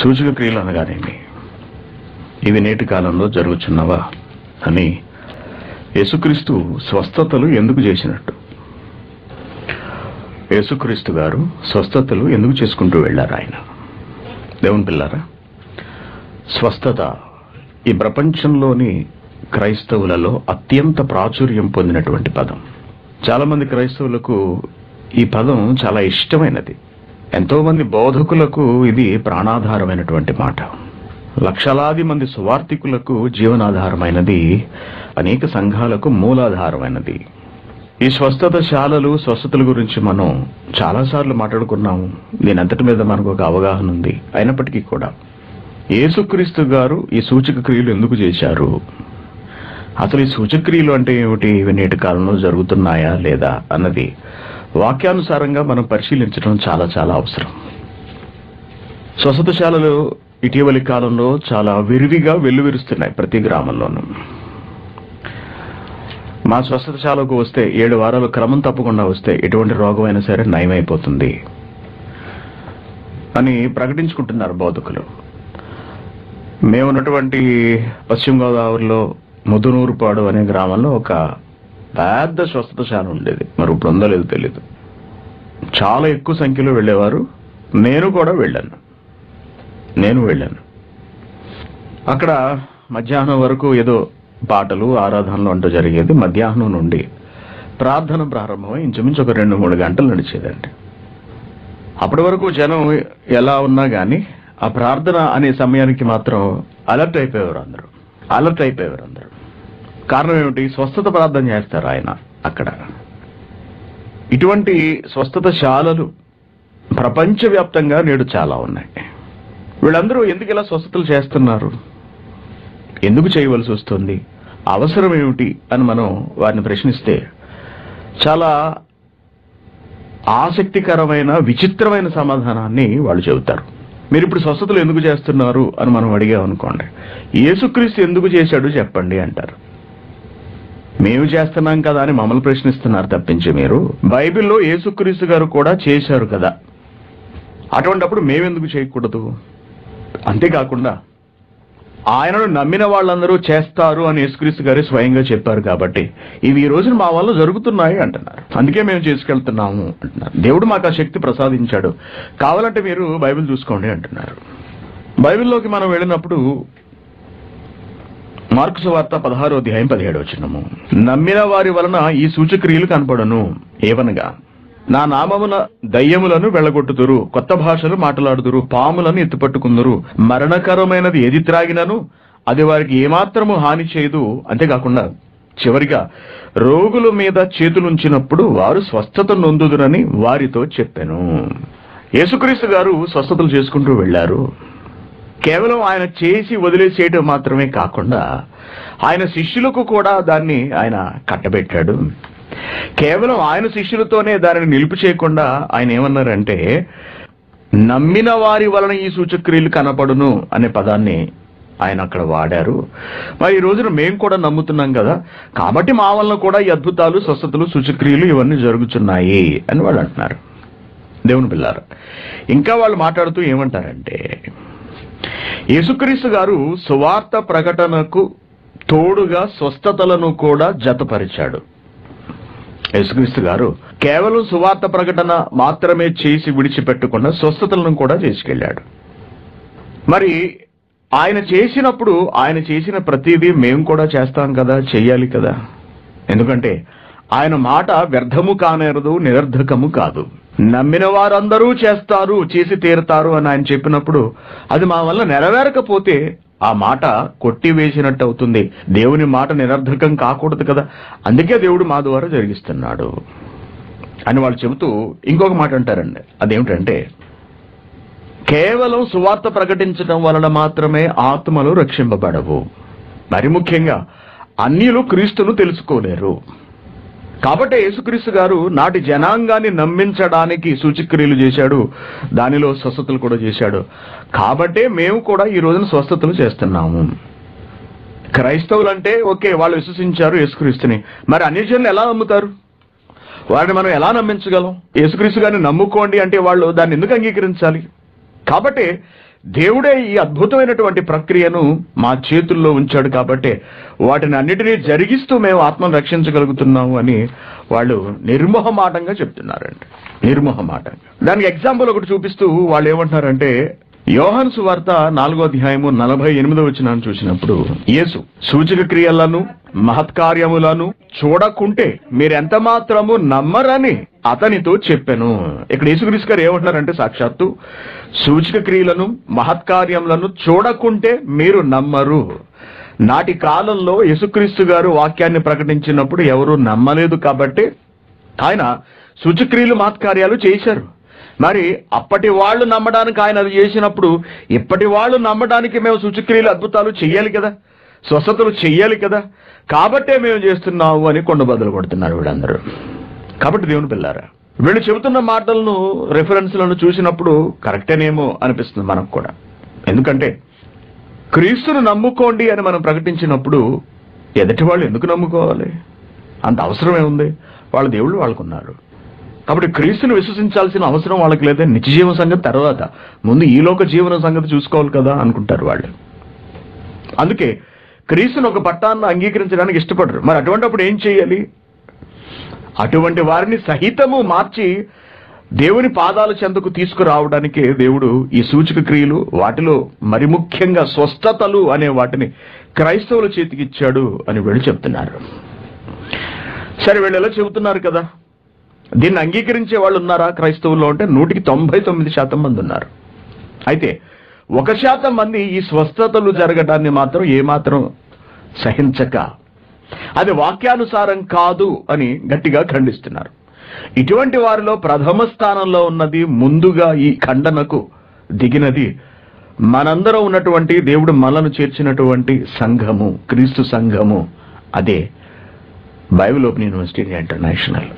సూచక క్రియలు అనగానేమి ఇవి నేటి కాలంలో జరుగుచున్నవా అని యేసుక్రీస్తు స్వస్థతలు ఎందుకు చేసినట్టు యేసుక్రీస్తు గారు స్వస్థతలు ఎందుకు చేసుకుంటూ వెళ్ళారు ఆయన దేవుని పిల్లారా స్వస్థత ఈ ప్రపంచంలోని క్రైస్తవులలో అత్యంత ప్రాచుర్యం పొందినటువంటి పదం చాలా మంది క్రైస్తవులకు ఈ పదం చాలా ఇష్టమైనది ఎంతో మంది బోధకులకు ఇది ప్రాణాధారమైనటువంటి మాట లక్షలాది మంది సువార్థికులకు జీవనాధారమైనది అనేక సంఘాలకు మూలాధారమైనది ఈ స్వస్థత శాలలు స్వస్థతల గురించి మనం చాలాసార్లు మాట్లాడుకున్నాము దీని అంతటి మీద మనకు ఒక అవగాహన ఉంది అయినప్పటికీ కూడా యేసుక్రీస్తు గారు ఈ సూచక క్రియలు ఎందుకు చేశారు అసలు ఈ సూచక క్రియలు అంటే ఏమిటి ఇవి నేటి కాలంలో జరుగుతున్నాయా లేదా అన్నది వాక్యానుసారంగా మనం పరిశీలించడం చాలా చాలా అవసరం స్వస్థతశాలలు ఇటీవలి కాలంలో చాలా విరివిగా వెల్లువిరుస్తున్నాయి ప్రతి గ్రామంలోనూ మా స్వస్థతశాలకు వస్తే ఏడు వారాలు క్రమం తప్పకుండా వస్తే ఎటువంటి రోగమైనా సరే నయమైపోతుంది అని ప్రకటించుకుంటున్నారు బోధకులు మేమున్నటువంటి పశ్చిమ గోదావరిలో ముదునూరుపాడు అనే గ్రామంలో ఒక పెద్ద స్వస్థతశాల ఉండేది మరి ఇప్పుడు ఉందో లేదో తెలియదు చాలా ఎక్కువ సంఖ్యలో వెళ్ళేవారు నేను కూడా వెళ్ళాను నేను వెళ్ళాను అక్కడ మధ్యాహ్నం వరకు ఏదో పాటలు ఆరాధనలు అంటూ జరిగేది మధ్యాహ్నం నుండి ప్రార్థన ప్రారంభమై ఇంచుమించు ఒక రెండు మూడు గంటలు నడిచేదండి అప్పటి వరకు జనం ఎలా ఉన్నా కానీ ఆ ప్రార్థన అనే సమయానికి మాత్రం అలర్ట్ అయిపోయేవారు అందరూ అలర్ట్ అయిపోయేవారు అందరూ కారణం ఏమిటి స్వస్థత ప్రార్థన చేస్తారు ఆయన అక్కడ ఇటువంటి స్వస్థత శాలలు ప్రపంచవ్యాప్తంగా నేడు చాలా ఉన్నాయి వీళ్ళందరూ ఎందుకు ఇలా స్వస్థతలు చేస్తున్నారు ఎందుకు చేయవలసి వస్తుంది అవసరం ఏమిటి అని మనం వారిని ప్రశ్నిస్తే చాలా ఆసక్తికరమైన విచిత్రమైన సమాధానాన్ని వాళ్ళు చెబుతారు మీరు ఇప్పుడు స్వస్థతలు ఎందుకు చేస్తున్నారు అని మనం అడిగామనుకోండి యేసుక్రీస్తు ఎందుకు చేశాడు చెప్పండి అంటారు మేము చేస్తున్నాం కదా అని మమ్మల్ని ప్రశ్నిస్తున్నారు తప్పించి మీరు బైబిల్లో యేసుక్రీస్తు గారు కూడా చేశారు కదా అటువంటప్పుడు మేమెందుకు చేయకూడదు అంతేకాకుండా ఆయనను నమ్మిన వాళ్ళందరూ చేస్తారు అని యేసుక్రీస్తు గారే స్వయంగా చెప్పారు కాబట్టి ఇవి ఈ రోజున మా వల్ల జరుగుతున్నాయి అంటున్నారు అందుకే మేము చేసుకెళ్తున్నాము అంటున్నారు దేవుడు మాకు ఆ శక్తి ప్రసాదించాడు కావాలంటే మీరు బైబిల్ చూసుకోండి అంటున్నారు బైబిల్లోకి మనం వెళ్ళినప్పుడు మార్కు సువార్త పదహారో అధ్యాయం పదిహేడు వచ్చినము నమ్మిన వారి వలన ఈ సూచక్రియలు కనపడను ఏవనగా నా నామమున దయ్యములను వెళ్ళగొట్టుదురు కొత్త భాషలు మాట్లాడుదురు పాములను ఎత్తుపట్టుకుందురు మరణకరమైనది ఏది త్రాగినను అది వారికి ఏమాత్రము హాని చేయదు అంతేకాకుండా చివరిగా రోగుల మీద చేతులుంచినప్పుడు వారు స్వస్థత నొందుదురని వారితో చెప్పాను యేసుక్రీస్తు గారు స్వస్థతలు చేసుకుంటూ వెళ్ళారు కేవలం ఆయన చేసి వదిలేసేయటం మాత్రమే కాకుండా ఆయన శిష్యులకు కూడా దాన్ని ఆయన కట్టబెట్టాడు కేవలం ఆయన శిష్యులతోనే దానిని నిలుపు చేయకుండా ఆయన ఏమన్నారంటే నమ్మిన వారి వలన ఈ సూచక్రియలు కనపడును అనే పదాన్ని ఆయన అక్కడ వాడారు మరి ఈ రోజున మేము కూడా నమ్ముతున్నాం కదా కాబట్టి మా వలన కూడా ఈ అద్భుతాలు స్వస్థతలు సూచక్రియలు ఇవన్నీ జరుగుతున్నాయి అని వాళ్ళు అంటున్నారు దేవుని పిల్లారు ఇంకా వాళ్ళు మాట్లాడుతూ ఏమంటారంటే యేసుక్రీస్తు గారు సువార్త ప్రకటనకు తోడుగా స్వస్థతలను కూడా జతపరిచాడు యేసుక్రీస్తు గారు కేవలం సువార్త ప్రకటన మాత్రమే చేసి విడిచిపెట్టకుండా స్వస్థతలను కూడా చేసుకెళ్ళాడు మరి ఆయన చేసినప్పుడు ఆయన చేసిన ప్రతిదీ మేము కూడా చేస్తాం కదా చెయ్యాలి కదా ఎందుకంటే ఆయన మాట వ్యర్థము కానేరదు నిరర్ధకము కాదు నమ్మిన వారందరూ చేస్తారు చేసి తీరుతారు అని ఆయన చెప్పినప్పుడు అది మా వల్ల నెరవేరకపోతే ఆ మాట కొట్టివేసినట్టు అవుతుంది దేవుని మాట నిరర్ధకం కాకూడదు కదా అందుకే దేవుడు మా ద్వారా జరిగిస్తున్నాడు అని వాళ్ళు చెబుతూ ఇంకొక మాట అంటారండి అదేమిటంటే కేవలం సువార్త ప్రకటించడం వలన మాత్రమే ఆత్మలు రక్షింపబడవు మరి ముఖ్యంగా అన్యులు క్రీస్తును తెలుసుకోలేరు కాబట్టి యేసుక్రీస్తు గారు నాటి జనాంగాన్ని నమ్మించడానికి సూచక్రియలు చేశాడు దానిలో స్వస్థతలు కూడా చేశాడు కాబట్టే మేము కూడా ఈ రోజున స్వస్థతలు చేస్తున్నాము క్రైస్తవులు అంటే ఓకే వాళ్ళు విశ్వసించారు యేసుక్రీస్తుని మరి అన్యజనులు ఎలా నమ్ముతారు వారిని మనం ఎలా నమ్మించగలం యేసుక్రీస్తు గారిని నమ్ముకోండి అంటే వాళ్ళు దాన్ని ఎందుకు అంగీకరించాలి కాబట్టి దేవుడే ఈ అద్భుతమైనటువంటి ప్రక్రియను మా చేతుల్లో ఉంచాడు కాబట్టి వాటిని అన్నిటినీ జరిగిస్తూ మేము ఆత్మను రక్షించగలుగుతున్నాము అని వాళ్ళు నిర్మోహమాటంగా చెప్తున్నారండి నిర్మోహమాటంగా దానికి ఎగ్జాంపుల్ ఒకటి చూపిస్తూ వాళ్ళు ఏమంటున్నారంటే యోహన్ సువార్త నాలుగో అధ్యాయము నలభై ఎనిమిదో వచ్చినాన్ని చూసినప్పుడు యేసు సూచక క్రియలను మహత్కార్యములను చూడకుంటే మీరెంత మాత్రము నమ్మరని అతనితో చెప్పాను ఇక్కడ యేసుక్రీస్తు గారు ఏమంటున్నారంటే సాక్షాత్తు సూచక క్రియలను మహత్కార్యములను చూడకుంటే మీరు నమ్మరు నాటి కాలంలో యేసుక్రీస్తు గారు వాక్యాన్ని ప్రకటించినప్పుడు ఎవరు నమ్మలేదు కాబట్టి ఆయన సూచక్రియలు మహత్కార్యాలు చేశారు మరి అప్పటి వాళ్ళు నమ్మడానికి ఆయన అది చేసినప్పుడు ఇప్పటి వాళ్ళు నమ్మడానికి మేము సూచక్రియలు అద్భుతాలు చెయ్యాలి కదా స్వస్థతలు చెయ్యాలి కదా కాబట్టే మేము చేస్తున్నాము అని కొండ బదులు కొడుతున్నారు వీళ్ళందరూ కాబట్టి దేవుని పిల్లారా వీళ్ళు చెబుతున్న మాటలను రెఫరెన్స్లను చూసినప్పుడు కరెక్టేనేమో అనిపిస్తుంది మనకు కూడా ఎందుకంటే క్రీస్తును నమ్ముకోండి అని మనం ప్రకటించినప్పుడు ఎదుటి వాళ్ళు ఎందుకు నమ్ముకోవాలి అంత అవసరం ఏముంది వాళ్ళ దేవుళ్ళు వాళ్ళకున్నారు కాబట్టి క్రీస్తుని విశ్వసించాల్సిన అవసరం వాళ్ళకి లేదా నిత్య జీవన సంగతి తర్వాత ముందు ఈ లోక జీవన సంగతి చూసుకోవాలి కదా అనుకుంటారు వాళ్ళు అందుకే క్రీస్తుని ఒక పట్టాన్ని అంగీకరించడానికి ఇష్టపడరు మరి అటువంటిప్పుడు ఏం చేయాలి అటువంటి వారిని సహితము మార్చి దేవుని పాదాల చెంతకు తీసుకురావడానికి దేవుడు ఈ సూచక క్రియలు వాటిలో మరి ముఖ్యంగా స్వస్థతలు అనే వాటిని క్రైస్తవుల చేతికిచ్చాడు అని వీళ్ళు చెప్తున్నారు సరే వీళ్ళు ఎలా చెబుతున్నారు కదా దీన్ని అంగీకరించే వాళ్ళు ఉన్నారా క్రైస్తవుల్లో అంటే నూటికి తొంభై తొమ్మిది శాతం మంది ఉన్నారు అయితే ఒక శాతం మంది ఈ స్వస్థతలు జరగడాన్ని మాత్రం ఏమాత్రం సహించక అది వాక్యానుసారం కాదు అని గట్టిగా ఖండిస్తున్నారు ఇటువంటి వారిలో ప్రథమ స్థానంలో ఉన్నది ముందుగా ఈ ఖండనకు దిగినది మనందరం ఉన్నటువంటి దేవుడు మనను చేర్చినటువంటి సంఘము క్రీస్తు సంఘము అదే బైబిల్ ఓపెన్ యూనివర్సిటీ ఇంటర్నేషనల్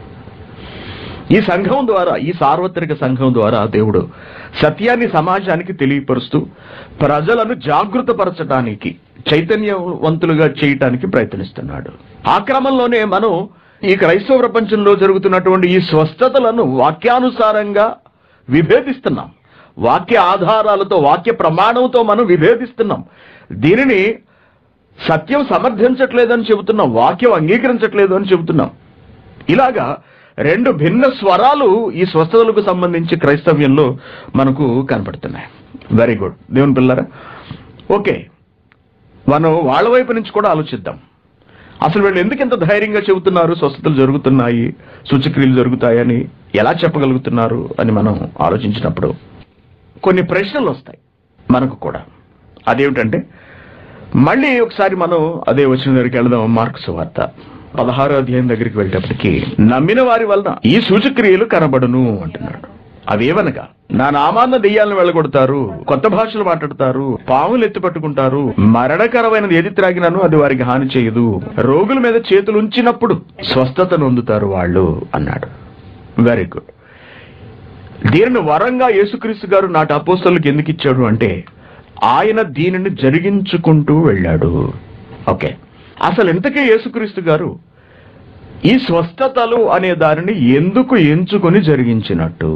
ఈ సంఘం ద్వారా ఈ సార్వత్రిక సంఘం ద్వారా దేవుడు సత్యాన్ని సమాజానికి తెలియపరుస్తూ ప్రజలను జాగృతపరచడానికి చైతన్యవంతులుగా చేయటానికి ప్రయత్నిస్తున్నాడు ఆ క్రమంలోనే మనం ఈ క్రైస్తవ ప్రపంచంలో జరుగుతున్నటువంటి ఈ స్వస్థతలను వాక్యానుసారంగా విభేదిస్తున్నాం వాక్య ఆధారాలతో వాక్య ప్రమాణంతో మనం విభేదిస్తున్నాం దీనిని సత్యం సమర్థించట్లేదని చెబుతున్నాం వాక్యం అంగీకరించట్లేదు అని చెబుతున్నాం ఇలాగా రెండు భిన్న స్వరాలు ఈ స్వస్థతలకు సంబంధించి క్రైస్తవ్యంలో మనకు కనపడుతున్నాయి వెరీ గుడ్ దేవుని పిల్లరా ఓకే మనం వాళ్ళ వైపు నుంచి కూడా ఆలోచిద్దాం అసలు వీళ్ళు ఎందుకు ఇంత ధైర్యంగా చెబుతున్నారు స్వస్థతలు జరుగుతున్నాయి సూచక్రియలు జరుగుతాయని ఎలా చెప్పగలుగుతున్నారు అని మనం ఆలోచించినప్పుడు కొన్ని ప్రశ్నలు వస్తాయి మనకు కూడా అదేమిటంటే మళ్ళీ ఒకసారి మనం అదే వచ్చిన దగ్గరికి వెళదాం మార్క్స్ వార్త పదహారో అధ్యాయం దగ్గరికి వెళ్ళేటప్పటికి నమ్మిన వారి వలన ఈ సూచక్రియలు కనబడును అంటున్నాడు అవేవనగా నా నామాన్న దెయ్యాలను వెళ్ళగొడతారు కొత్త భాషలు మాట్లాడతారు పాములు ఎత్తి పట్టుకుంటారు మరణకరమైనది ఏది త్రాగినాను అది వారికి హాని చేయదు రోగుల మీద చేతులు ఉంచినప్పుడు స్వస్థత నొందుతారు వాళ్ళు అన్నాడు వెరీ గుడ్ దీనిని వరంగా యేసుక్రీస్తు గారు నాటి అపోస్తలకు ఎందుకు ఇచ్చాడు అంటే ఆయన దీనిని జరిగించుకుంటూ వెళ్ళాడు ఓకే అసలు ఇంతకీ యేసుక్రీస్తు గారు ఈ స్వస్థతలు అనే దానిని ఎందుకు ఎంచుకొని జరిగించినట్టు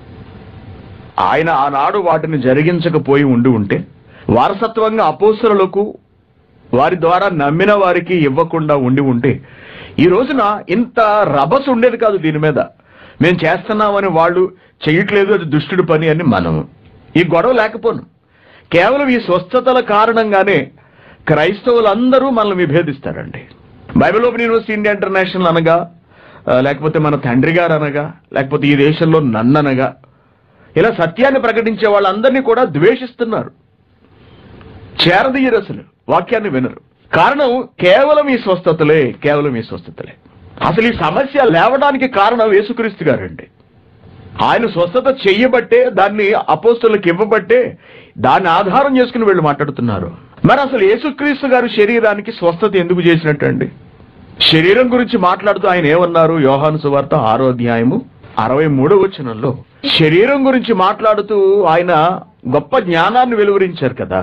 ఆయన ఆనాడు వాటిని జరిగించకపోయి ఉండి ఉంటే వారసత్వంగా అపోసరులకు వారి ద్వారా నమ్మిన వారికి ఇవ్వకుండా ఉండి ఉంటే ఈ రోజున ఇంత రభస్ ఉండేది కాదు దీని మీద మేము చేస్తున్నామని వాళ్ళు చేయట్లేదు అది దుష్టుడి పని అని మనం ఈ గొడవ లేకపోను కేవలం ఈ స్వస్థతల కారణంగానే క్రైస్తవులందరూ మనల్ని విభేదిస్తారండి Bible open university India international అనగా ఆ, లేకపోతే మన తండ్రి గారు అనగా లేకపోతే ఈ దేశంలో నన్ననగా ఇలా సత్యాన్ని ప్రకటించే వాళ్ళందరినీ కూడా ద్వేషిస్తున్నారు చేరదీయరు అసలు వాక్యాన్ని వినరు కారణం కేవలం ఈ స్వస్థతలే కేవలం ఈ స్వస్థతలే అసలు ఈ సమస్య లేవడానికి కారణం యేసుక్రీస్తు గారండి ఆయన స్వస్థత చెయ్యబట్టే దాన్ని అపోస్తులకు ఇవ్వబట్టే దాన్ని ఆధారం చేసుకుని వీళ్ళు మాట్లాడుతున్నారు మరి అసలు యేసుక్రీస్తు గారు శరీరానికి స్వస్థత ఎందుకు చేసినట్టండి శరీరం గురించి మాట్లాడుతూ ఆయన ఏమన్నారు యోహాను సువార్త ఆరో అధ్యాయము అరవై మూడో వచనంలో శరీరం గురించి మాట్లాడుతూ ఆయన గొప్ప జ్ఞానాన్ని వెలువరించారు కదా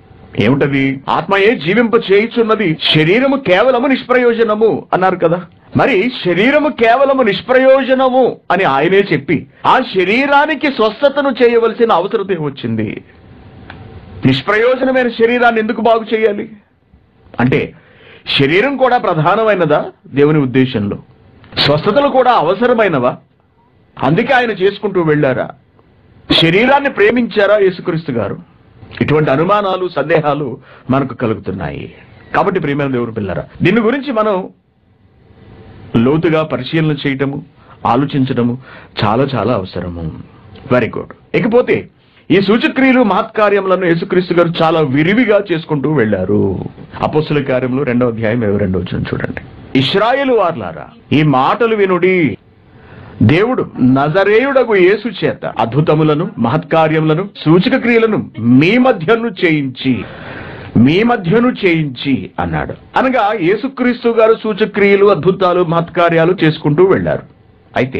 ఏమిటది ఆత్మయే జీవింప చేయుచున్నది శరీరము కేవలము నిష్ప్రయోజనము అన్నారు కదా మరి శరీరము కేవలము నిష్ప్రయోజనము అని ఆయనే చెప్పి ఆ శరీరానికి స్వస్థతను చేయవలసిన అవసరం ఏమొచ్చింది నిష్ప్రయోజనమైన శరీరాన్ని ఎందుకు బాగు చేయాలి అంటే శరీరం కూడా ప్రధానమైనదా దేవుని ఉద్దేశంలో స్వస్థతలు కూడా అవసరమైనవా అందుకే ఆయన చేసుకుంటూ వెళ్ళారా శరీరాన్ని ప్రేమించారా యేసుక్రీస్తు గారు ఇటువంటి అనుమానాలు సందేహాలు మనకు కలుగుతున్నాయి కాబట్టి ప్రియమైన దేవుని పిల్లరా దీని గురించి మనం లోతుగా పరిశీలన చేయటము ఆలోచించడము చాలా చాలా అవసరము వెరీ గుడ్ ఇకపోతే ఈ సూచక్రియలు మహత్కార్యములను యేసుక్రీస్తు గారు చాలా విరివిగా చేసుకుంటూ వెళ్ళారు అపోస్తుల కార్యములు రెండవ అధ్యాయం ఇరవై రెండవ వచనం చూడండి ఇస్రాయేలు వార్లారా ఈ మాటలు వినుడి దేవుడు నజరేయుడగు యేసు చేత అద్భుతములను మహత్కార్యములను సూచక క్రియలను మీ మధ్యను చేయించి మీ మధ్యను చేయించి అన్నాడు అనగా యేసుక్రీస్తు గారు సూచక్రియలు అద్భుతాలు మహత్కార్యాలు చేసుకుంటూ వెళ్ళారు అయితే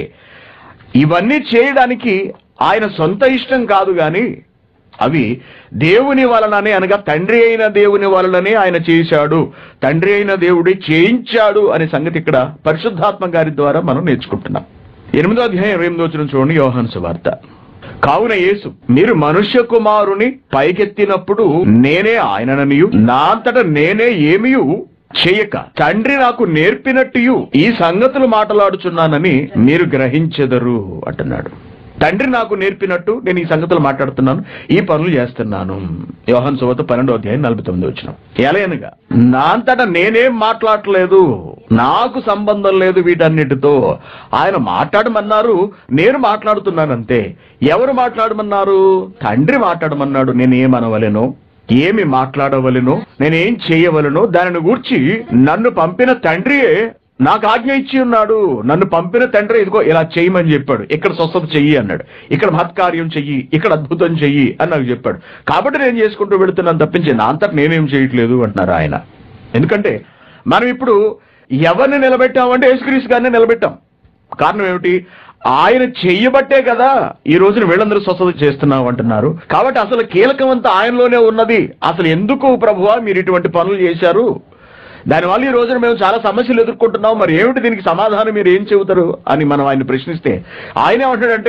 ఇవన్నీ చేయడానికి ఆయన సొంత ఇష్టం కాదు గాని అవి దేవుని వలననే అనగా తండ్రి అయిన దేవుని వలననే ఆయన చేశాడు తండ్రి అయిన దేవుడే చేయించాడు అనే సంగతి ఇక్కడ పరిశుద్ధాత్మ గారి ద్వారా మనం నేర్చుకుంటున్నాం ఎనిమిదో అధ్యాయం ఇరవై ఎనిమిదో వచ్చిన చూడండి యోహాను సువార్త కావున యేసు మీరు మనుష్య కుమారుని పైకెత్తినప్పుడు నేనే ఆయనననియు నా అంతట నేనే ఏమియు చేయక తండ్రి నాకు నేర్పినట్టు ఈ సంగతులు మాట్లాడుచున్నానని మీరు గ్రహించెదరు అంటున్నాడు తండ్రి నాకు నేర్పినట్టు నేను ఈ సంగతులు మాట్లాడుతున్నాను ఈ పనులు చేస్తున్నాను యోహన్ సువత పన్నెండో అధ్యాయం నలభై తొమ్మిది వచ్చిన ఎలయనగా నా అంతటా నేనేం మాట్లాడలేదు నాకు సంబంధం లేదు వీటన్నిటితో ఆయన మాట్లాడమన్నారు నేను మాట్లాడుతున్నాను అంతే ఎవరు మాట్లాడమన్నారు తండ్రి మాట్లాడమన్నాడు నేనేమనవలెనో ఏమి మాట్లాడవలెనో నేనేం చేయవలెనో దానిని గూర్చి నన్ను పంపిన తండ్రియే నాకు ఆజ్ఞ ఇచ్చి ఉన్నాడు నన్ను పంపిన తండ్రి ఇదిగో ఇలా చేయమని చెప్పాడు ఇక్కడ స్వస్థత చెయ్యి అన్నాడు ఇక్కడ మహత్కార్యం చెయ్యి ఇక్కడ అద్భుతం చెయ్యి అని నాకు చెప్పాడు కాబట్టి నేను చేసుకుంటూ వెళుతున్నాను తప్పించి నా అంతట నేనేం చేయట్లేదు అంటున్నారు ఆయన ఎందుకంటే మనం ఇప్పుడు ఎవరిని నిలబెట్టామంటే యేసుక్రీస్తు గారిని నిలబెట్టాం కారణం ఏమిటి ఆయన చెయ్యబట్టే కదా ఈ రోజున వీళ్ళందరూ స్వస్థత చేస్తున్నాం అంటున్నారు కాబట్టి అసలు కీలకం అంతా ఆయనలోనే ఉన్నది అసలు ఎందుకు ప్రభువా మీరు ఇటువంటి పనులు చేశారు దానివల్ల ఈ రోజున మేము చాలా సమస్యలు ఎదుర్కొంటున్నాం మరి ఏమిటి దీనికి సమాధానం మీరు ఏం చెబుతారు అని మనం ఆయన ప్రశ్నిస్తే ఆయన ఏమంటాడంటే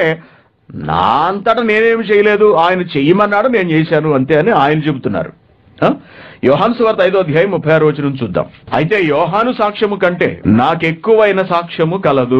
నా అంతటా నేనేమి చేయలేదు ఆయన చెయ్యమన్నాడు నేను చేశాను అంతే అని ఆయన చెబుతున్నారు ఆ? యోహాను సువార్త ఐదో అధ్యాయం ముప్పై ఆరు వచనం చూద్దాం అయితే యోహాను సాక్ష్యము కంటే నాకెక్కువైన సాక్ష్యము కలదు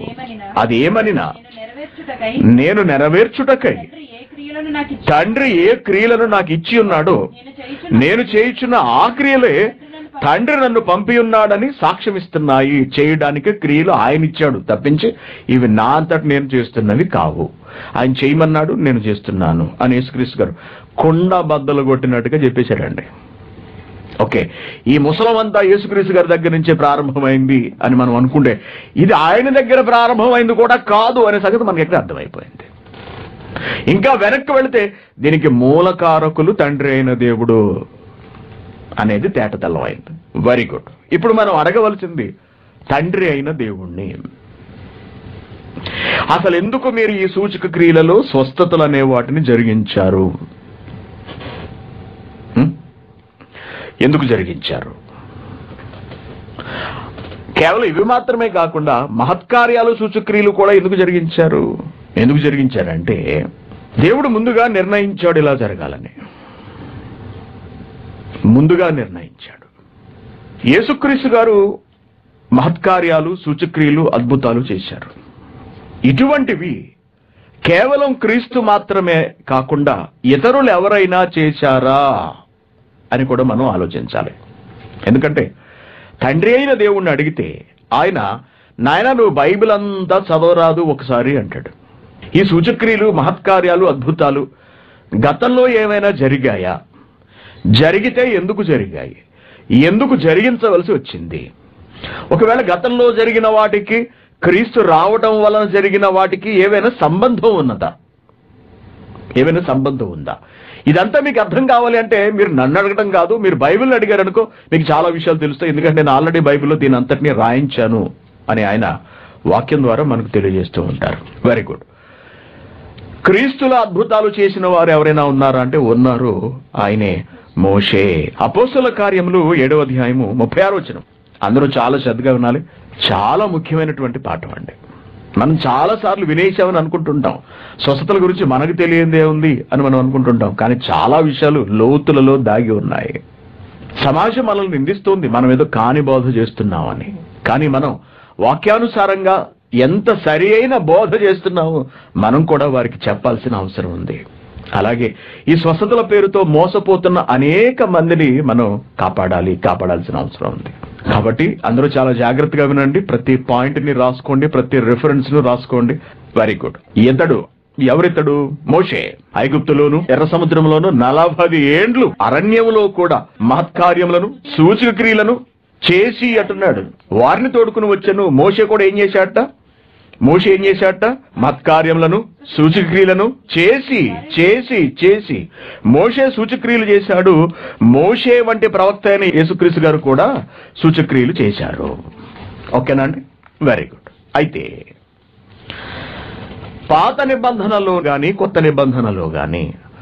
అదేమనినా నేను నెరవేర్చుటకై నేను నెరవేర్చుటకై తండ్రి ఏ క్రియలను నాకు ఇచ్చి తండ్రి ఏ క్రియలను నాకు ఇచ్చి ఉన్నాడో నేను చేయుచున్న నేను చేయుచున్న ఆ క్రియలే తండ్రి నన్ను పంపి ఉన్నాడని సాక్ష్యమిస్తున్నాయి చేయడానికి క్రియలు ఆయన ఇచ్చాడు తప్పించి ఇవి నా అంతటి నేను చేస్తున్నవి కావు ఆయన చేయమన్నాడు నేను చేస్తున్నాను అని యేసుక్రీస్తు గారు కొండ బద్దలు కొట్టినట్టుగా చెప్పేశాడండి ఓకే ఈ ముసలం అంతా యేసుక్రీస్తు గారి దగ్గర నుంచే ప్రారంభమైంది అని మనం అనుకుంటే ఇది ఆయన దగ్గర ప్రారంభమైంది కూడా కాదు అనే సంగతి మనకి ఎక్కడ అర్థమైపోయింది ఇంకా వెనక్కి వెళితే దీనికి మూలకారకులు తండ్రి అయిన దేవుడు అనేది తేటతెల్లమైంది వెరీ గుడ్ ఇప్పుడు మనం అడగవలసింది తండ్రి అయిన దేవుణ్ణి అసలు ఎందుకు మీరు ఈ సూచక క్రియలలో స్వస్థతలు అనే వాటిని జరిగించారు హ్మ్? ఎందుకు జరిగించారు కేవలం ఇవి మాత్రమే కాకుండా మహత్కార్యాలు సూచక్రియలు కూడా ఎందుకు జరిగించారు ఎందుకు జరిగించారంటే దేవుడు ముందుగా నిర్ణయించాడు ఇలా జరగాలని ముందుగా నిర్ణయించాడు యేసుక్రీస్తు గారు మహత్కార్యాలు సూచక్రియలు అద్భుతాలు చేశారు ఇటువంటివి కేవలం క్రీస్తు మాత్రమే కాకుండా ఇతరులు ఎవరైనా చేశారా అని కూడా మనం ఆలోచించాలి ఎందుకంటే తండ్రి అయిన దేవుణ్ణి అడిగితే ఆయన నాయన నువ్వు బైబిల్ అంతా చదవరాదు ఒకసారి అంటాడు ఈ సూచక్రియలు మహత్కార్యాలు అద్భుతాలు గతంలో ఏమైనా జరిగాయా జరిగితే ఎందుకు జరిగాయి ఎందుకు జరిగించవలసి వచ్చింది ఒకవేళ గతంలో జరిగిన వాటికి క్రీస్తు రావటం వలన జరిగిన వాటికి ఏవైనా సంబంధం ఉన్నదా ఏమైనా సంబంధం ఉందా ఇదంతా మీకు అర్థం కావాలి అంటే మీరు నన్ను అడగడం కాదు మీరు బైబిల్ అడిగారు అనుకో మీకు చాలా విషయాలు తెలుస్తాయి ఎందుకంటే నేను ఆల్రెడీ బైబిల్లో దీని అంతటినీ రాయించాను అని ఆయన వాక్యం ద్వారా మనకు తెలియజేస్తూ ఉంటారు వెరీ గుడ్ క్రీస్తుల అద్భుతాలు చేసిన వారు ఎవరైనా ఉన్నారా అంటే ఉన్నారు ఆయనే మోషే అపోస్తుల కార్యములు ఏడవ అధ్యాయము ముప్పై ఆరు వచ్చిన అందరూ చాలా శ్రద్ధగా వినాలి చాలా ముఖ్యమైనటువంటి పాఠం అండి మనం చాలా సార్లు వినేశామని అనుకుంటుంటాం స్వస్థతల గురించి మనకు తెలియందే ఉంది అని మనం అనుకుంటుంటాం కానీ చాలా విషయాలు లోతులలో దాగి ఉన్నాయి సమాజం మనల్ని నిందిస్తోంది మనం ఏదో కాని బోధ చేస్తున్నామని కానీ మనం వాక్యానుసారంగా ఎంత సరి అయిన బోధ చేస్తున్నామో మనం కూడా వారికి చెప్పాల్సిన అవసరం ఉంది అలాగే ఈ స్వస్థతల పేరుతో మోసపోతున్న అనేక మందిని మనం కాపాడాలి కాపాడాల్సిన అవసరం ఉంది కాబట్టి అందరూ చాలా జాగ్రత్తగా వినండి ప్రతి పాయింట్ ని రాసుకోండి ప్రతి రిఫరెన్స్ ను రాసుకోండి వెరీ గుడ్ ఇతడు ఎవరితడు మోషే ఐగుప్తులోను ఎర్ర సముద్రంలోను నలభై ఏండ్లు అరణ్యములో కూడా మహత్కార్యములను సూచక క్రియలను చేసి అంటున్నాడు వారిని తోడుకుని వచ్చాను మోషే కూడా ఏం చేశాడట మోషే ఏం చేశాడట మత్కార్యములను సూచక్రియలను చేసి చేసి చేసి మోషే సూచక్రియలు చేశాడు మోషే వంటి ప్రవక్త అయిన యేసుక్రీస్తు గారు కూడా సూచక్రియలు చేశారు ఓకేనా అండి వెరీ గుడ్ అయితే పాత నిబంధనలో గాని కొత్త నిబంధనలో గాని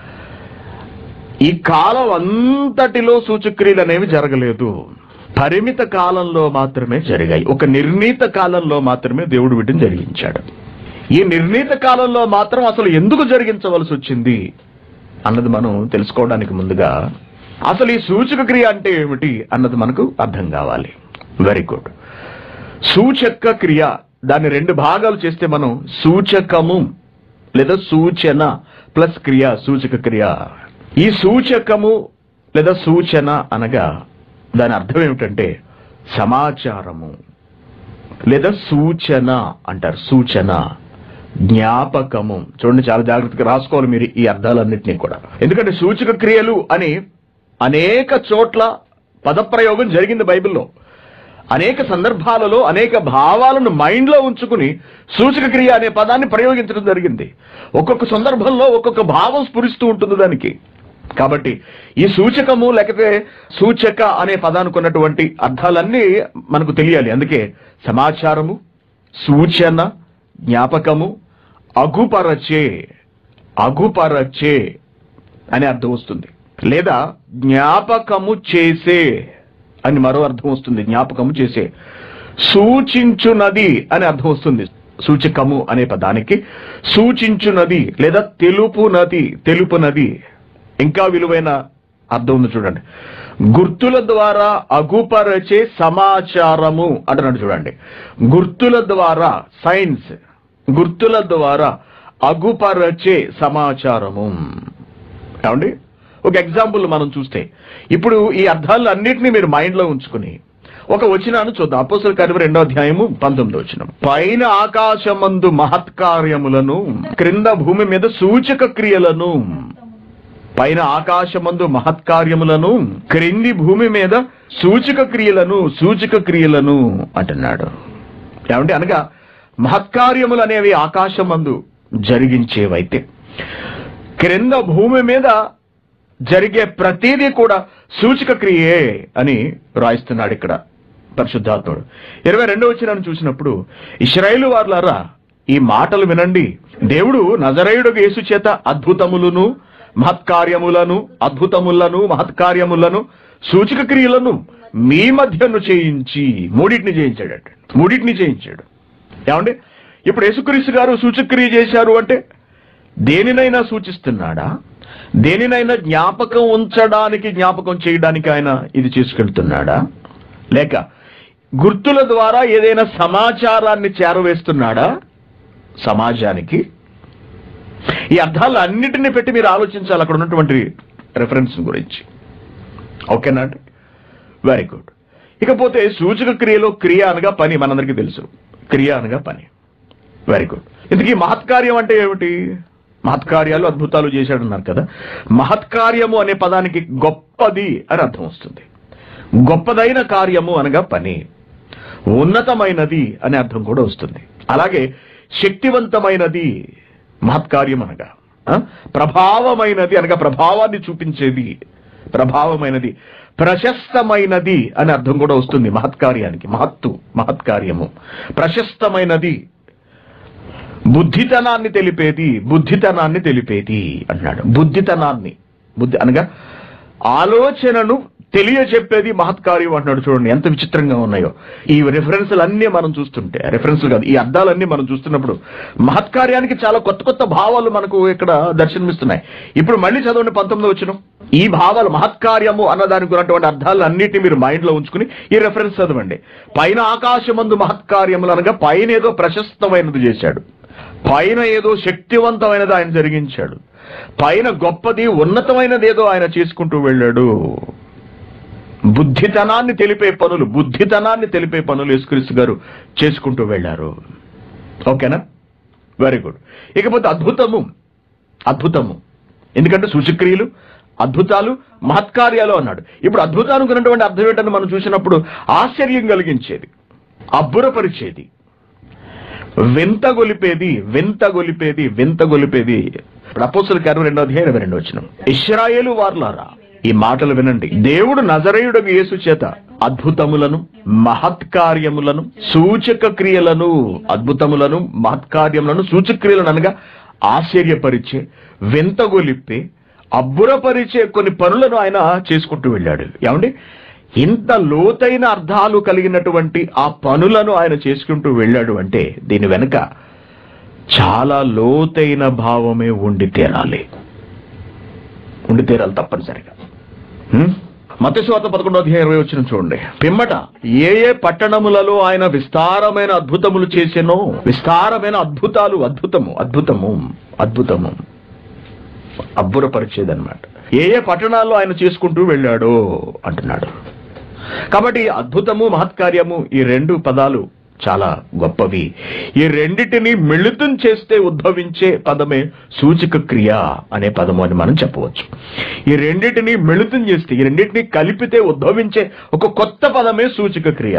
ఈ కాలం అంతటిలో సూచక్రియలు అనేవి జరగలేదు పరిమిత కాలంలో మాత్రమే జరిగాయి ఒక నిర్ణీత కాలంలో మాత్రమే దేవుడు వీటిని జరిగించాడు ఈ నిర్ణీత కాలంలో మాత్రం అసలు ఎందుకు జరిగించవలసి వచ్చింది అన్నది మనం తెలుసుకోవడానికి ముందుగా అసలు ఈ సూచక క్రియ అంటే ఏమిటి అన్నది మనకు అర్థం కావాలి వెరీ గుడ్ సూచక క్రియ దాన్ని రెండు భాగాలు చేస్తే మనం సూచకము లేదా సూచన ప్లస్ క్రియ సూచక క్రియ ఈ సూచకము లేదా సూచన అనగా దాని అర్థం ఏమిటంటే సమాచారము లేదా సూచన అంటారు సూచన జ్ఞాపకము చూడండి చాలా జాగ్రత్తగా రాసుకోవాలి మీరు ఈ అర్థాలన్నింటినీ కూడా ఎందుకంటే సూచక క్రియలు అని అనేక చోట్ల పదప్రయోగం జరిగింది బైబిల్లో అనేక సందర్భాలలో అనేక భావాలను మైండ్ లో ఉంచుకుని సూచక క్రియ అనే పదాన్ని ప్రయోగించడం జరిగింది ఒక్కొక్క సందర్భంలో ఒక్కొక్క భావం స్ఫురిస్తూ ఉంటుంది దానికి కాబట్టి ఈ సూచకము లేకపోతే సూచక అనే పదానికి ఉన్నటువంటి అర్థాలన్నీ మనకు తెలియాలి అందుకే సమాచారము సూచన జ్ఞాపకము అగుపరచే అగుపరచే అనే అర్థం వస్తుంది లేదా జ్ఞాపకము చేసే అని మరో అర్థం వస్తుంది జ్ఞాపకము చేసే సూచించునది అని అర్థం వస్తుంది సూచకము అనే పదానికి సూచించునది లేదా తెలుపునది తెలుపునది ఇంకా విలువైన అర్థం ఉంది చూడండి గుర్తుల ద్వారా అగుపరచే సమాచారము అంటున్నాడు చూడండి గుర్తుల ద్వారా సైన్స్ గుర్తుల ద్వారా అగుపరచే సమాచారము ఏమండి ఒక ఎగ్జాంపుల్ మనం చూస్తే ఇప్పుడు ఈ అర్థాలు అన్నిటినీ మీరు మైండ్ లో ఉంచుకుని ఒక వచనాన్ని చూద్దాం అపోసల కార్యం రెండో అధ్యాయము పంతొమ్మిదో వచనం పైన ఆకాశమందు మహత్కార్యములను క్రింద భూమి మీద సూచక క్రియలను పైన ఆకాశమందు మహత్కార్యములను క్రింది భూమి మీద సూచక క్రియలను సూచక క్రియలను అంటున్నాడు ఏమంటే అనగా మహత్కార్యములు అనేవి ఆకాశమందు జరిగించేవైతే క్రింద భూమి మీద జరిగే ప్రతిదీ కూడా సూచక క్రియే అని రాయిస్తున్నాడు ఇక్కడ పరిశుద్ధాత్ముడు ఇరవై రెండో వచ్చినాన్ని చూసినప్పుడు ఇస్రాయేలు వార్లారా ఈ మాటలు వినండి దేవుడు నజరేయుడు యేసు చేత అద్భుతములను మహత్కార్యములను అద్భుతములను మహత్కార్యములను సూచక క్రియలను మీ మధ్యను చేయించి మూడింటిని చేయించాడట మూడింటిని చేయించాడు ఏమండి ఇప్పుడు యేసుక్రీస్తు గారు సూచక్రియ చేశారు అంటే దేనినైనా సూచిస్తున్నాడా దేనినైనా జ్ఞాపకం ఉంచడానికి జ్ఞాపకం చేయడానికి ఆయన ఇది చేసుకెళ్తున్నాడా లేక గుర్తుల ద్వారా ఏదైనా సమాచారాన్ని చేరవేస్తున్నాడా సమాజానికి ఈ అర్థాలు అన్నిటిని పెట్టి మీరు ఆలోచించాలి అక్కడ ఉన్నటువంటి రెఫరెన్స్ గురించి ఓకేనా అండి వెరీ గుడ్ ఇకపోతే సూచక క్రియలో క్రియ అనగా పని మనందరికీ తెలుసు క్రియ అనగా పని వెరీ గుడ్ ఇంతకీ మహత్కార్యం అంటే ఏమిటి మహత్కార్యాలు అద్భుతాలు చేశాడన్నారు కదా మహత్కార్యము అనే పదానికి గొప్పది అని అర్థం వస్తుంది గొప్పదైన కార్యము అనగా పని ఉన్నతమైనది అనే అర్థం కూడా వస్తుంది అలాగే శక్తివంతమైనది మహత్కార్యం అనగా ఆ? ప్రభావమైనది అనగా ప్రభావాన్ని చూపించేది ప్రభావమైనది ప్రశస్తమైనది అని అర్థం కూడా వస్తుంది మహత్కార్యానికి మహత్తు మహత్కార్యము ప్రశస్తమైనది బుద్ధితనాన్ని తెలిపేది బుద్ధితనాన్ని తెలిపేది అన్నాడు బుద్ధితనాన్ని బుద్ధి అనగా ఆలోచనను తెలియజెప్పేది మహత్కార్యం అంటున్నాడు చూడండి ఎంత విచిత్రంగా ఉన్నాయో ఈ రెఫరెన్స్లు అన్నీ మనం చూస్తుంటే రెఫరెన్స్లు కాదు ఈ అర్థాలన్నీ మనం చూస్తున్నప్పుడు మహత్కార్యానికి చాలా కొత్త కొత్త భావాలు మనకు ఇక్కడ దర్శనమిస్తున్నాయి ఇప్పుడు మళ్ళీ చదవండి పంతొమ్మిది వచ్చిన ఈ భావాలు మహత్కార్యము అన్నదానికి ఉన్నటువంటి అర్థాలు అన్నిటిని మీరు మైండ్ లో ఉంచుకుని ఈ రెఫరెన్స్ చదవండి పైన ఆకాశమందు మహత్కార్యములు అనగా పైన ఏదో ప్రశస్తమైనది చేశాడు పైన ఏదో శక్తివంతమైనది ఆయన జరిగించాడు పైన గొప్పది ఉన్నతమైనది ఏదో ఆయన చేసుకుంటూ వెళ్ళాడు బుద్ధితనాన్ని తెలిపే పనులు బుద్ధితనాన్ని తెలిపే పనులు యేసుక్రీస్తు గారు చేసుకుంటూ వెళ్ళారు ఓకేనా వెరీ గుడ్ ఇకపోతే అద్భుతము అద్భుతము ఎందుకంటే సూచక్రియలు అద్భుతాలు మహత్కార్యాలు అన్నాడు ఇప్పుడు అద్భుతానికి ఉన్నటువంటి అర్థం ఏంటని మనం చూసినప్పుడు ఆశ్చర్యం కలిగించేది అబ్బురపరిచేది వింత గొలిపేది వింత గొలిపేది వింత గొలిపేది ప్రపోజల్ కార్యం రెండో అధ్యాయం ఇరవై రెండు వచ్చిన ఇస్రాయేలు వార్లారా ఈ మాటలు వినండి దేవుడు నజరేయుడకు యేసు చేత అద్భుతములను మహత్కార్యములను సూచక క్రియలను అద్భుతములను మహత్కార్యములను సూచక క్రియలను అనగా ఆశ్చర్యపరిచే వింతగొలిప్పే అబ్బురపరిచే కొన్ని పనులను ఆయన చేసుకుంటూ వెళ్ళాడు ఏమండి ఇంత లోతైన అర్థాలు కలిగినటువంటి ఆ పనులను ఆయన చేసుకుంటూ వెళ్ళాడు అంటే దీని వెనుక చాలా లోతైన భావమే ఉండి తీరాలి ఉండి తీరాలి తప్పనిసరిగా మతస్వాత పదకొండో అధ్యాయం ఇరవై వచ్చిన చూడండి పిమ్మట ఏ ఏ పట్టణములలో ఆయన విస్తారమైన అద్భుతములు చేసెనో విస్తారమైన అద్భుతాలు అద్భుతము అద్భుతము అద్భుతము అబ్బురపరిచేదన్నమాట ఏ ఏ పట్టణాల్లో ఆయన చేసుకుంటూ వెళ్ళాడో అంటున్నాడు కాబట్టి అద్భుతము మహత్కార్యము ఈ రెండు పదాలు చాలా గొప్పవి ఈ రెండిటిని మిళితం చేస్తే ఉద్భవించే పదమే సూచిక క్రియ అనే పదము అని మనం చెప్పవచ్చు ఈ రెండిటిని మిళితం చేస్తే ఈ రెండింటిని కలిపితే ఉద్భవించే ఒక కొత్త పదమే సూచిక క్రియ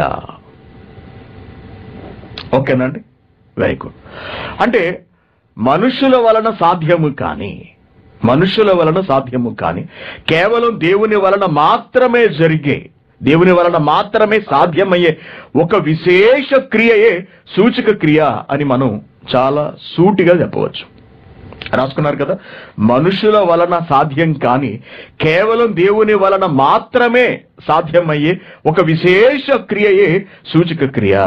ఓకేనండి వెరీ గుడ్ అంటే మనుషుల వలన సాధ్యము కానీ మనుషుల వలన సాధ్యము కానీ కేవలం దేవుని వలన మాత్రమే జరిగే దేవుని వలన మాత్రమే సాధ్యమయ్యే ఒక విశేష క్రియయే సూచక క్రియ అని మనం చాలా సూటిగా చెప్పవచ్చు రాసుకున్నారు కదా మనుషుల వలన సాధ్యం కాని కేవలం దేవుని వలన మాత్రమే సాధ్యమయ్యే ఒక విశేష క్రియయే సూచక క్రియ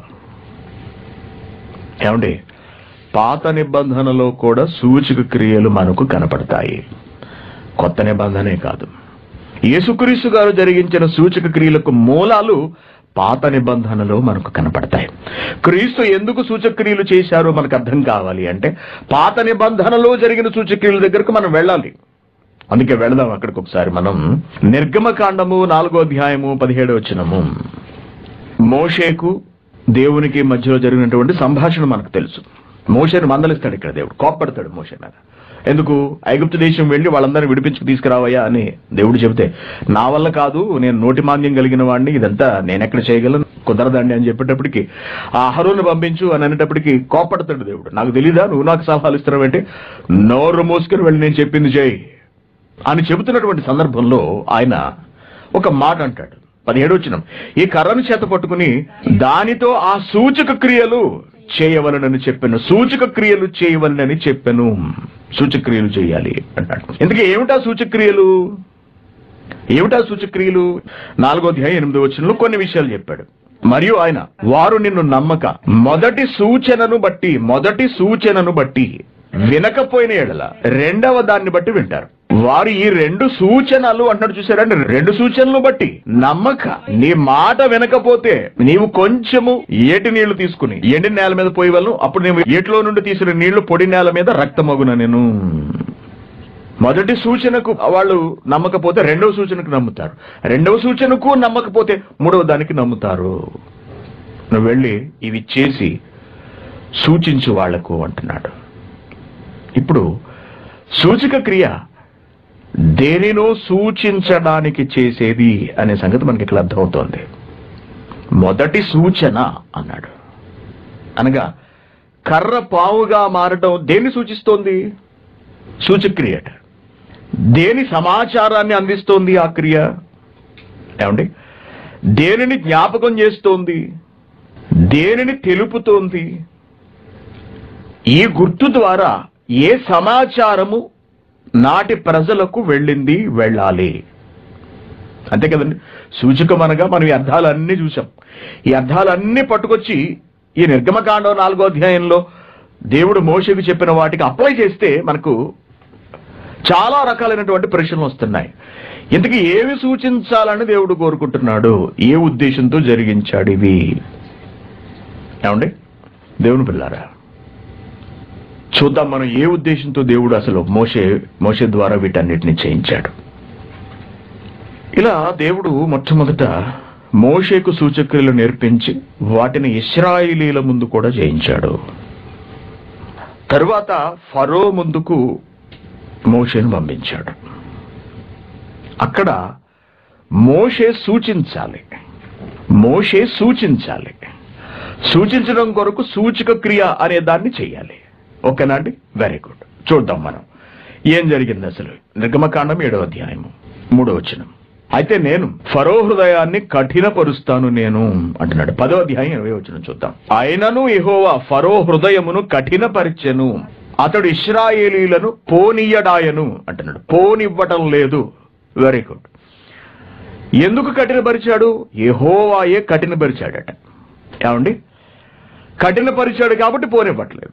ఏమండి పాత నిబంధనలో కూడా సూచక క్రియలు మనకు కనపడతాయి కొత్త నిబంధనే కాదు యేసుక్రీస్తు గారు జరిగించిన సూచక క్రియలకు మూలాలు పాత నిబంధనలో మనకు కనపడతాయి క్రీస్తు ఎందుకు సూచక క్రియలు చేశారో మనకు అర్థం కావాలి అంటే పాత నిబంధనలో జరిగిన సూచక క్రియల దగ్గరకు మనం వెళ్ళాలి అందుకే వెళదాం అక్కడికి ఒకసారి మనం నిర్గమకాండము నాలుగో అధ్యాయము పదిహేడు వచ్చినము మోషేకు దేవునికి మధ్యలో జరిగినటువంటి సంభాషణ మనకు తెలుసు మోషేను మందలిస్తాడు ఇక్కడ దేవుడు కోప్పడతాడు మోషే మీద ఎందుకు ఐగుప్తు దేశం వెళ్ళి వాళ్ళందరినీ విడిపించుకు తీసుకురావయ్యా అని దేవుడు చెబితే నా వల్ల కాదు నేను నోటి మాంద్యం కలిగిన వాడిని ఇదంతా నేను ఎక్కడ చేయగలను కుదరదండి అని చెప్పేటప్పటికి ఆ అహరోను పంపించు అని అనేటప్పటికి కోప్పడతాడు దేవుడు నాకు తెలీదా నువ్వు నాకు సలహాలు ఇస్తున్నావంటే నోరు మోసుకుని వెళ్ళి నేను చెప్పింది చేయి అని చెబుతున్నటువంటి సందర్భంలో ఆయన ఒక మాట అంటాడు పదిహేడు వచ్చిన ఈ కర్రను చేత పట్టుకుని దానితో ఆ సూచక క్రియలు చేయవలనని చెప్పాను సూచక క్రియలు చేయవలనని చెప్పాను సూచక క్రియలు చేయాలి అన్నాడు ఎందుకు ఏమిటా సూచక క్రియలు ఏమిటా సూచక్రియలు నాలుగో అధ్యాయం ఎనిమిదో వచనంలో కొన్ని విషయాలు చెప్పాడు మరియు ఆయన వారు నిన్ను నమ్మక మొదటి సూచనను బట్టి మొదటి సూచనను బట్టి వినకపోయిన ఎడల రెండవ దాన్ని బట్టి వింటారు వారు ఈ రెండు సూచనలు అంటున్నాడు చూసారండి రెండు సూచనలు బట్టి నమ్మక నీ మాట వినకపోతే నీవు కొంచెము ఏటి నీళ్లు తీసుకుని ఎండి నేల మీద పోయి వాళ్ళు అప్పుడు నేను ఏటిలో నుండి తీసిన నీళ్లు పొడి నేల మీద రక్తమగున నేను మొదటి సూచనకు వాళ్ళు నమ్మకపోతే రెండవ సూచనకు నమ్ముతారు రెండవ సూచనకు నమ్మకపోతే మూడవ దానికి నమ్ముతారు నువ్వు వెళ్ళి ఇవి చేసి సూచించు వాళ్లకు అంటున్నాడు ఇప్పుడు సూచక క్రియ దేనినో సూచించడానికి చేసేది అనే సంగతి మనకి ఇక్కడ అర్థమవుతోంది మొదటి సూచన అన్నాడు అనగా కర్ర పావుగా మారటం దేన్ని సూచిస్తోంది సూచక్రియ అట. దేని సమాచారాన్ని అందిస్తోంది ఆ క్రియ ఏమండి దేనిని జ్ఞాపకం చేస్తోంది దేనిని తెలుపుతోంది ఈ గుర్తు ద్వారా ఏ సమాచారము నాటి ప్రజలకు వెళ్ళింది వెళ్ళాలి అంతే కదండి సూచకం అనగా మనం ఈ అర్థాలన్నీ చూసాం ఈ అర్థాలన్నీ పట్టుకొచ్చి ఈ నిర్గమకాండం నాలుగో అధ్యాయంలో దేవుడు మోషకు చెప్పిన వాటికి అప్లై చేస్తే మనకు చాలా రకాలైనటువంటి ప్రశ్నలు వస్తున్నాయి ఇంతకీ ఏవి సూచించాలని దేవుడు కోరుకుంటున్నాడు ఏ ఉద్దేశంతో జరిగించాడు ఇవి ఏమండి దేవుని పిల్లారా చూద్దాం మనం ఏ ఉద్దేశంతో దేవుడు అసలు మోషే మోషే ద్వారా వీటన్నిటిని చేయించాడు ఇలా దేవుడు మొట్టమొదట మోషేకు సూచక్రియలు నేర్పించి వాటిని ఇస్రాయిలీల ముందు కూడా చేయించాడు తరువాత ఫరో ముందుకు మోషేను పంపించాడు అక్కడ మోషే సూచించాలి మోషే సూచించాలి సూచించడం కొరకు సూచక క్రియ అనే దాన్ని చెయ్యాలి ఓకేనా అండి వెరీ గుడ్ చూద్దాం మనం ఏం జరిగింది అసలు నిర్గమకాండం ఏడవ అధ్యాయము మూడో వచనం అయితే నేను ఫరో హృదయాన్ని కఠినపరుస్తాను నేను అంటున్నాడు పదో అధ్యాయం ఇరవై వచనం చూద్దాం ఆయనను యెహోవా ఫరో హృదయమును కఠినపరిచెను అతడు ఇస్రాయేలీలను పోనీయడాయను అంటున్నాడు పోనివ్వటం లేదు వెరీ గుడ్ ఎందుకు కఠినపరిచాడు యెహోవాయే కఠినపరిచాడట ఏమండి కఠినపరిచాడు కాబట్టి పోనివ్వట్లేదు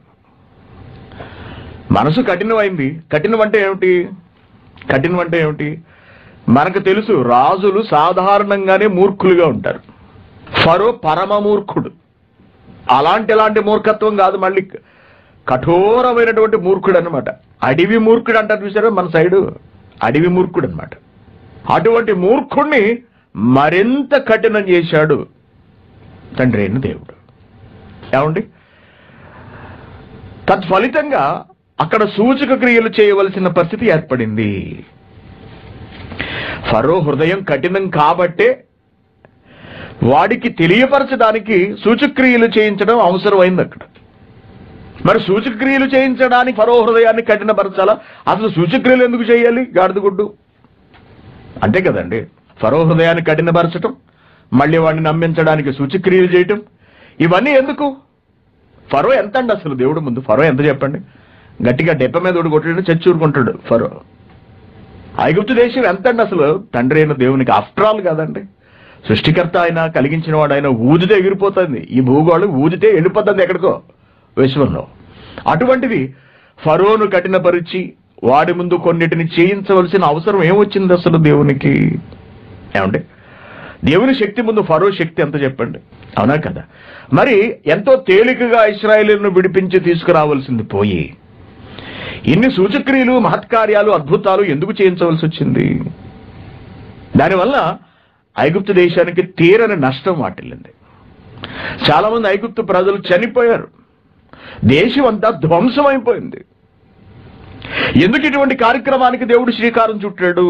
మనసు కఠినమైంది కఠినం అంటే ఏమిటి కఠినం అంటే ఏమిటి మనకు తెలుసు రాజులు సాధారణంగానే మూర్ఖులుగా ఉంటారు ఫరో పరమ మూర్ఖుడు అలాంటి ఎలాంటి మూర్ఖత్వం కాదు మళ్ళీ కఠోరమైనటువంటి మూర్ఖుడు అనమాట అడవి మూర్ఖుడు అంటారు చూసారా మన సైడు అడవి మూర్ఖుడు అనమాట అటువంటి మూర్ఖుణ్ణి మరింత కఠినం చేశాడు తండ్రి అయిన దేవుడు ఏమండి తత్ఫలితంగా అక్కడ సూచక క్రియలు చేయవలసిన పరిస్థితి ఏర్పడింది ఫరో హృదయం కఠినం కాబట్టే వాడికి తెలియపరచడానికి సూచక్రియలు చేయించడం అవసరమైంది అక్కడ మరి సూచక్రియలు చేయించడానికి ఫరో హృదయాన్ని కఠినపరచాలా అసలు సూచక్రియలు ఎందుకు చేయాలి గాడిదగుడ్డు అంతే కదండి ఫరో హృదయాన్ని కఠినపరచటం మళ్ళీ వాడిని నమ్మించడానికి సూచక్రియలు చేయటం ఇవన్నీ ఎందుకు ఫరో ఎంత అండి అసలు దేవుడు ముందు ఫరో ఎంత చెప్పండి గట్టిగా డెప్ప మీద ఒకటి కొట్టాడు చచ్చూరుకుంటాడు ఫరో ఐగుప్తు దేశం ఎంత అండి అసలు తండ్రి అయిన దేవునికి ఆఫ్టర్ ఆల్ కాదండి సృష్టికర్త ఆయన కలిగించిన వాడు ఆయన ఊదితే ఎగిరిపోతుంది ఈ భూగోళం ఊదితే వెళ్ళిపోతుంది ఎక్కడికో విశ్వంలో అటువంటిది ఫరోను కఠినపరిచి వాడి ముందు కొన్నిటిని చేయించవలసిన అవసరం ఏమొచ్చింది అసలు దేవునికి ఏమండి దేవుని శక్తి ముందు ఫరో శక్తి ఎంత చెప్పండి అవునా కదా మరి ఎంతో తేలికగా ఇస్రాయేలీలను విడిపించి తీసుకురావాల్సింది పోయి ఇన్ని సూచక్రియలు మహత్కార్యాలు అద్భుతాలు ఎందుకు చేయించవలసి వచ్చింది దానివల్ల ఐగుప్తు దేశానికి తీరని నష్టం వాటిల్లింది చాలా మంది ఐగుప్తు ప్రజలు చనిపోయారు దేశం అంతా ధ్వంసమైపోయింది ఎందుకు ఇటువంటి కార్యక్రమానికి దేవుడు శ్రీకారం చుట్టాడు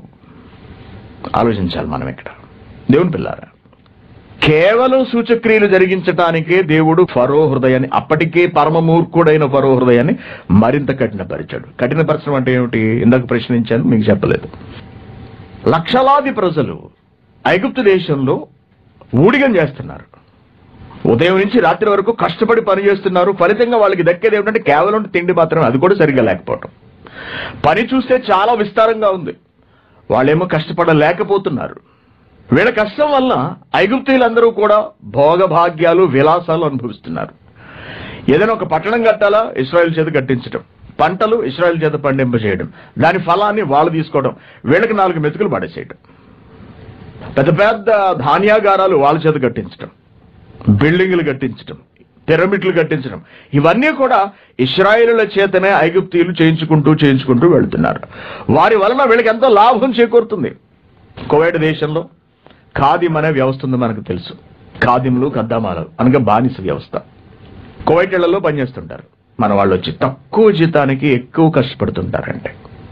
ఆలోచించాలి మనం ఇక్కడ దేవుని పిల్లారా కేవలం సూచక్రియలు జరిగించటానికే దేవుడు ఫరో హృదయాన్ని అప్పటికే పరమమూర్ఖుడైన ఫరో హృదయాన్ని మరింత కఠినపరిచాడు కఠినపరచడం అంటే ఏమిటి ఇందాక ప్రశ్నించాను మీకు చెప్పలేదు లక్షలాది ప్రజలు ఐగుప్తు దేశంలో ఊడిగం చేస్తున్నారు ఉదయం నుంచి రాత్రి వరకు కష్టపడి పని చేస్తున్నారు ఫలితంగా వాళ్ళకి దక్కేది ఏమిటంటే కేవలం తిండి మాత్రమే అది కూడా సరిగ్గా లేకపోవటం పని చూస్తే చాలా విస్తారంగా ఉంది వాళ్ళేమో కష్టపడలేకపోతున్నారు వీళ్ళ కష్టం వల్ల ఐగుప్తీయులందరూ కూడా భోగభాగ్యాలు విలాసాలు అనుభవిస్తున్నారు ఏదైనా ఒక పట్టణం కట్టాలా ఇస్రాయల్ చేత కట్టించడం పంటలు ఇస్రాయల్ చేత పండింపజేయడం దాని ఫలాన్ని వాళ్ళు తీసుకోవడం వీళ్ళకి నాలుగు మెతుకులు పడేసేయడం పెద్ద పెద్ద ధాన్యాగారాలు వాళ్ళ చేత కట్టించడం బిల్డింగులు కట్టించడం పిరమిడ్లు కట్టించడం ఇవన్నీ కూడా ఇస్రాయేలుల చేతనే ఐగుప్తీయులు చేయించుకుంటూ చేయించుకుంటూ వెళ్తున్నారు వారి వలన వీళ్ళకి ఎంతో లాభం చేకూరుతుంది కువైట్ దేశంలో ఖాదిం అనే వ్యవస్థ ఉంది మనకు తెలుసు ఖాదింలు కద్దామాలు అనగా బానిస వ్యవస్థ కువైట్లలో పనిచేస్తుంటారు మన వాళ్ళు వచ్చి తక్కువ జీతానికి ఎక్కువ కష్టపడుతుంటారంటే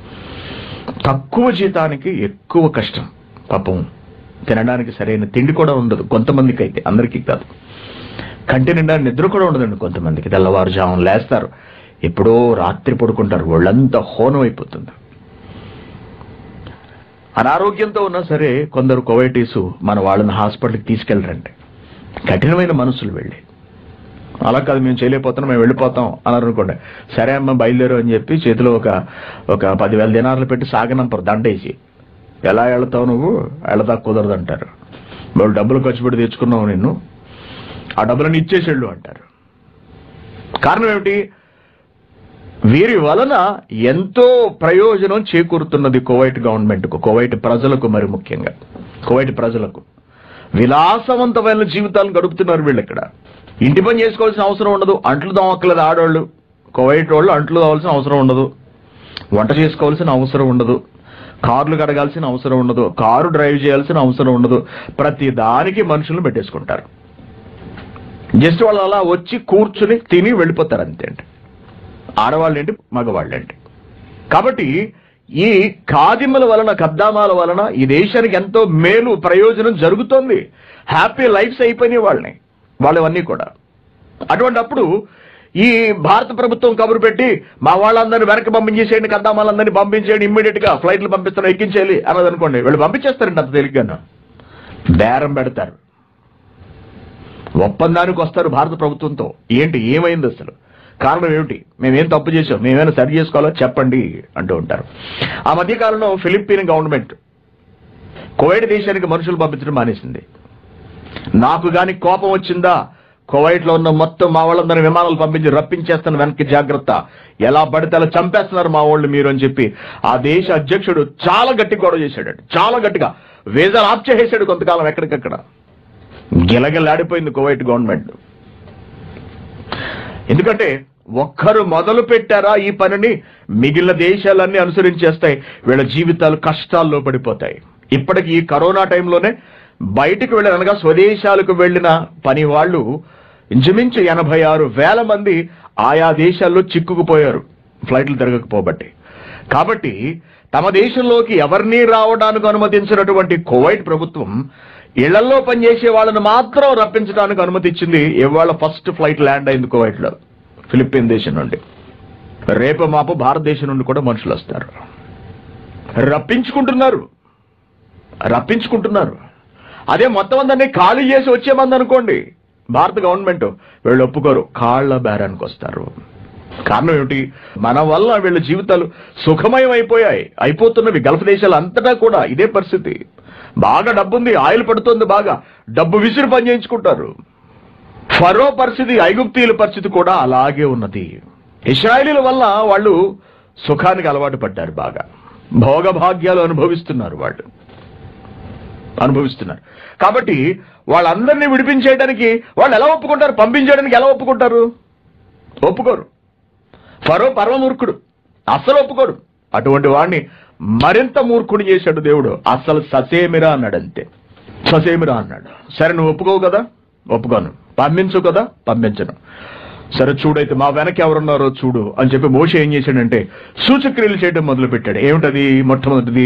తక్కువ జీతానికి ఎక్కువ కష్టం పాపం తినడానికి సరైన తిండి కూడా ఉండదు కొంతమందికి అయితే అందరికీ కాదు కంటి నిండా నిద్ర కూడా ఉండదండి కొంతమందికి తెల్లవారుజామున లేస్తారు ఎప్పుడో రాత్రి పడుకుంటారు ఒళ్ళంతా హోనం అయిపోతుంది అనారోగ్యంతో ఉన్నా సరే కొందరు కొవైటీసు మన వాళ్ళని హాస్పిటల్కి తీసుకెళ్ళరండి కఠినమైన మనసులు వెళ్ళి అలా కాదు మేము చేయలేకపోతున్నాం మేము వెళ్ళిపోతాం అన్నారు అనుకోండి సరే అమ్మ బయలుదేరు అని చెప్పి చేతిలో ఒక ఒక పదివేల దినార్లు పెట్టి సాగనంపరు దండేసి ఎలా వెళ్తావు నువ్వు వెళతా కుదరదు అంటారు వాళ్ళు డబ్బులు ఖర్చు పెట్టి తెచ్చుకున్నావు నిన్ను ఆ డబ్బులను ఇచ్చేసేళ్ళు అంటారు కారణం ఏమిటి వీరి వలన ఎంతో ప్రయోజనం చేకూరుతున్నది కువైట్ గవర్నమెంట్కు కువైట్ ప్రజలకు మరి ముఖ్యంగా కువైట్ ప్రజలకు విలాసవంతమైన జీవితాలను గడుపుతున్నారు వీళ్ళు ఇక్కడ ఇంటి పని చేసుకోవాల్సిన అవసరం ఉండదు అంట్లు దోమక్కలేదు ఆడవాళ్ళు కువైట్ వాళ్ళు అంట్లు తోవాల్సిన అవసరం ఉండదు వంట చేసుకోవాల్సిన అవసరం ఉండదు కార్లు కడగాల్సిన అవసరం ఉండదు కారు డ్రైవ్ చేయాల్సిన అవసరం ఉండదు ప్రతి దానికి మనుషులను పెట్టేసుకుంటారు జస్ట్ వాళ్ళు అలా వచ్చి కూర్చుని తిని వెళ్ళిపోతారు అంతే అండి ఆడవాళ్ళేంటి మగవాళ్ళేంటి కాబట్టి ఈ ఖాదిముల వలన కద్దామాల వలన ఈ దేశానికి ఎంతో మేలు ప్రయోజనం జరుగుతోంది హ్యాపీ లైఫ్స్ అయిపోయినాయి వాళ్ళని వాళ్ళవన్నీ కూడా అటువంటప్పుడు ఈ భారత ప్రభుత్వం కబురు పెట్టి మా వాళ్ళందరినీ వెనక్కి పంపించేసేయండి కద్దామాలందరినీ పంపించేయండి ఇమ్మీడియట్ గా ఫ్లైట్లు పంపిస్తాను ఎక్కించేయాలి అన్నది అనుకోండి వీళ్ళు పంపించేస్తారండి అంత తేలిగ్గాను బేరం పెడతారు ఒప్పందానికి వస్తారు భారత ప్రభుత్వంతో ఏంటి ఏమైంది అసలు కారణం ఏమిటి మేమేం తప్పు చేసాం మేమేమైనా సరి చేసుకోవాలో చెప్పండి అంటూ ఉంటారు ఆ మధ్య కాలంలో ఫిలిప్పీన్ గవర్నమెంట్ కువైట్ దేశానికి మనుషులు పంపించడం మానేసింది నాకు గాని కోపం వచ్చిందా కువైట్ లో ఉన్న మొత్తం మా వాళ్ళందరినీ విమానాలు పంపించి రప్పించేస్తాను వెనక్కి జాగ్రత్త ఎలా పడితే అలా చంపేస్తున్నారు మా వాళ్ళు మీరు అని చెప్పి ఆ దేశ అధ్యక్షుడు చాలా గట్టి గొడవ చేశాడు చాలా గట్టిగా వీసాలు ఆప్ చేసేసాడు కొంతకాలం ఎక్కడికక్కడ గిలగిలాడిపోయింది కువైట్ గవర్నమెంట్ ఎందుకంటే ఒక్కరు మొదలు పెట్టారా ఈ పనిని మిగిలిన దేశాలన్నీ అనుసరించేస్తాయి వీళ్ళ జీవితాలు కష్టాల్లో పడిపోతాయి ఇప్పటికి ఈ కరోనా టైంలోనే బయటికి వెళ్ళిన అనగా స్వదేశాలకు వెళ్ళిన పని వాళ్ళు ఇంచుమించు ఎనభై ఆరు వేల మంది ఆయా దేశాల్లో చిక్కుకుపోయారు ఫ్లైట్లు తిరగకపోబట్టి కాబట్టి తమ దేశంలోకి ఎవరినీ రావడానికి అనుమతించినటువంటి కువైట్ ప్రభుత్వం ఇళ్లలో పనిచేసే వాళ్ళని మాత్రం రప్పించడానికి అనుమతి ఇచ్చింది ఇవాళ ఫస్ట్ ఫ్లైట్ ల్యాండ్ అయింది కువైట్ లో ఫిలిప్పీన్ దేశం నుండి రేపు మాపు భారతదేశం నుండి కూడా మనుషులు వస్తారు రప్పించుకుంటున్నారు రప్పించుకుంటున్నారు అదే మొత్తం అందరినీ ఖాళీ చేసి వచ్చేమంది అనుకోండి భారత గవర్నమెంట్ వీళ్ళు ఒప్పుకోరు కాళ్ళ బేరానికి వస్తారు కారణం ఏమిటి మన వల్ల వీళ్ళ జీవితాలు సుఖమయం అయిపోయాయి అయిపోతున్నవి గల్ఫ్ దేశాలు అంతటా కూడా ఇదే పరిస్థితి బాగా డబ్బుంది ఆయిల్ పడుతుంది బాగా డబ్బు విసిరి పని చేయించుకుంటారు ఫరో పరిస్థితి ఐగుప్తీయుల పరిస్థితి కూడా అలాగే ఉన్నది ఇస్రాయలీల వల్ల వాళ్ళు సుఖానికి అలవాటు పడ్డారు బాగా భోగభాగ్యాలు అనుభవిస్తున్నారు వాళ్ళు అనుభవిస్తున్నారు కాబట్టి వాళ్ళందరినీ విడిపించేయడానికి వాళ్ళు ఎలా ఒప్పుకుంటారు పంపించేయడానికి ఎలా ఒప్పుకుంటారు ఒప్పుకోరు ఫరో పరమమూర్ఖుడు అస్సలు ఒప్పుకోడు అటువంటి వాడిని మరింత మూర్ఖుడు చేశాడు దేవుడు అస్సలు ససేమిరా అన్నాడు అంతే ససేమిరా అన్నాడు సరే నువ్వు ఒప్పుకోవు కదా ఒప్పుకోను పంపించు కదా పంపించను సరే చూడైతే మా వెనక ఎవరున్నారో చూడు అని చెప్పి మోష ఏం చేశాడంటే సూచక్రియలు చేయడం మొదలు పెట్టాడు ఏమిటది మొట్టమొదటిది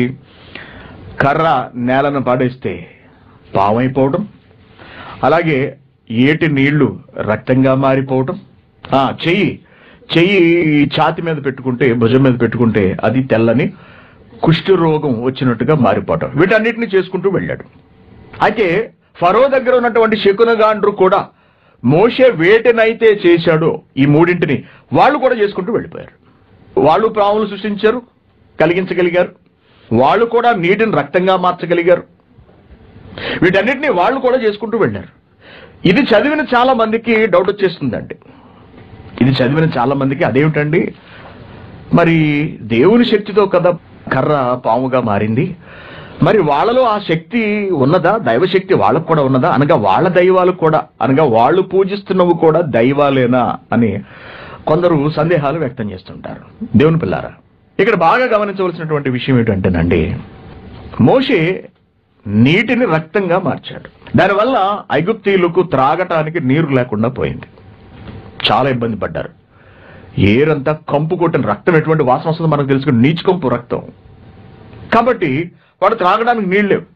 కర్ర నేలను పాడేస్తే పామైపోవడం అలాగే ఏటి నీళ్లు రక్తంగా మారిపోవటం ఆ చెయ్యి చెయ్యి ఈ ఛాతి మీద పెట్టుకుంటే భుజం మీద పెట్టుకుంటే అది తెల్లని కుష్ఠ రోగం వచ్చినట్టుగా మారిపోవటం వీటన్నిటిని చేసుకుంటూ వెళ్ళాడు అయితే ఫరో దగ్గర ఉన్నటువంటి శకునగాండ్రు కూడా మోషే వేటినైతే చేశాడో ఈ మూడింటిని వాళ్ళు కూడా చేసుకుంటూ వెళ్ళిపోయారు వాళ్ళు ప్రాములు సృష్టించారు కలిగించగలిగారు వాళ్ళు కూడా నీటిని రక్తంగా మార్చగలిగారు వీటన్నిటిని వాళ్ళు కూడా చేసుకుంటూ వెళ్ళారు ఇది చదివిన చాలా మందికి డౌట్ వచ్చేస్తుందండి ఇది చదివిన చాలా మందికి అదేమిటండి మరి దేవుని శక్తితో కదా కర్ర పాముగా మారింది మరి వాళ్ళలో ఆ శక్తి ఉన్నదా దైవశక్తి వాళ్ళకు కూడా ఉన్నదా అనగా వాళ్ళ దైవాలు కూడా అనగా వాళ్ళు పూజిస్తున్నవి కూడా దైవాలేనా అని కొందరు సందేహాలు వ్యక్తం చేస్తుంటారు దేవుని పిల్లారా ఇక్కడ బాగా గమనించవలసినటువంటి విషయం ఏంటంటేనండి మోషే నీటిని రక్తంగా మార్చాడు దానివల్ల ఐగుప్తీయులకు త్రాగటానికి నీరు లేకుండా పోయింది చాలా ఇబ్బంది పడ్డారు ఏరంతా కంపు కొట్టిన రక్తం ఎటువంటి వాసన వస్తుందో మనకు తెలుసుకుని నీచుకంపు రక్తం కాబట్టి వాడు త్రాగడానికి నీళ్ళు లేవు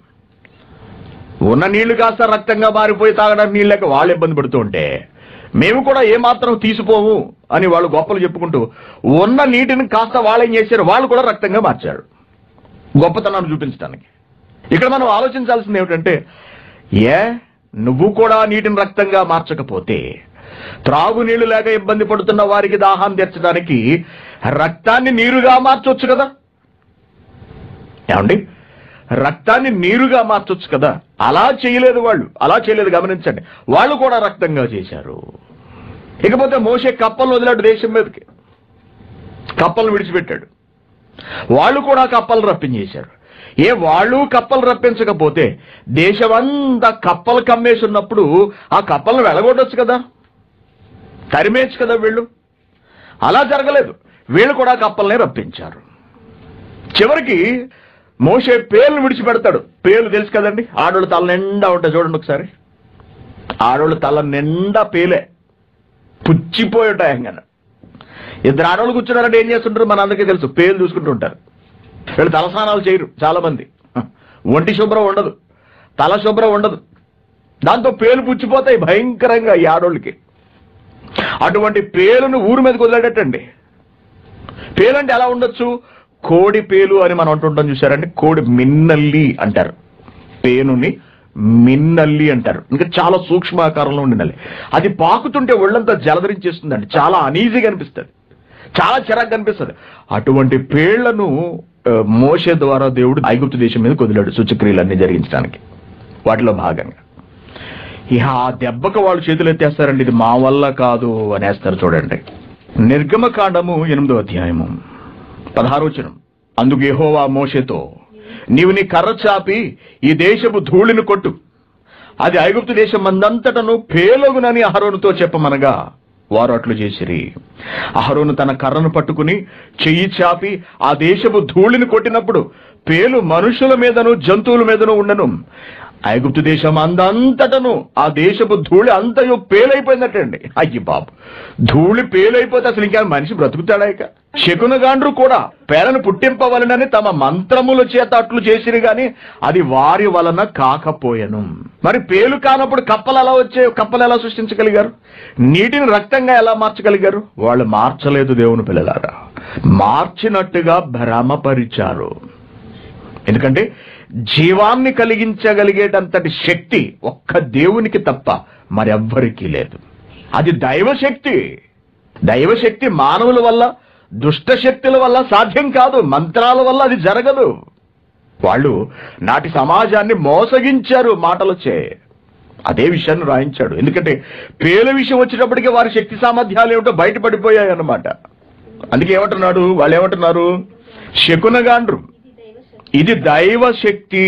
ఉన్న నీళ్లు కాస్త రక్తంగా మారిపోయి తాగడానికి నీళ్ళు లేక వాళ్ళు ఇబ్బంది పడుతూ ఉంటే మేము కూడా ఏమాత్రం తీసిపోము అని వాళ్ళు గొప్పలు చెప్పుకుంటూ ఉన్న నీటిని కాస్త వాళ్ళు ఏం చేశారు వాళ్ళు కూడా రక్తంగా మార్చారు గొప్పతనాన్ని చూపించడానికి ఇక్కడ మనం ఆలోచించాల్సింది ఏమిటంటే ఏ నువ్వు కూడా నీటిని రక్తంగా మార్చకపోతే త్రాగునీళ్లు లేక ఇబ్బంది పడుతున్న వారికి దాహాన్ని తీర్చడానికి రక్తాన్ని నీరుగా మార్చొచ్చు కదా ఏమండి రక్తాన్ని నీరుగా మార్చొచ్చు కదా అలా చేయలేదు వాళ్ళు అలా చేయలేదు గమనించండి వాళ్ళు కూడా రక్తంగా చేశారు ఇకపోతే మోసే కప్పలను వదిలాడు దేశం మీదకి కప్పలను విడిచిపెట్టాడు వాళ్ళు కూడా కప్పలు రప్పించేశారు ఏ వాళ్ళు కప్పలు రప్పించకపోతే దేశమంతా కప్పలు కమ్మేసి ఉన్నప్పుడు ఆ కప్పలను వెళ్ళగొట్టచ్చు కదా తరిమేచ్చు కదా వీళ్ళు అలా జరగలేదు వీళ్ళు కూడా కప్పల్ని రప్పించారు చివరికి మోసే పేర్లు విడిచిపెడతాడు పేర్లు తెలుసు కదండి ఆడోళ్ళ తల నిండా ఉంటాయి చూడండి ఒకసారి ఆడోళ్ళ తల నిండా పేలే పుచ్చిపోయి ఉంటాయి ఆయన ఇద్దరు ఆడవాళ్ళు కూర్చున్నారంటే ఏం చేస్తుంటారు మన అందరికీ తెలుసు పేర్లు చూసుకుంటూ ఉంటారు వీళ్ళు తలస్నానాలు చేయరు చాలా మంది ఒంటి శుభ్రం ఉండదు తల శుభ్రం ఉండదు దాంతో పేలు పుచ్చిపోతాయి భయంకరంగా ఈ ఆడోళ్ళకి అటువంటి పేలును ఊరు మీదకి వదిలేటట్టండి పేలంటే ఎలా ఉండొచ్చు కోడి పేలు అని మనం అంటుంటాం చూసారంటే కోడి మిన్నల్లి అంటారు పేనుని మిన్నల్లి అంటారు ఇంకా చాలా సూక్ష్మ ఆకారంలో ఉండినల్లి అది పాకుతుంటే ఒళ్ళంతా జలధరించేస్తుందండి చాలా అనీజీగా అనిపిస్తుంది చాలా చిరాకు అనిపిస్తుంది అటువంటి పేళ్లను ఆ, మోషే ద్వారా దేవుడు ఐగుప్తు దేశం మీద వదిలాడు సూచక్రియలన్నీ జరిగించడానికి వాటిలో భాగంగా ఇక ఆ దెబ్బకు వాళ్ళు చేతులు ఎత్తేస్తారండి ఇది మా వల్ల కాదు అనేస్తారు చూడండి నిర్గమకాండము ఎనిమిదో అధ్యాయము పదహారోచనం అందుకు యెహోవా మోషేతో నీవు నీ కర్ర చాపి ఈ దేశపు ధూళిని కొట్టు అది ఐగుప్తు దేశం మందంతటను పేలగునని అహరోనుతో చెప్పమనగా వారు అట్లు చేసిరి అహరోను తన కర్రను పట్టుకుని చెయ్యి చాపి ఆ దేశపు ధూళిని కొట్టినప్పుడు పేలు మనుషుల మీదను జంతువుల మీదను ఉండను ఐగుప్తు దేశం అందంతటను ఆ దేశపు ధూళి అంతయు పేలైపోయిందటండి అయ్యి బాబు ధూళి పేలైపోతే అసలు ఇంకా మనిషి బ్రతుకుతాడా ఇక శకునగాండ్రు కూడా పేలను పుట్టింపవలనని తమ మంత్రముల చేత అట్లు చేసిరు గాని అది వారి వలన కాకపోయెను మరి పేలు కానప్పుడు కప్పలు ఎలా వచ్చే కప్పలు ఎలా సృష్టించగలిగారు నీటిని రక్తంగా ఎలా మార్చగలిగారు వాళ్ళు మార్చలేదు దేవుని పిల్లలారా మార్చినట్టుగా భ్రమపరిచారు ఎందుకంటే జీవాన్ని కలిగించగలిగేటంతటి శక్తి ఒక్క దేవునికి తప్ప మరెవ్వరికీ లేదు అది దైవశక్తి దైవశక్తి మానవుల వల్ల దుష్ట శక్తుల వల్ల సాధ్యం కాదు మంత్రాల వల్ల అది జరగదు వాళ్ళు నాటి సమాజాన్ని మోసగించారు మాటలచే అదే విషయాన్ని రాయించాడు ఎందుకంటే పేల విషయం వచ్చేటప్పటికి వారి శక్తి సామర్థ్యాలు ఏమిటో బయటపడిపోయాయి అన్నమాట అందుకే ఏమంటున్నాడు వాళ్ళు ఏమంటున్నారు శకునగాండ్రు ఇది దైవ శక్తి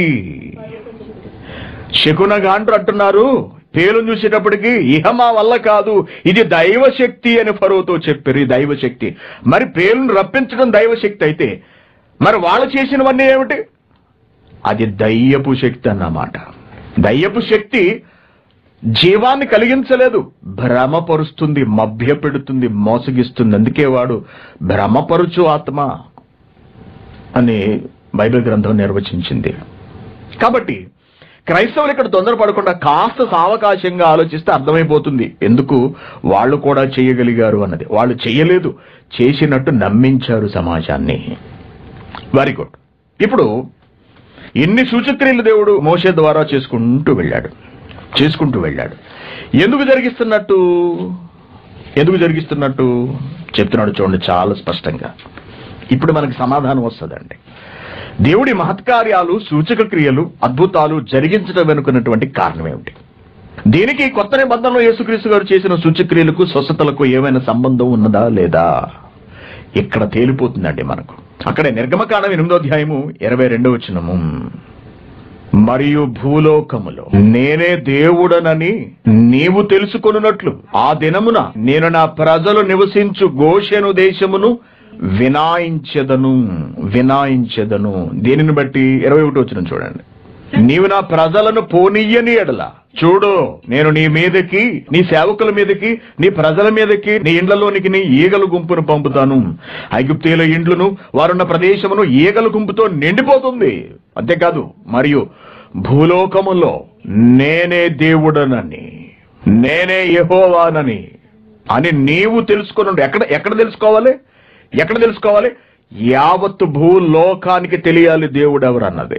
శకునగాండ్రు అంటున్నారు పేరును చూసేటప్పటికి ఇహ మా వల్ల కాదు ఇది దైవ శక్తి అని ఫరోతో చెప్పారు ఈ దైవ శక్తి మరి పేరును రప్పించడం దైవ శక్తి అయితే మరి వాళ్ళు చేసినవన్నీ ఏమిటి అది దయ్యపు శక్తి అన్నమాట దయ్యపు శక్తి జీవాన్ని కలిగించలేదు భ్రమపరుస్తుంది మభ్యపెడుతుంది మోసగిస్తుంది అందుకే వాడు భ్రమపరుచు ఆత్మ అని బైబిల్ గ్రంథం నిర్వచించింది కాబట్టి క్రైస్తవులు ఇక్కడ తొందరపడకుండా కాస్త సావకాశంగా ఆలోచిస్తే అర్థమైపోతుంది ఎందుకు వాళ్ళు కూడా చేయగలిగారు అన్నది వాళ్ళు చేయలేదు చేసినట్టు నమ్మించారు సమాజాన్ని వెరీ గుడ్ ఇప్పుడు ఇన్ని సూచక్రియలు దేవుడు మోసే ద్వారా చేసుకుంటూ వెళ్ళాడు చేసుకుంటూ వెళ్ళాడు ఎందుకు జరిగిస్తున్నట్టు ఎందుకు జరిగిస్తున్నట్టు చెప్తున్నాడు చూడండి చాలా స్పష్టంగా ఇప్పుడు మనకి సమాధానం వస్తుందండి దేవుడి మహత్కార్యాలు సూచక క్రియలు అద్భుతాలు జరిగించడం వెనుకున్నటువంటి కారణం ఏమిటి దీనికి కొత్త నిబంధనలో యేసుక్రీస్తు గారు చేసిన సూచక్రియలకు స్వస్థతలకు ఏమైనా సంబంధం ఉన్నదా లేదా ఇక్కడ తేలిపోతుందండి మనకు అక్కడే నిర్గమకాండం ఎనిమిదో అధ్యాయము ఇరవై రెండో వచ్చినము మరియు భూలోకములో నేనే దేవుడనని నీవు తెలుసుకొనున్నట్లు ఆ దినమున నేను నా ప్రజలు నివసించు గోషెను దేశమును వినాయించెదను వినాయించెదను దీనిని బట్టి ఇరవై ఒకటి వచ్చిన చూడండి నీవు నా ప్రజలను పోనీయని ఎడల చూడు నేను నీ మీదకి నీ సేవకుల మీదకి నీ ప్రజల మీదకి నీ ఇండ్లలోనికి నీ ఈగల గుంపును పంపుతాను ఐగుప్తీయుల ఇండ్లను వారున్న ప్రదేశమును ఈగల గుంపుతో నిండిపోతుంది అంతేకాదు మరియు భూలోకములో నేనే దేవుడనని నేనే యెహోవానని అని నీవు తెలుసుకున్నాడు ఎక్కడ ఎక్కడ తెలుసుకోవాలి ఎక్కడ తెలుసుకోవాలి యావత్ భూలోకానికి తెలియాలి దేవుడు ఎవరు అన్నది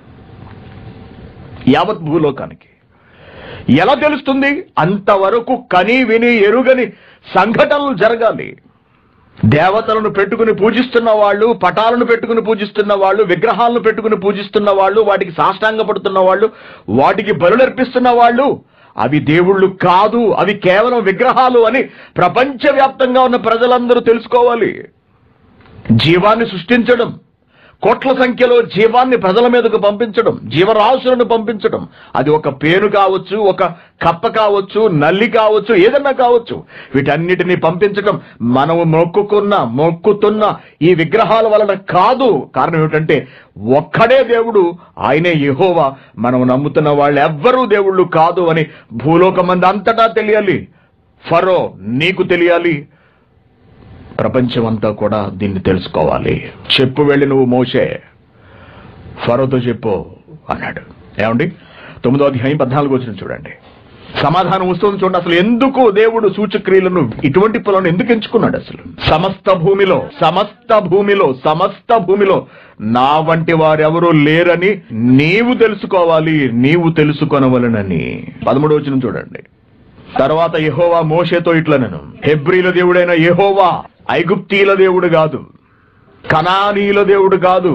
యావత్ భూలోకానికి ఎలా తెలుస్తుంది అంతవరకు కని విని ఎరుగని సంఘటనలు జరగాలి దేవతలను పెట్టుకుని పూజిస్తున్న వాళ్ళు పటాలను పెట్టుకుని పూజిస్తున్న వాళ్ళు విగ్రహాలను పెట్టుకుని పూజిస్తున్న వాళ్ళు వాటికి సాష్టాంగపడుతున్న వాళ్ళు వాటికి బలులర్పిస్తున్న వాళ్ళు అవి దేవుళ్ళు కాదు అవి కేవలం విగ్రహాలు అని ప్రపంచవ్యాప్తంగా ఉన్న ప్రజలందరూ తెలుసుకోవాలి జీవాన్ని సృష్టించడం కోట్ల సంఖ్యలో జీవాన్ని ప్రజల మీదకు పంపించడం జీవరాశులను పంపించడం అది ఒక పేరు కావచ్చు ఒక కప్ప కావచ్చు నల్లి కావచ్చు ఏదన్నా కావచ్చు వీటన్నిటిని పంపించడం మనము మొక్కుకున్న మొక్కుతున్న ఈ విగ్రహాల వలన కాదు కారణం ఏమిటంటే ఒక్కడే దేవుడు ఆయనే యెహోవా మనం నమ్ముతున్న వాళ్ళు ఎవ్వరూ దేవుళ్ళు కాదు అని భూలోకం మంది అంతటా తెలియాలి ఫరో నీకు తెలియాలి ప్రపంచమంతా కూడా దీన్ని తెలుసుకోవాలి చెప్పు వెళ్ళి నువ్వు మోసే ఫరోతో చెప్పు అన్నాడు ఏమండి తొమ్మిదో అధ్యాయం పద్నాలుగు వచ్చిన చూడండి సమాధానం వస్తుంది చూడండి అసలు ఎందుకు దేవుడు సూచక్రియలను ఇటువంటి పొలను ఎందుకు ఎంచుకున్నాడు అసలు సమస్త భూమిలో సమస్త భూమిలో సమస్త భూమిలో నా వంటి వారెవరూ లేరని నీవు తెలుసుకోవాలి నీవు తెలుసుకొనవలనని పదమూడు వచ్చిన చూడండి తర్వాత యెహోవా మోషేతో ఇట్లనను హెబ్రీల దేవుడైన యెహోవా ఐగుప్తీల దేవుడు కాదు కనానీయుల దేవుడు కాదు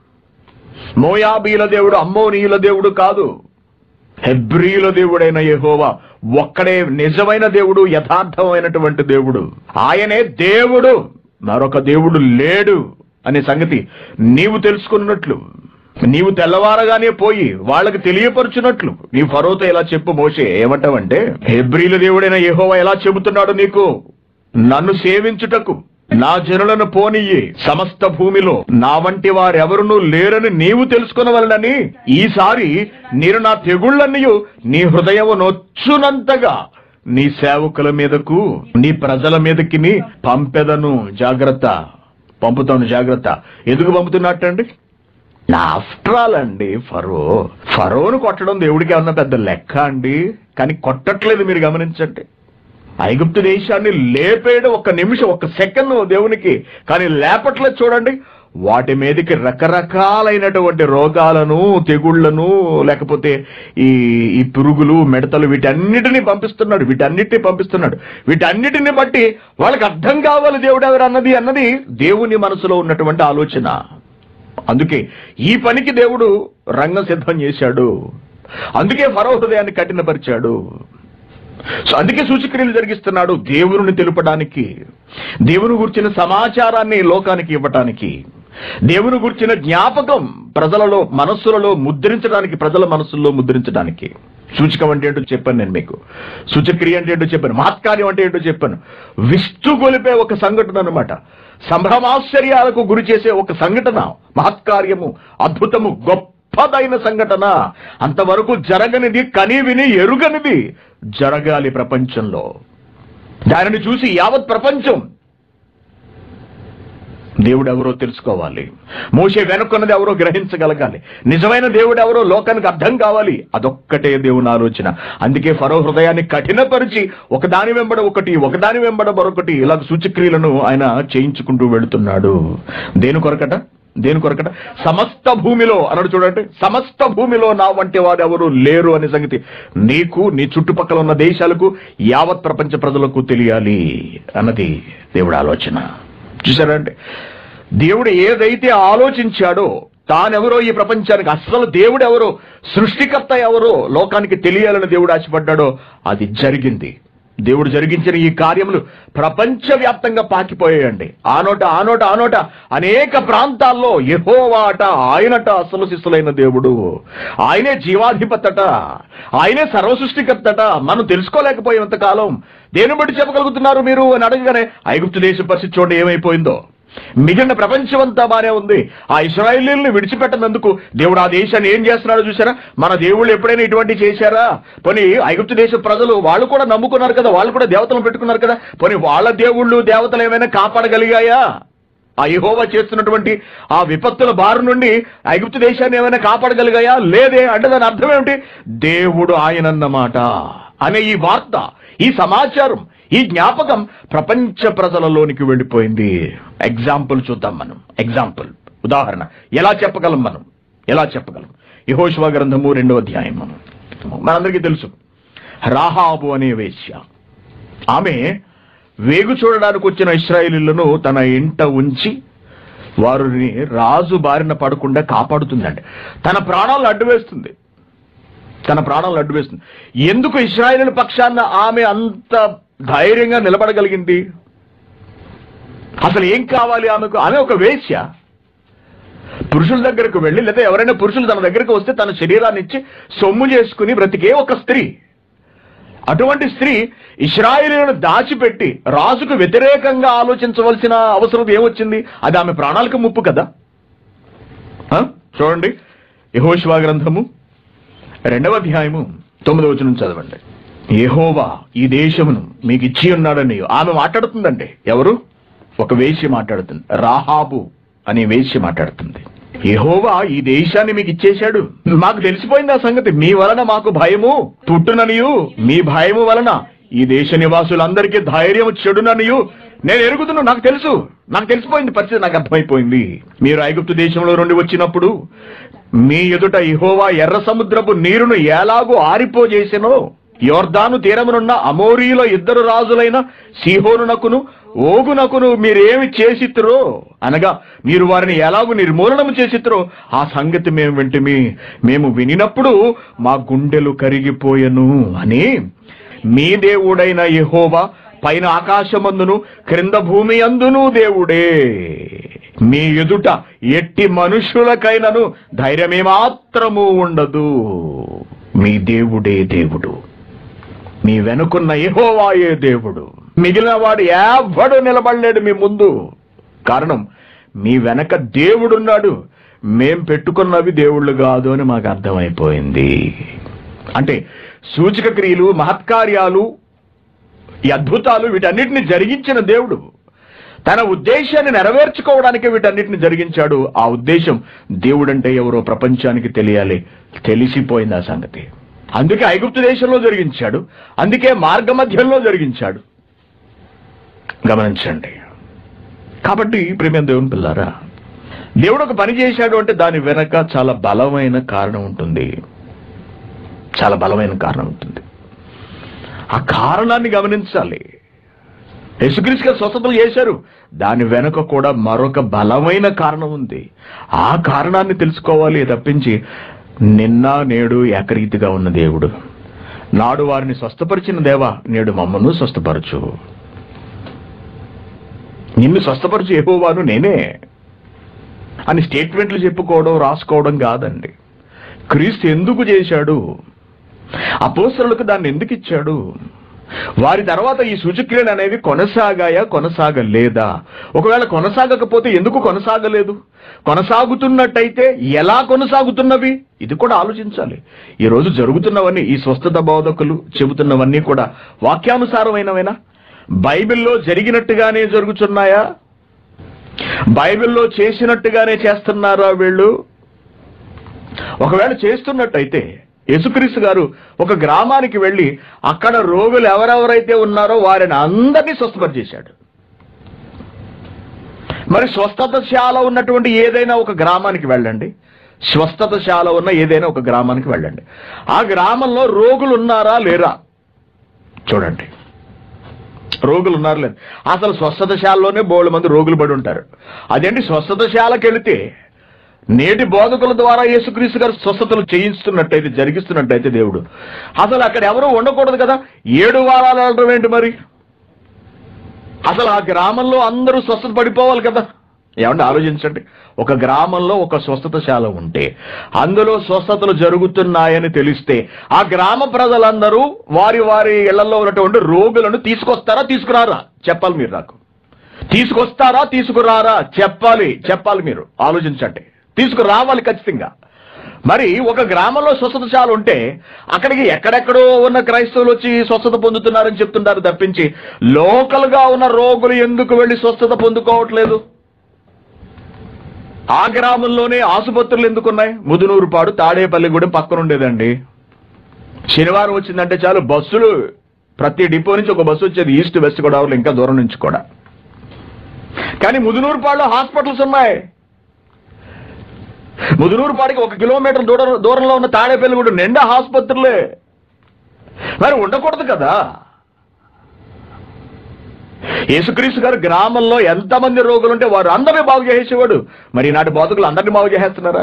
మోయాబీల దేవుడు అమ్మోనీయుల దేవుడు కాదు హెబ్రీల దేవుడైన యెహోవా ఒక్కడే నిజమైన దేవుడు యథార్థమైనటువంటి దేవుడు ఆయనే దేవుడు మరొక దేవుడు లేడు అనే సంగతి నీవు తెలుసుకున్నట్లు నీవు తెల్లవారగానే పోయి వాళ్ళకి తెలియపరుచున్నట్లు నీ ఫరోతో ఎలా చెప్పు మోసే ఏమంటావంటే హెబ్రీల దేవుడైన యెహోవా ఎలా చెబుతున్నాడు నీకు నన్ను సేవించుటకు నా జనులను పోనియ్యి సమస్త భూమిలో నా వంటి వారెవరునూ లేరని నీవు తెలుసుకునవలనని ఈసారి నేను నా తెగుళ్ళన్నీ నీ హృదయము నొచ్చునంతగా నీ సేవకుల మీదకు నీ ప్రజల మీదకి నీ పంపెదను జాగ్రత్త పంపుతాను జాగ్రత్త ఎందుకు పంపుతున్నట్టండి నా ఆఫ్టర్ ఆల్ అండి ఫరో ఫరోను కొట్టడం దేవుడికి ఏమన్నా పెద్ద లెక్క అండి కానీ కొట్టట్లేదు మీరు గమనించండి ఐగుప్తు దేశాన్ని లేపేయడం ఒక నిమిషం ఒక సెకండ్ దేవునికి కానీ లేపట్లేదు చూడండి వాటి మీదకి రకరకాలైనటువంటి రోగాలను తెగుళ్లను లేకపోతే ఈ ఈ పురుగులు మిడతలు వీటన్నిటిని పంపిస్తున్నాడు వీటన్నిటిని పంపిస్తున్నాడు వీటన్నిటిని బట్టి వాళ్ళకి అర్థం కావాలి దేవుడు ఎవరు అన్నది అన్నది దేవుని మనసులో ఉన్నటువంటి ఆలోచన అందుకే ఈ పనికి దేవుడు రంగం సిద్ధం చేశాడు అందుకే ఫరో హృదయాన్ని కఠినపరిచాడు సో అందుకే సూచక్రియలు జరిగిస్తున్నాడు దేవుని తెలుపడానికి దేవుని గురించిన సమాచారాన్ని లోకానికి ఇవ్వటానికి దేవుని గురించిన జ్ఞాపకం ప్రజలలో మనస్సులలో ముద్రించడానికి ప్రజల మనస్సుల్లో ముద్రించడానికి సూచకం అంటే ఏంటో చెప్పాను నేను మీకు సూచక్రియ అంటే ఏంటో చెప్పాను మహత్కార్యం అంటే ఏంటో చెప్పాను విస్తు గొలిపే ఒక సంఘటన అనమాట సంభ్రమాశ్చర్యాలకు గురి చేసే ఒక సంఘటన మహత్కార్యము అద్భుతము గొప్పదైన సంఘటన అంతవరకు జరగనిది కని విని ఎరుగనిది జరగాలి ప్రపంచంలో దానిని చూసి యావత్ ప్రపంచం దేవుడు ఎవరో తెలుసుకోవాలి మోసే వెనుకున్నది ఎవరో గ్రహించగలగాలి నిజమైన దేవుడు ఎవరో లోకానికి అర్థం కావాలి అదొక్కటే దేవుని ఆలోచన అందుకే ఫరో హృదయాన్ని కఠినపరిచి ఒకదాని వెంబడ ఒకటి ఒకదాని వెంబడ మరొకటి ఇలా సూచక్రియలను ఆయన చేయించుకుంటూ వెళుతున్నాడు దేని కొరకట దేని కొరకట సమస్త భూమిలో అన్నాడు చూడండి సమస్త భూమిలో నా వంటి వారు ఎవరు లేరు అనే సంగతి నీకు నీ చుట్టుపక్కల ఉన్న దేశాలకు యావత్ ప్రపంచ ప్రజలకు తెలియాలి అన్నది దేవుడి ఆలోచన చూసారా అంటే దేవుడు ఏదైతే ఆలోచించాడో తానెవరో ఈ ప్రపంచానికి అస్సలు దేవుడు ఎవరో సృష్టికర్త ఎవరో లోకానికి తెలియాలని దేవుడు ఆశపడ్డాడో అది జరిగింది దేవుడు జరిగించిన ఈ కార్యములు ప్రపంచవ్యాప్తంగా పాకిపోయాయండి ఆ నోట ఆ నోట ఆ నోట అనేక ప్రాంతాల్లో యెహోవాట ఆయనట అసలు శిస్సులైన దేవుడు ఆయనే జీవాధిపతట ఆయనే సర్వసృష్టికర్తట మనం తెలుసుకోలేకపోయేంత కాలం దేని బట్టి చెప్పగలుగుతున్నారు మీరు అని అడగగానే ఐగుప్తు దేశ పరిస్థితి చూడండి ఏమైపోయిందో మిగిలిన ప్రపంచం అంతా బానే ఉంది ఆ ఇస్రాయేలీలను విడిచిపెట్టనందుకు దేవుడు ఆ దేశాన్ని ఏం చేస్తున్నాడో చూసారా మన దేవుళ్ళు ఎప్పుడైనా ఇటువంటి చేశారా పోనీ ఐగుప్తు దేశ ప్రజలు వాళ్ళు కూడా నమ్ముకున్నారు కదా వాళ్ళు కూడా దేవతలను పెట్టుకున్నారు కదా పోనీ వాళ్ళ దేవుళ్ళు దేవతలు ఏమైనా కాపాడగలిగాయా ఆ యెహోవా చేస్తున్నటువంటి ఆ విపత్తుల బారు నుండి ఐగుప్తు దేశాన్ని ఏమైనా కాపాడగలిగాయా లేదే అంటే దాని అర్థం ఏమిటి దేవుడు ఆయనన్నమాట అనే ఈ వార్త ఈ సమాచారం ఈ జ్ఞాపకం ప్రపంచ ప్రజలలోనికి వెళ్ళిపోయింది ఎగ్జాంపుల్ చూద్దాం మనం ఎగ్జాంపుల్ ఉదాహరణ ఎలా చెప్పగలం మనం ఎలా చెప్పగలం యహోశివ గ్రంథము రెండవ అధ్యాయం మనం మనందరికీ తెలుసు రాహాబు అనే వేశ్య ఆమె వేగు చూడడానికి వచ్చిన ఇస్రాయేలీలను తన ఇంట ఉంచి వారిని రాజు బారిన పడకుండా కాపాడుతుందండి తన ప్రాణాలను అడ్డువేస్తుంది తన ప్రాణాలను అడ్డువేస్తుంది ఎందుకు ఇస్రాయేల్ పక్షాన ఆమె అంత ధైర్యంగా నిలబడగలిగింది అసలు ఏం కావాలి ఆమెకు ఆమె ఒక వేశ్య పురుషుల దగ్గరకు వెళ్ళి లేదా ఎవరైనా పురుషులు తన దగ్గరకు వస్తే తన శరీరాన్ని ఇచ్చి సొమ్ము చేసుకుని బ్రతికే ఒక స్త్రీ అటువంటి స్త్రీ ఇస్రాయేలీలను దాచిపెట్టి రాజుకు వ్యతిరేకంగా ఆలోచించవలసిన అవసరం ఏమొచ్చింది అది ఆమె ప్రాణాలకు ముప్పు కదా ఆ? చూడండి యహోశివా గ్రంథము రెండవ అధ్యాయము తొమ్మిదవ వచనం చదవండి యెహోవా ఈ దేశమును మీకు ఇచ్చి ఉన్నాడని ఆమె మాట్లాడుతుందండి ఎవరు ఒక వేశ్య మాట్లాడుతుంది రాహాబు అనే వేశ్య మాట్లాడుతుంది యెహోవా ఈ దేశాన్ని మీకు ఇచ్చేశాడు మాకు తెలిసిపోయింది ఆ సంగతి మీ వలన మాకు భయము పుట్టుననియు మీ భయము వలన ఈ దేశ నివాసులందరికీ ధైర్యం చెడుననియు నేను ఎరుగుతున్నా నాకు తెలుసు నాకు తెలిసిపోయింది పరిస్థితి నాకు అర్థమైపోయింది మీరు ఐగుప్తు దేశంలో నుండి వచ్చినప్పుడు మీ ఎదుట ఇహోవా ఎర్ర సముద్రపు నీరును ఎలాగూ ఆరిపోజేసెనో యోర్దాను తీరమునున్న అమోరీలో ఇద్దరు రాజులైన సీహోనునకును ఓగునకును మీరేమి చేసిత్రో అనగా మీరు వారిని ఎలాగూ నిర్మూలనము చేసిత్రో ఆ సంగతి మేము వింటిమి మేము వినినప్పుడు మా గుండెలు కరిగిపోయెను అని మీ దేవుడైన యెహోవా పైన ఆకాశమందును క్రింద భూమి అందును దేవుడే మీ ఎదుట ఎట్టి మనుషులకైనను ధైర్యమే మాత్రము ఉండదు మీ దేవుడే దేవుడు మీ వెనుకున్న యెహోవాయే దేవుడు మిగిలిన వాడు ఎవడు నిలబడలేడు మీ ముందు కారణం మీ వెనక దేవుడున్నాడు మేం పెట్టుకున్నవి దేవుళ్ళు కాదు అని మాకు అర్థమైపోయింది అంటే సూచక క్రియలు మహత్కార్యాలు ఈ అద్భుతాలు వీటన్నిటిని జరిగించిన దేవుడు తన ఉద్దేశాన్ని నెరవేర్చుకోవడానికి వీటన్నిటిని జరిగించాడు ఆ ఉద్దేశం దేవుడంటే ఎవరో ప్రపంచానికి తెలియాలి తెలిసిపోయింది ఆ సంగతి అందుకే ఐగుప్తు దేశంలో జరిగించాడు అందుకే మార్గ మధ్యంలో జరిగించాడు గమనించండి కాబట్టి ప్రేమ దేవుని పిల్లారా దేవుడు ఒక పని చేశాడు అంటే దాని వెనక చాలా బలమైన కారణం ఉంటుంది చాలా బలమైన కారణం ఉంటుంది ఆ కారణాన్ని గమనించాలి యేసుక్రీస్తు గారు స్వస్థతలు చేశారు దాని వెనుక కూడా మరొక బలమైన కారణం ఉంది ఆ కారణాన్ని తెలుసుకోవాలి తప్పించి నిన్న నేడు ఏకరీతిగా ఉన్న దేవుడు నాడు వారిని స్వస్థపరిచిన దేవా నేడు మమ్మను స్వస్థపరచు నిన్ను స్వస్థపరచు యెహోవాను నేనే అని స్టేట్మెంట్లు చెప్పుకోవడం రాసుకోవడం కాదండి క్రీస్తు ఎందుకు చేశాడు అపోసరులకు దాన్ని ఎందుకు ఇచ్చాడు వారి తర్వాత ఈ సూచక్రియలు అనేవి కొనసాగాయా కొనసాగలేదా ఒకవేళ కొనసాగకపోతే ఎందుకు కొనసాగలేదు కొనసాగుతున్నట్టయితే ఎలా కొనసాగుతున్నవి ఇది కూడా ఆలోచించాలి ఈ రోజు జరుగుతున్నవన్నీ ఈ స్వస్థత బోధకులు చెబుతున్నవన్నీ కూడా వాక్యానుసారమైనవేనా బైబిల్లో జరిగినట్టుగానే జరుగుతున్నాయా బైబిల్లో చేసినట్టుగానే చేస్తున్నారా వీళ్ళు ఒకవేళ చేస్తున్నట్టయితే యేసుక్రీస్తు గారు ఒక గ్రామానికి వెళ్ళి అక్కడ రోగులు ఎవరెవరైతే ఉన్నారో వారిని అందరినీ స్వస్థపరిచేశాడు మరి స్వస్థతశాల ఉన్నటువంటి ఏదైనా ఒక గ్రామానికి వెళ్ళండి స్వస్థతశాల ఉన్న ఏదైనా ఒక గ్రామానికి వెళ్ళండి ఆ గ్రామంలో రోగులు ఉన్నారా లేరా చూడండి రోగులు ఉన్నారు లేదు అసలు స్వస్థతశాలలోనే బోళ్ళు మంది రోగులు పడి ఉంటారు అదేంటి స్వస్థతశాలకు వెళితే నేటి బోధకుల ద్వారా యేసుక్రీస్తు గారు స్వస్థతలు చేయిస్తున్నట్టయితే జరిగిస్తున్నట్టయితే దేవుడు అసలు అక్కడ ఎవరు ఉండకూడదు కదా ఏడు వారాలు వెళ్ళడం ఏంటి మరి అసలు ఆ గ్రామంలో అందరూ స్వస్థత పడిపోవాలి కదా ఏమంటే ఆలోచించండి ఒక గ్రామంలో ఒక స్వస్థతశాల ఉంటే అందులో స్వస్థతలు జరుగుతున్నాయని తెలిస్తే ఆ గ్రామ ప్రజలందరూ వారి వారి ఇళ్లలో ఉన్నటువంటి రోగులను తీసుకొస్తారా తీసుకురారా చెప్పాలి మీరు నాకు తీసుకొస్తారా తీసుకురారా చెప్పాలి చెప్పాలి మీరు ఆలోచించండి తీసుకురావాలి ఖచ్చితంగా మరి ఒక గ్రామంలో స్వస్థతశాల ఉంటే అక్కడికి ఎక్కడెక్కడో ఉన్న క్రైస్తవులు వచ్చి స్వస్థత పొందుతున్నారని చెప్తుంటారు తప్పించి లోకల్ గా ఉన్న రోగులు ఎందుకు వెళ్ళి స్వస్థత పొందుకోవట్లేదు ఆ గ్రామంలోనే ఆసుపత్రులు ఎందుకున్నాయి ముదునూరుపాడు తాడేపల్లిగూడెం పక్కన ఉండేదండి శనివారం వచ్చిందంటే చాలు బస్సులు ప్రతి డిపో నుంచి ఒక బస్సు వచ్చేది ఈస్ట్ వెస్ట్ గోదావరిలో ఇంకా దూరం నుంచి కూడా కానీ ముదునూరుపాడులో హాస్పిటల్స్ ఉన్నాయి ముదునూరుపాడికి ఒక కిలోమీటర్ దూరం దూరంలో ఉన్న తాడేపల్లిగూడెం నిండా ఆసుపత్రులే మరి ఉండకూడదు కదా యేసుక్రీస్తు గారు గ్రామంలో ఎంతమంది రోగులు ఉంటే వారు అందరినీ బాగు చేసేవాడు మరి ఈనాటి బోధకులు అందరినీ బాగు చేసేస్తున్నారా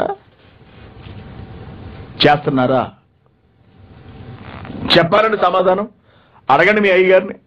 చేస్తున్నారా చెప్పాలండి సమాధానం అడగండి మీ అయ్య గారిని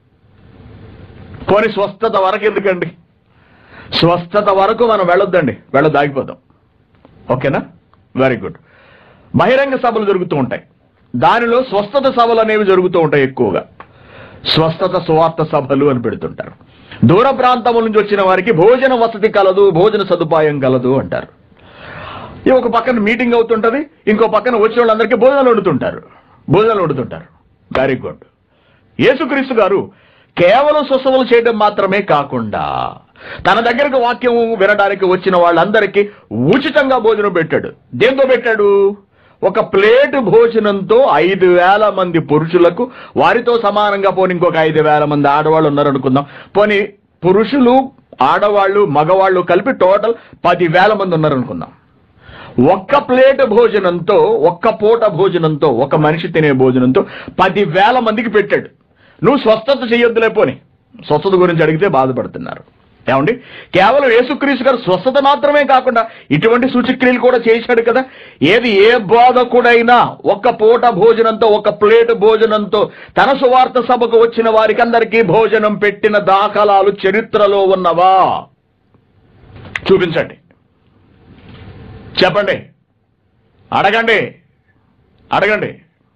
పోనీ స్వస్థత వరకు ఎందుకండి స్వస్థత వరకు మనం వెళ్ళొద్దండి వెళ్ళొద్దు ఆగిపోదాం ఓకేనా వెరీ గుడ్ బహిరంగ సభలు జరుగుతూ ఉంటాయి దానిలో స్వస్థత సభలు అనేవి జరుగుతూ ఉంటాయి ఎక్కువగా స్వస్థత సువార్త సభలు అని పెడుతుంటారు దూర ప్రాంతముల నుంచి వచ్చిన వారికి భోజన వసతి కలదు భోజన సదుపాయం కలదు అంటారు ఈ ఒక పక్కన మీటింగ్ అవుతుంటది ఇంకో పక్కన వచ్చిన వాళ్ళందరికీ భోజనాలు వండుతుంటారు భోజనాలు వండుతుంటారు వెరీ గుడ్ యేసుక్రీస్తు గారు కేవలం స్వస్థతలు చేయడం మాత్రమే కాకుండా తన దగ్గరకు వాక్యం వినడానికి వచ్చిన వాళ్ళందరికీ ఉచితంగా భోజనం పెట్టాడు దేంతో పెట్టాడు ఒక ప్లేట్ భోజనంతో ఐదు వేల మంది పురుషులకు వారితో సమానంగా పోనీ ఇంకొక ఐదు వేల మంది ఆడవాళ్ళు ఉన్నారనుకుందాం పోనీ పురుషులు ఆడవాళ్ళు మగవాళ్ళు కలిపి టోటల్ పది వేల మంది ఉన్నారనుకుందాం ఒక్క ప్లేట్ భోజనంతో ఒక్క పూట భోజనంతో ఒక మనిషి తినే భోజనంతో పది వేల మందికి పెట్టాడు నువ్వు స్వస్థత చేయొద్దులే పోని స్వస్థత గురించి అడిగితే బాధపడుతున్నారు ఏమండి కేవలం యేసుక్రీస్తు గారు స్వస్థత మాత్రమే కాకుండా ఇటువంటి సూచక్రియలు కూడా చేశాడు కదా ఏది ఏ బోధకుడైనా ఒక్క పూట భోజనంతో ఒక ప్లేట్ భోజనంతో తన సువార్త సభకు వచ్చిన వారికి అందరికీ భోజనం పెట్టిన దాఖలాలు చరిత్రలో ఉన్నవా చూపించండి చెప్పండి అడగండి అడగండి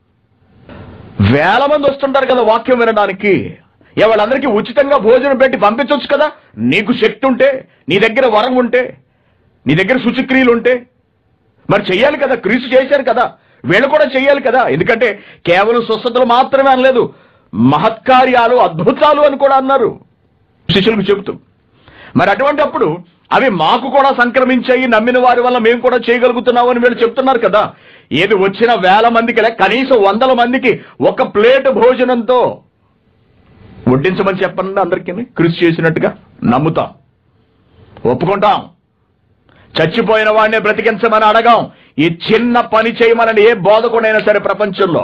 వేల మంది వస్తుంటారు కదా వాక్యం వినడానికి ఏ వాళ్ళందరికీ ఉచితంగా భోజనం పెట్టి పంపించవచ్చు కదా నీకు శక్తి ఉంటే నీ దగ్గర వరం ఉంటే నీ దగ్గర శుచిక్రియలు ఉంటే మరి చెయ్యాలి కదా క్రీస్తు చేశారు కదా వీళ్ళు కూడా చెయ్యాలి కదా ఎందుకంటే కేవలం స్వస్థతలు మాత్రమే అనలేదు మహత్కార్యాలు అద్భుతాలు అని కూడా అన్నారు శిష్యులకు చెబుతూ మరి అటువంటి అప్పుడు అవి మాకు కూడా సంక్రమించాయి నమ్మిన వారి వల్ల మేము కూడా చేయగలుగుతున్నాం అని వీళ్ళు చెప్తున్నారు కదా ఏది వచ్చిన వేల మందికి లే కనీసం వందల మందికి ఒక ప్లేట్ భోజనంతో వడ్డించమని చెప్పండి అందరికీ కృషి చేసినట్టుగా నమ్ముతాం ఒప్పుకుంటాం చచ్చిపోయిన వాడిని బ్రతికించమని అడగాం ఈ చిన్న పని చేయమని ఏ బోధకుడైనా సరే ప్రపంచంలో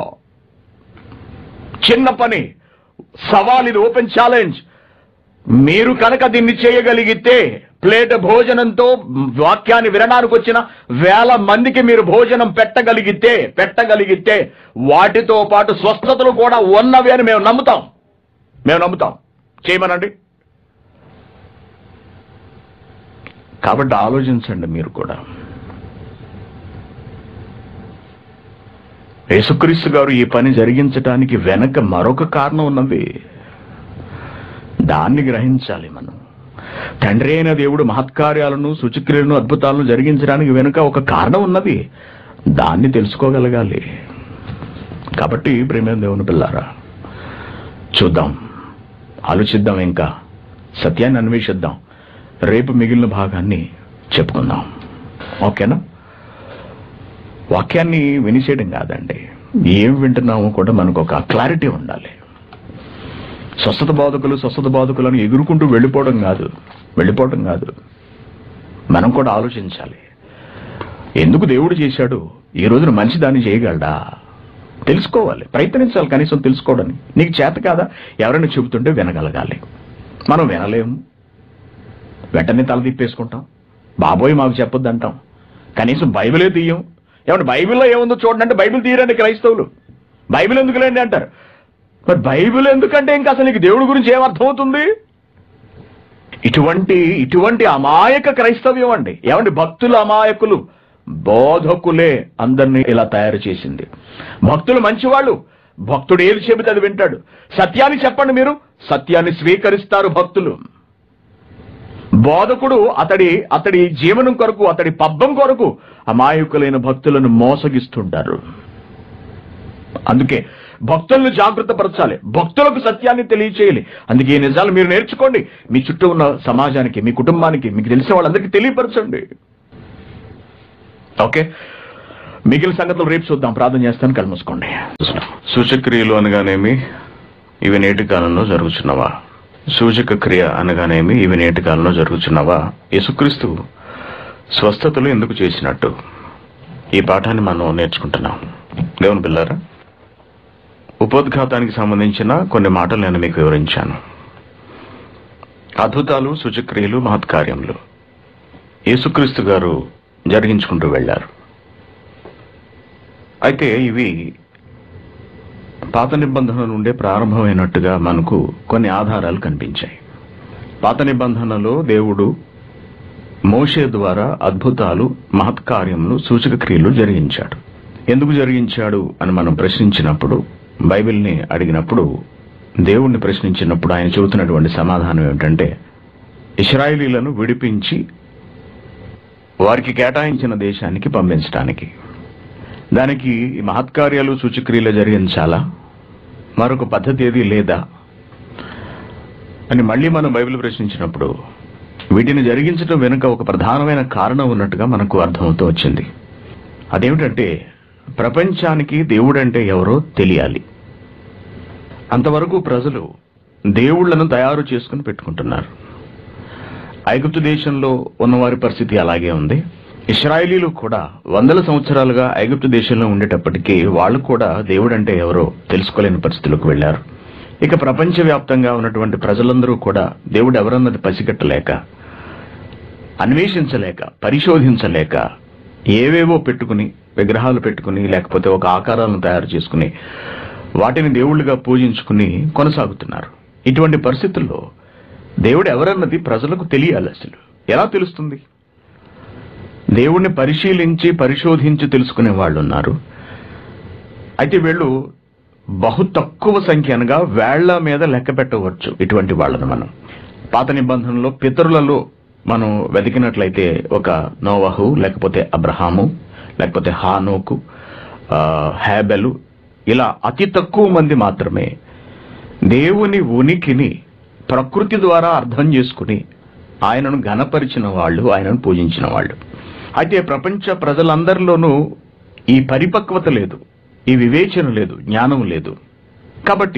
చిన్న పని సవాల్ ఇది ఓపెన్ ఛాలెంజ్ మీరు కనుక దీన్ని చేయగలిగితే ప్లేట్ భోజనంతో వాక్యాన్ని వినడానికి వచ్చిన వేల మందికి మీరు భోజనం పెట్టగలిగితే పెట్టగలిగితే వాటితో పాటు స్వస్థతలు కూడా ఉన్నవి అని మేము నమ్ముతాం మేము నమ్ముతాం చేయమనండి కాబట్టి ఆలోచించండి మీరు కూడా యేసుక్రీస్తు గారు ఈ పని జరిగించడానికి వెనక మరొక కారణం ఉన్నది దాన్ని గ్రహించాలి మనం తండ్రి అయిన దేవుడు మహత్కార్యాలను శుచిక్రియలను అద్భుతాలను జరిగించడానికి వెనుక ఒక కారణం ఉన్నది దాన్ని తెలుసుకోగలగాలి కాబట్టి ప్రేమ దేవుని పిల్లారా చూద్దాం ఆలోచిద్దాం ఇంకా సత్యాన్ని అన్వేషిద్దాం రేపు మిగిలిన భాగాన్ని చెప్పుకుందాం ఓకేనా వాక్యాన్ని వినిచేయడం కాదండి ఏం వింటున్నామో కూడా మనకు ఒక క్లారిటీ ఉండాలి స్వస్థత బాధకులు స్వస్థత బాధకులను ఎగురుకుంటూ వెళ్ళిపోవడం కాదు వెళ్ళిపోవడం కాదు మనం కూడా ఆలోచించాలి ఎందుకు దేవుడు చేశాడు ఈ రోజున మనిషి దాన్ని చేయగలడా తెలుసుకోవాలి ప్రయత్నించాలి కనీసం తెలుసుకోవడానికి నీకు చేత కాదా ఎవరైనా చెబుతుంటే వినగలగాలి మనం వినలేము వెంటనే తల తిప్పేసుకుంటాం బాబోయ్ మాకు చెప్పొద్దు అంటాం కనీసం బైబిలే తీయం ఏమంటే బైబిల్లో ఏముందో చూడండి అంటే బైబిల్ తీయరండి క్రైస్తవులు బైబిల్ ఎందుకులేండి అంటారు మరి బైబిల్ ఎందుకంటే ఇంకా అసలు నీకు దేవుడి గురించి ఏం అర్థమవుతుంది ఇటువంటి ఇటువంటి అమాయక క్రైస్తవ్యం అండి ఏమండి భక్తులు అమాయకులు బోధకులే అందరినీ ఇలా తయారు చేసింది భక్తులు మంచివాళ్ళు భక్తుడు ఏది చెబితే అది వింటాడు సత్యాన్ని చెప్పండి మీరు సత్యాన్ని స్వీకరిస్తారు భక్తులు బోధకుడు అతడి అతడి జీవనం కొరకు అతడి పబ్బం కొరకు అమాయకులైన భక్తులను మోసగిస్తుంటారు అందుకే భక్తులను జాగ్రత్త పరచాలి భక్తులకు సత్యాన్ని తెలియచేయాలి అందుకే ఈ నిజాలు మీరు నేర్చుకోండి మీ చుట్టూ ఉన్న సమాజానికి మీ కుటుంబానికి మీకు తెలిసిన వాళ్ళందరికీ తెలియపరచండి ఓకే మిగిలిన సంగతులు రేపు చూద్దాం ప్రార్థన చేస్తాను కలుమూసుకోండి సూచక్రియలు అనగానేమి ఇవి నేటి కాలంలో జరుగుతున్నవా సూచక క్రియ అనగానేమి ఇవి నేటి కాలంలో జరుగుతున్నవా యేసుక్రీస్తు స్వస్థతలు ఎందుకు చేసినట్టు ఈ పాఠాన్ని మనం నేర్చుకుంటున్నాం దేవుని పిల్లారా ఉపోద్ఘాతానికి సంబంధించిన కొన్ని మాటలు నేను మీకు వివరించాను అద్భుతాలు సూచక్రియలు మహత్కార్యములు యేసుక్రీస్తు గారు జరిగించుకుంటూ వెళ్ళారు అయితే ఇవి పాత నిబంధన నుండే ప్రారంభమైనట్టుగా మనకు కొన్ని ఆధారాలు కనిపించాయి పాత నిబంధనలో దేవుడు మోషే ద్వారా అద్భుతాలు మహత్కార్యములు సూచక క్రియలు జరిగించాడు ఎందుకు జరిగించాడు అని మనం ప్రశ్నించినప్పుడు బైబిల్ని అడిగినప్పుడు దేవుణ్ణి ప్రశ్నించినప్పుడు ఆయన చెబుతున్నటువంటి సమాధానం ఏమిటంటే ఇస్రాయేలీలను విడిపించి వారికి కేటాయించిన దేశానికి పంపించడానికి దానికి ఈ మహత్కార్యాలు సూచక్రియలు జరిగించాలా మరొక పద్ధతి ఏది లేదా అని మళ్ళీ మనం బైబిల్ ప్రశ్నించినప్పుడు వీటిని జరిగించడం వెనుక ఒక ప్రధానమైన కారణం ఉన్నట్టుగా మనకు అర్థమవుతూ వచ్చింది అదేమిటంటే ప్రపంచానికి దేవుడంటే ఎవరో తెలియాలి అంతవరకు ప్రజలు దేవుళ్లను తయారు చేసుకుని పెట్టుకుంటున్నారు ఐగుప్తు దేశంలో ఉన్నవారి పరిస్థితి అలాగే ఉంది ఇస్రాయేలీలు కూడా వందల సంవత్సరాలుగా ఐగుప్తు దేశంలో ఉండేటప్పటికీ వాళ్ళు కూడా దేవుడంటే ఎవరో తెలుసుకోలేని పరిస్థితులకు వెళ్లారు ఇక ప్రపంచవ్యాప్తంగా ఉన్నటువంటి ప్రజలందరూ కూడా దేవుడు ఎవరన్నది పసిగట్టలేక అన్వేషించలేక పరిశోధించలేక ఏవేవో పెట్టుకుని విగ్రహాలు పెట్టుకుని లేకపోతే ఒక ఆకారాలను తయారు చేసుకుని వాటిని దేవుళ్ళుగా పూజించుకుని కొనసాగుతున్నారు ఇటువంటి పరిస్థితుల్లో దేవుడు ఎవరన్నది ప్రజలకు తెలియాలి అసలు ఎలా తెలుస్తుంది దేవుణ్ణి పరిశీలించి పరిశోధించి తెలుసుకునే వాళ్ళు ఉన్నారు అయితే వీళ్ళు బహు తక్కువ సంఖ్య అనగా వేళ్ల మీద లెక్క పెట్టవచ్చు ఇటువంటి వాళ్ళను మనం పాత నిబంధనలో పితరులలో మనం వెతికినట్లయితే ఒక నోవహు లేకపోతే అబ్రహాము లేకపోతే హానోకు ఆ, హేబెలు ఇలా అతి తక్కువ మంది మాత్రమే దేవుని ఉనికిని ప్రకృతి ద్వారా అర్థం చేసుకుని ఆయనను ఘనపరిచిన వాళ్ళు ఆయనను పూజించిన వాళ్ళు అయితే ప్రపంచ ప్రజలందరిలోనూ ఈ పరిపక్వత లేదు ఈ వివేచన లేదు జ్ఞానం లేదు కాబట్టి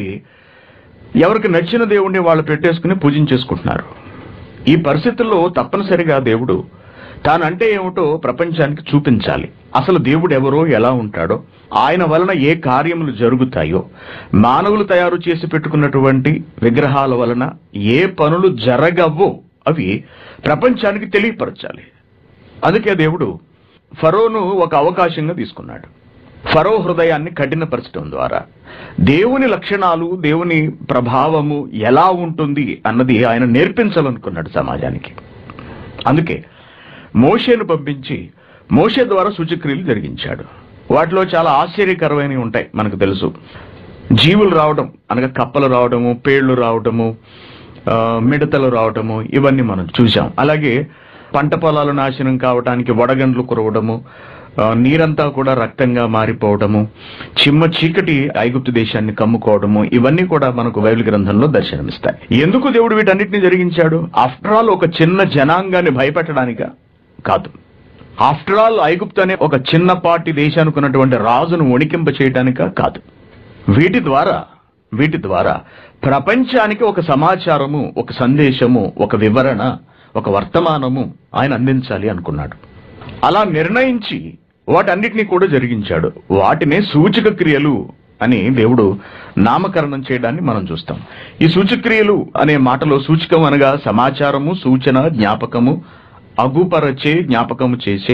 ఎవరికి నచ్చిన దేవుణ్ణి వాళ్ళు పెట్టేసుకుని పూజించేసుకుంటున్నారు ఈ పరిస్థితుల్లో తప్పనిసరిగా దేవుడు తానంటే ఏమిటో ప్రపంచానికి చూపించాలి అసలు దేవుడు ఎవరో ఎలా ఉంటాడో ఆయన వలన ఏ కార్యములు జరుగుతాయో మానవులు తయారు చేసి పెట్టుకున్నటువంటి విగ్రహాల వలన ఏ పనులు జరగవో అవి ప్రపంచానికి తెలియపరచాలి అందుకే దేవుడు ఫరోను ఒక అవకాశంగా తీసుకున్నాడు ఫరో హృదయాన్ని కఠినపరచడం ద్వారా దేవుని లక్షణాలు దేవుని ప్రభావము ఎలా ఉంటుంది అన్నది ఆయన నేర్పించాలనుకున్నాడు సమాజానికి అందుకే మోషేను పంపించి మోషే ద్వారా సూచక్రియలు జరిగించాడు వాటిలో చాలా ఆశ్చర్యకరమైనవి ఉంటాయి మనకు తెలుసు జీవులు రావడం అనగా కప్పలు రావడము పేళ్లు రావడము ఆ, మిడతలు రావడము ఇవన్నీ మనం చూసాం అలాగే పంట పొలాలు నాశనం కావడానికి వడగండ్లు కురవడము ఆ, నీరంతా కూడా రక్తంగా మారిపోవడము చిమ్మ చీకటి ఐగుప్తు దేశాన్ని కమ్ముకోవడము ఇవన్నీ కూడా మనకు బైబిల్ గ్రంథంలో దర్శనమిస్తాయి ఎందుకు దేవుడు వీటన్నిటిని జరిగించాడు ఆఫ్టర్ ఆల్ ఒక చిన్న జనాంగాన్ని భయపెట్టడానిక కాదు ఆఫ్టర్ ఆల్ ఐగుప్తు అనే ఒక చిన్నపాటి దేశానికి ఉన్నటువంటి రాజును వణికింప చేయడానిక కాదు వీటి ద్వారా వీటి ద్వారా ప్రపంచానికి ఒక సమాచారము ఒక సందేశము ఒక వివరణ ఒక వర్తమానము ఆయన అందించాలి అనుకున్నాడు అలా నిర్ణయించి వాటన్నిటినీ కూడా జరిగించాడు వాటినే సూచక క్రియలు అని దేవుడు నామకరణం చేయడాన్ని మనం చూస్తాం ఈ సూచక్రియలు అనే మాటలో సూచకం అనగా సమాచారము సూచన జ్ఞాపకము అగుపరచే జ్ఞాపకము చేసే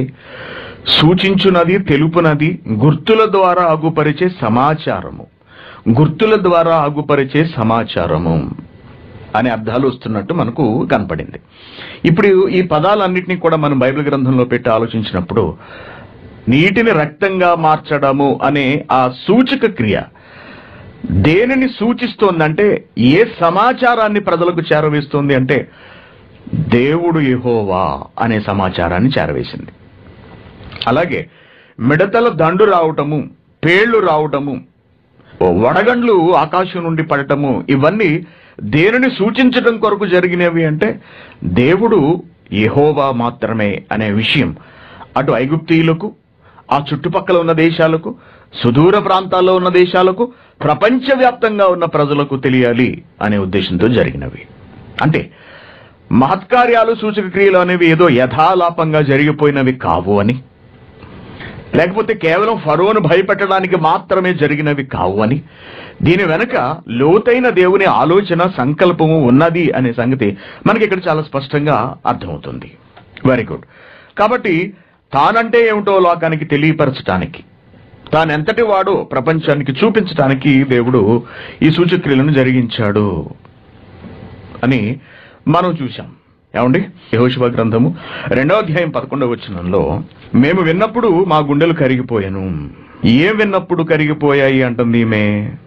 సూచించునది తెలుపునది గుర్తుల ద్వారా అగుపరిచే సమాచారము గుర్తుల ద్వారా అగుపరిచే సమాచారము అనే అర్థాలు వస్తున్నట్టు మనకు కనపడింది ఇప్పుడు ఈ పదాలన్నింటినీ కూడా మనం బైబిల్ గ్రంథంలో పెట్టి ఆలోచించినప్పుడు నీటిని రక్తంగా మార్చడము అనే ఆ సూచక క్రియ దేనిని సూచిస్తోందంటే ఏ సమాచారాన్ని ప్రజలకు చేరవేస్తోంది అంటే దేవుడు యెహోవా అనే సమాచారాన్ని చేరవేసింది అలాగే మిడతల దండు రావటము పేళ్లు రావటము వడగండ్లు ఆకాశం నుండి పడటము ఇవన్నీ దేనిని సూచించడం కొరకు జరిగినవి అంటే దేవుడు యెహోవా మాత్రమే అనే విషయం అటు ఐగుప్తీయులకు ఆ చుట్టుపక్కల ఉన్న దేశాలకు సుదూర ప్రాంతాల్లో ఉన్న దేశాలకు ప్రపంచవ్యాప్తంగా ఉన్న ప్రజలకు తెలియాలి అనే ఉద్దేశంతో జరిగినవి అంటే మహత్కార్యాలు సూచక క్రియలు అనేవి ఏదో యథాలాపంగా జరిగిపోయినవి కావు అని లేకపోతే కేవలం ఫరోను భయపెట్టడానికి మాత్రమే జరిగినవి కావు అని దీని వెనుక లోతైన దేవుని ఆలోచన సంకల్పము ఉన్నది అనే సంగతి మనకి ఇక్కడ చాలా స్పష్టంగా అర్థమవుతుంది వెరీ గుడ్ కాబట్టి తానంటే ఏమిటో లోకానికి తెలియపరచటానికి తానెంతటి వాడో ప్రపంచానికి చూపించటానికి దేవుడు ఈ సూచక్రియలను జరిగించాడు అని మనం చూశాం ఏమండి యహోశివ గ్రంథము రెండవ అధ్యాయం పదకొండవ వచనంలో మేము విన్నప్పుడు మా గుండెలు కరిగిపోయాను ఏం విన్నప్పుడు కరిగిపోయాయి అంటుంది ఈమె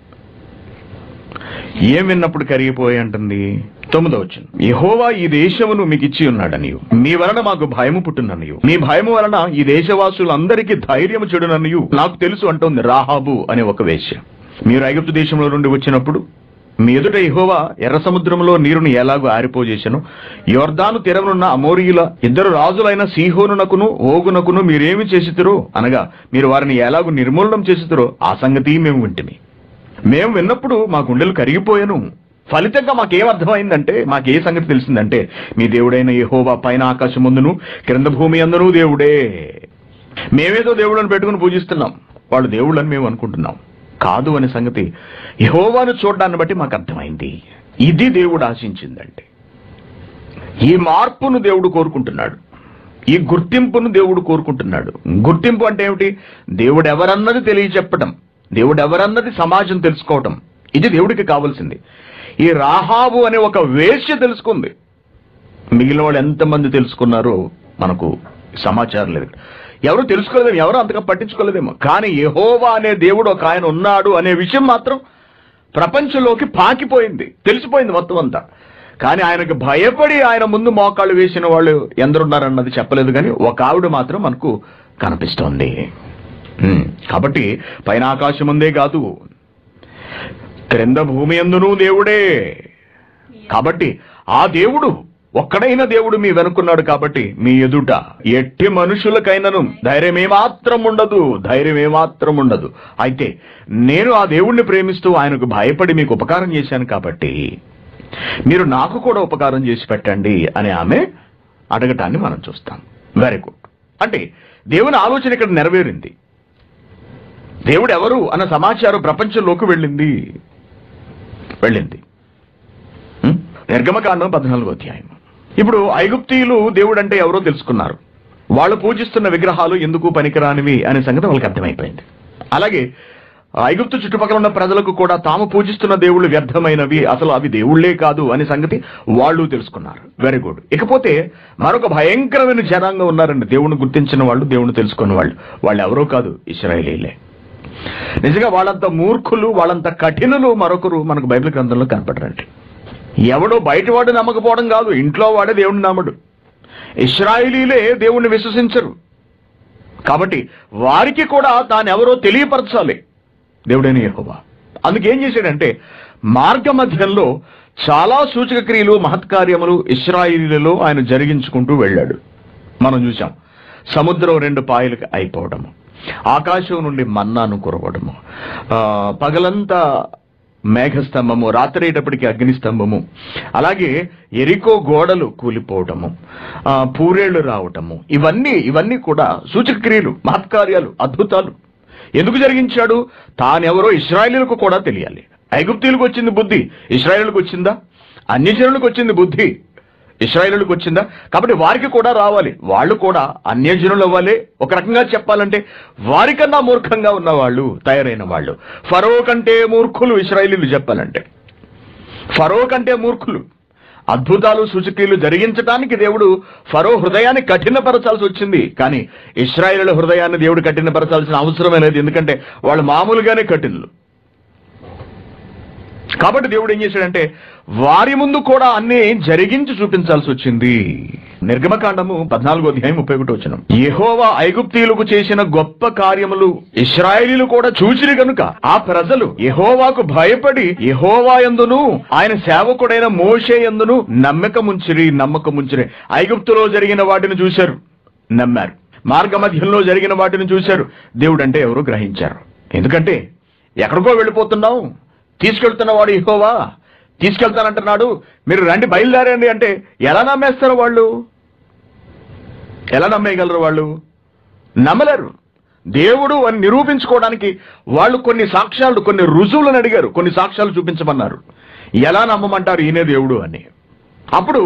ఏం విన్నప్పుడు కరిగిపోయాయి అంటుంది తొమ్మిదో వచ్చిన యహోవా ఈ దేశమును మీకు ఇచ్చి ఉన్నాడనియు మీ వలన మాకు భయము పుట్టిననియు మీ భయము వలన ఈ దేశవాసులందరికీ ధైర్యము చెడుననియు నాకు తెలుసు అంటుంది రాహాబు అనే ఒక వేశ్య మీరు ఐగుప్తు దేశంలో నుండి వచ్చినప్పుడు మీ ఎదుట యెహోవా ఎర్ర సముద్రంలో నీరుని ఎలాగో ఆరిపోజేసెను యోర్దాను తీరమునున్న అమోరియుల ఇద్దరు రాజులైన సీహోనునకును ఓగునకును మీరేమి చేసితురో అనగా మీరు వారిని ఎలాగో నిర్మూలనం చేసితురో ఆ సంగతి మేము వింటిమి మేము విన్నప్పుడు మా గుండెలు కరిగిపోయాను ఫలితంగా మాకేం అర్థమైందంటే మాకే సంగతి తెలిసిందంటే మీ దేవుడైన యెహోవా పైన ఆకాశం ముందును క్రింద భూమి అందరూ దేవుడే మేమేదో దేవుళ్ళని పెట్టుకుని పూజిస్తున్నాం వాళ్ళు దేవుళ్ళని మేము అనుకుంటున్నాం కాదు అనే సంగతి యహోవాను చూడడాన్ని బట్టి మాకు అర్థమైంది ఇది దేవుడు ఆశించిందంటే ఈ మార్పును దేవుడు కోరుకుంటున్నాడు ఈ గుర్తింపును దేవుడు కోరుకుంటున్నాడు గుర్తింపు అంటే ఏమిటి దేవుడు ఎవరన్నది తెలియచెప్పడం దేవుడు ఎవరన్నది సమాజం తెలుసుకోవటం ఇది దేవుడికి కావాల్సింది ఈ రాహాబు అనే ఒక వేశ్య తెలుసుకుంది మిగిలిన వాళ్ళు ఎంతమంది తెలుసుకున్నారో మనకు సమాచారం లేదు ఎవరు తెలుసుకోలేదేమో ఎవరు అంతగా పట్టించుకోలేదేమో కానీ యెహోవా అనే దేవుడు ఒక ఆయన ఉన్నాడు అనే విషయం మాత్రం ప్రపంచంలోకి పాకిపోయింది తెలిసిపోయింది మొత్తం అంతా కానీ ఆయనకు భయపడి ఆయన ముందు మోకాళ్ళు వేసిన వాళ్ళు ఎందరున్నారన్నది చెప్పలేదు కానీ ఒక ఆవిడ మాత్రం మనకు కనిపిస్తోంది హ్మ్. కాబట్టి పైన ఆకాశం ఉందే కాదు క్రింద భూమి ఎందును దేవుడే కాబట్టి ఆ దేవుడు ఒక్కడైన దేవుడు మీ వెనుకున్నాడు కాబట్టి మీ ఎదుట ఎట్టి మనుషులకైనను ధైర్యం ఏమాత్రం ఉండదు ధైర్యం ఏమాత్రం ఉండదు అయితే నేను ఆ దేవుణ్ణి ప్రేమిస్తూ ఆయనకు భయపడి మీకు ఉపకారం చేశాను కాబట్టి మీరు నాకు కూడా ఉపకారం చేసి పెట్టండి అని ఆమె అడగటాన్ని మనం చూస్తాం వెరీ గుడ్ అంటే దేవుని ఆలోచన ఇక్కడ నెరవేరింది దేవుడు ఎవరు అన్న సమాచారం ప్రపంచంలోకి వెళ్ళింది వెళ్ళింది ఉం? నిర్గమకాండం పద్నాలుగో అధ్యాయం ఇప్పుడు ఐగుప్తీయులు దేవుడు అంటే ఎవరో తెలుసుకున్నారు వాళ్ళు పూజిస్తున్న విగ్రహాలు ఎందుకు పనికిరానివి అనే సంగతి వాళ్ళకి అర్థమైపోయింది అలాగే ఐగుప్తు చుట్టుపక్కల ఉన్న ప్రజలకు కూడా తాము పూజిస్తున్న దేవుళ్ళు వ్యర్థమైనవి అసలు అవి దేవుళ్ళే కాదు అనే సంగతి వాళ్ళు తెలుసుకున్నారు వెరీ గుడ్ ఇకపోతే మరొక భయంకరమైన జనాంగం ఉన్నారండి దేవుణ్ణి గుర్తించిన వాళ్ళు దేవుణ్ణి తెలుసుకున్న వాళ్ళు వాళ్ళు ఎవరో కాదు ఇస్రాయేలీలే నిజంగా వాళ్ళంత మూర్ఖులు వాళ్ళంత కఠినులు మరొకరు మనకు బైబిల్ గ్రంథంలో కనపడరండి ఎవడో బయటవాడు నమ్మకపోవడం కాదు ఇంట్లో వాడే దేవుడిని నమ్మడు ఇస్రాయిలీలే దేవుణ్ణి విశ్వసించరు కాబట్టి వారికి కూడా తానెవరో తెలియపరచాలి దేవుడైన యెహోవా అందుకేం చేశాడంటే మార్గ మధ్యంలో చాలా సూచక క్రియలు మహత్కార్యములు ఇస్రాయిలీలలో ఆయన జరిగించుకుంటూ వెళ్ళాడు మనం చూసాం సముద్రం రెండు పాయలకు అయిపోవడము ఆకాశం నుండి మన్నాను కురవడము ఆ, పగలంతా మేఘస్తంభము రాత్రేటప్పటికి అగ్నిస్తంభము అలాగే ఎరికో గోడలు కూలిపోవటము ఆ, పూరేళ్లు రావటము ఇవన్నీ ఇవన్నీ కూడా సూచక క్రియలు మహత్కార్యాలు అద్భుతాలు ఎందుకు జరిగించాడు తానెవరో ఇస్రాయేలీలకు కూడా తెలియాలి ఐగుప్తీయులకు వచ్చింది బుద్ధి ఇస్రాయేలులకు వచ్చిందా అన్యజనులకు వచ్చింది బుద్ధి ఇస్రాయేలులకు వచ్చిందా కాబట్టి వారికి కూడా రావాలి వాళ్ళు కూడా అన్యజనుల వల్లే ఒక రకంగా చెప్పాలంటే వారికన్నా మూర్ఖంగా ఉన్న వాళ్ళు తయారైన వాళ్ళు ఫరో కంటే మూర్ఖులు ఇస్రాయేలీలు చెప్పాలంటే ఫరో కంటే మూర్ఖులు అద్భుతాలు సూచక్రియలు జరిగించడానికి దేవుడు ఫరో హృదయాన్ని కఠినపరచాల్సి వచ్చింది కానీ ఇస్రాయేల్ హృదయాన్ని దేవుడు కఠినపరచాల్సిన అవసరమే లేదు ఎందుకంటే వాళ్ళు మామూలుగానే కఠినులు కాబట్టి దేవుడు ఏం చేశాడంటే వారి ముందు కూడా అన్ని జరిగించి చూపించాల్సి వచ్చింది నిర్గమకాండము పద్నాలుగో అధ్యాయం ముప్పై ఒకటి వచ్చిన యెహోవా ఐగుప్తీయులకు చేసిన గొప్ప కార్యములు ఇస్రాయేలీలు కూడా చూసిరి గనుక ఆ ప్రజలు యెహోవాకు భయపడి యెహోవా యందును ఆయన సేవకుడైన మోషే యందును నమ్మకముంచిరి నమ్మకముంచిరి ఐగుప్తులో జరిగిన వాటిని చూశారు నమ్మారు మార్గ మధ్యంలో జరిగిన వాటిని చూశారు దేవుడు అంటే ఎవరు గ్రహించారు ఎందుకంటే ఎక్కడికో వెళ్ళిపోతున్నావు తీసుకెళ్తున్నవాడు ఇహోవా తీసుకెళ్తానంటున్నాడు మీరు రండి బయలుదేరండి అంటే ఎలా నమ్మేస్తారు వాళ్ళు ఎలా నమ్మేయగలరు వాళ్ళు నమ్మలేరు దేవుడు అని నిరూపించుకోవడానికి వాళ్ళు కొన్ని సాక్ష్యాలు కొన్ని రుజువులను అడిగారు కొన్ని సాక్ష్యాలు చూపించమన్నారు ఎలా నమ్మమంటారు ఈయనే దేవుడు అని అప్పుడు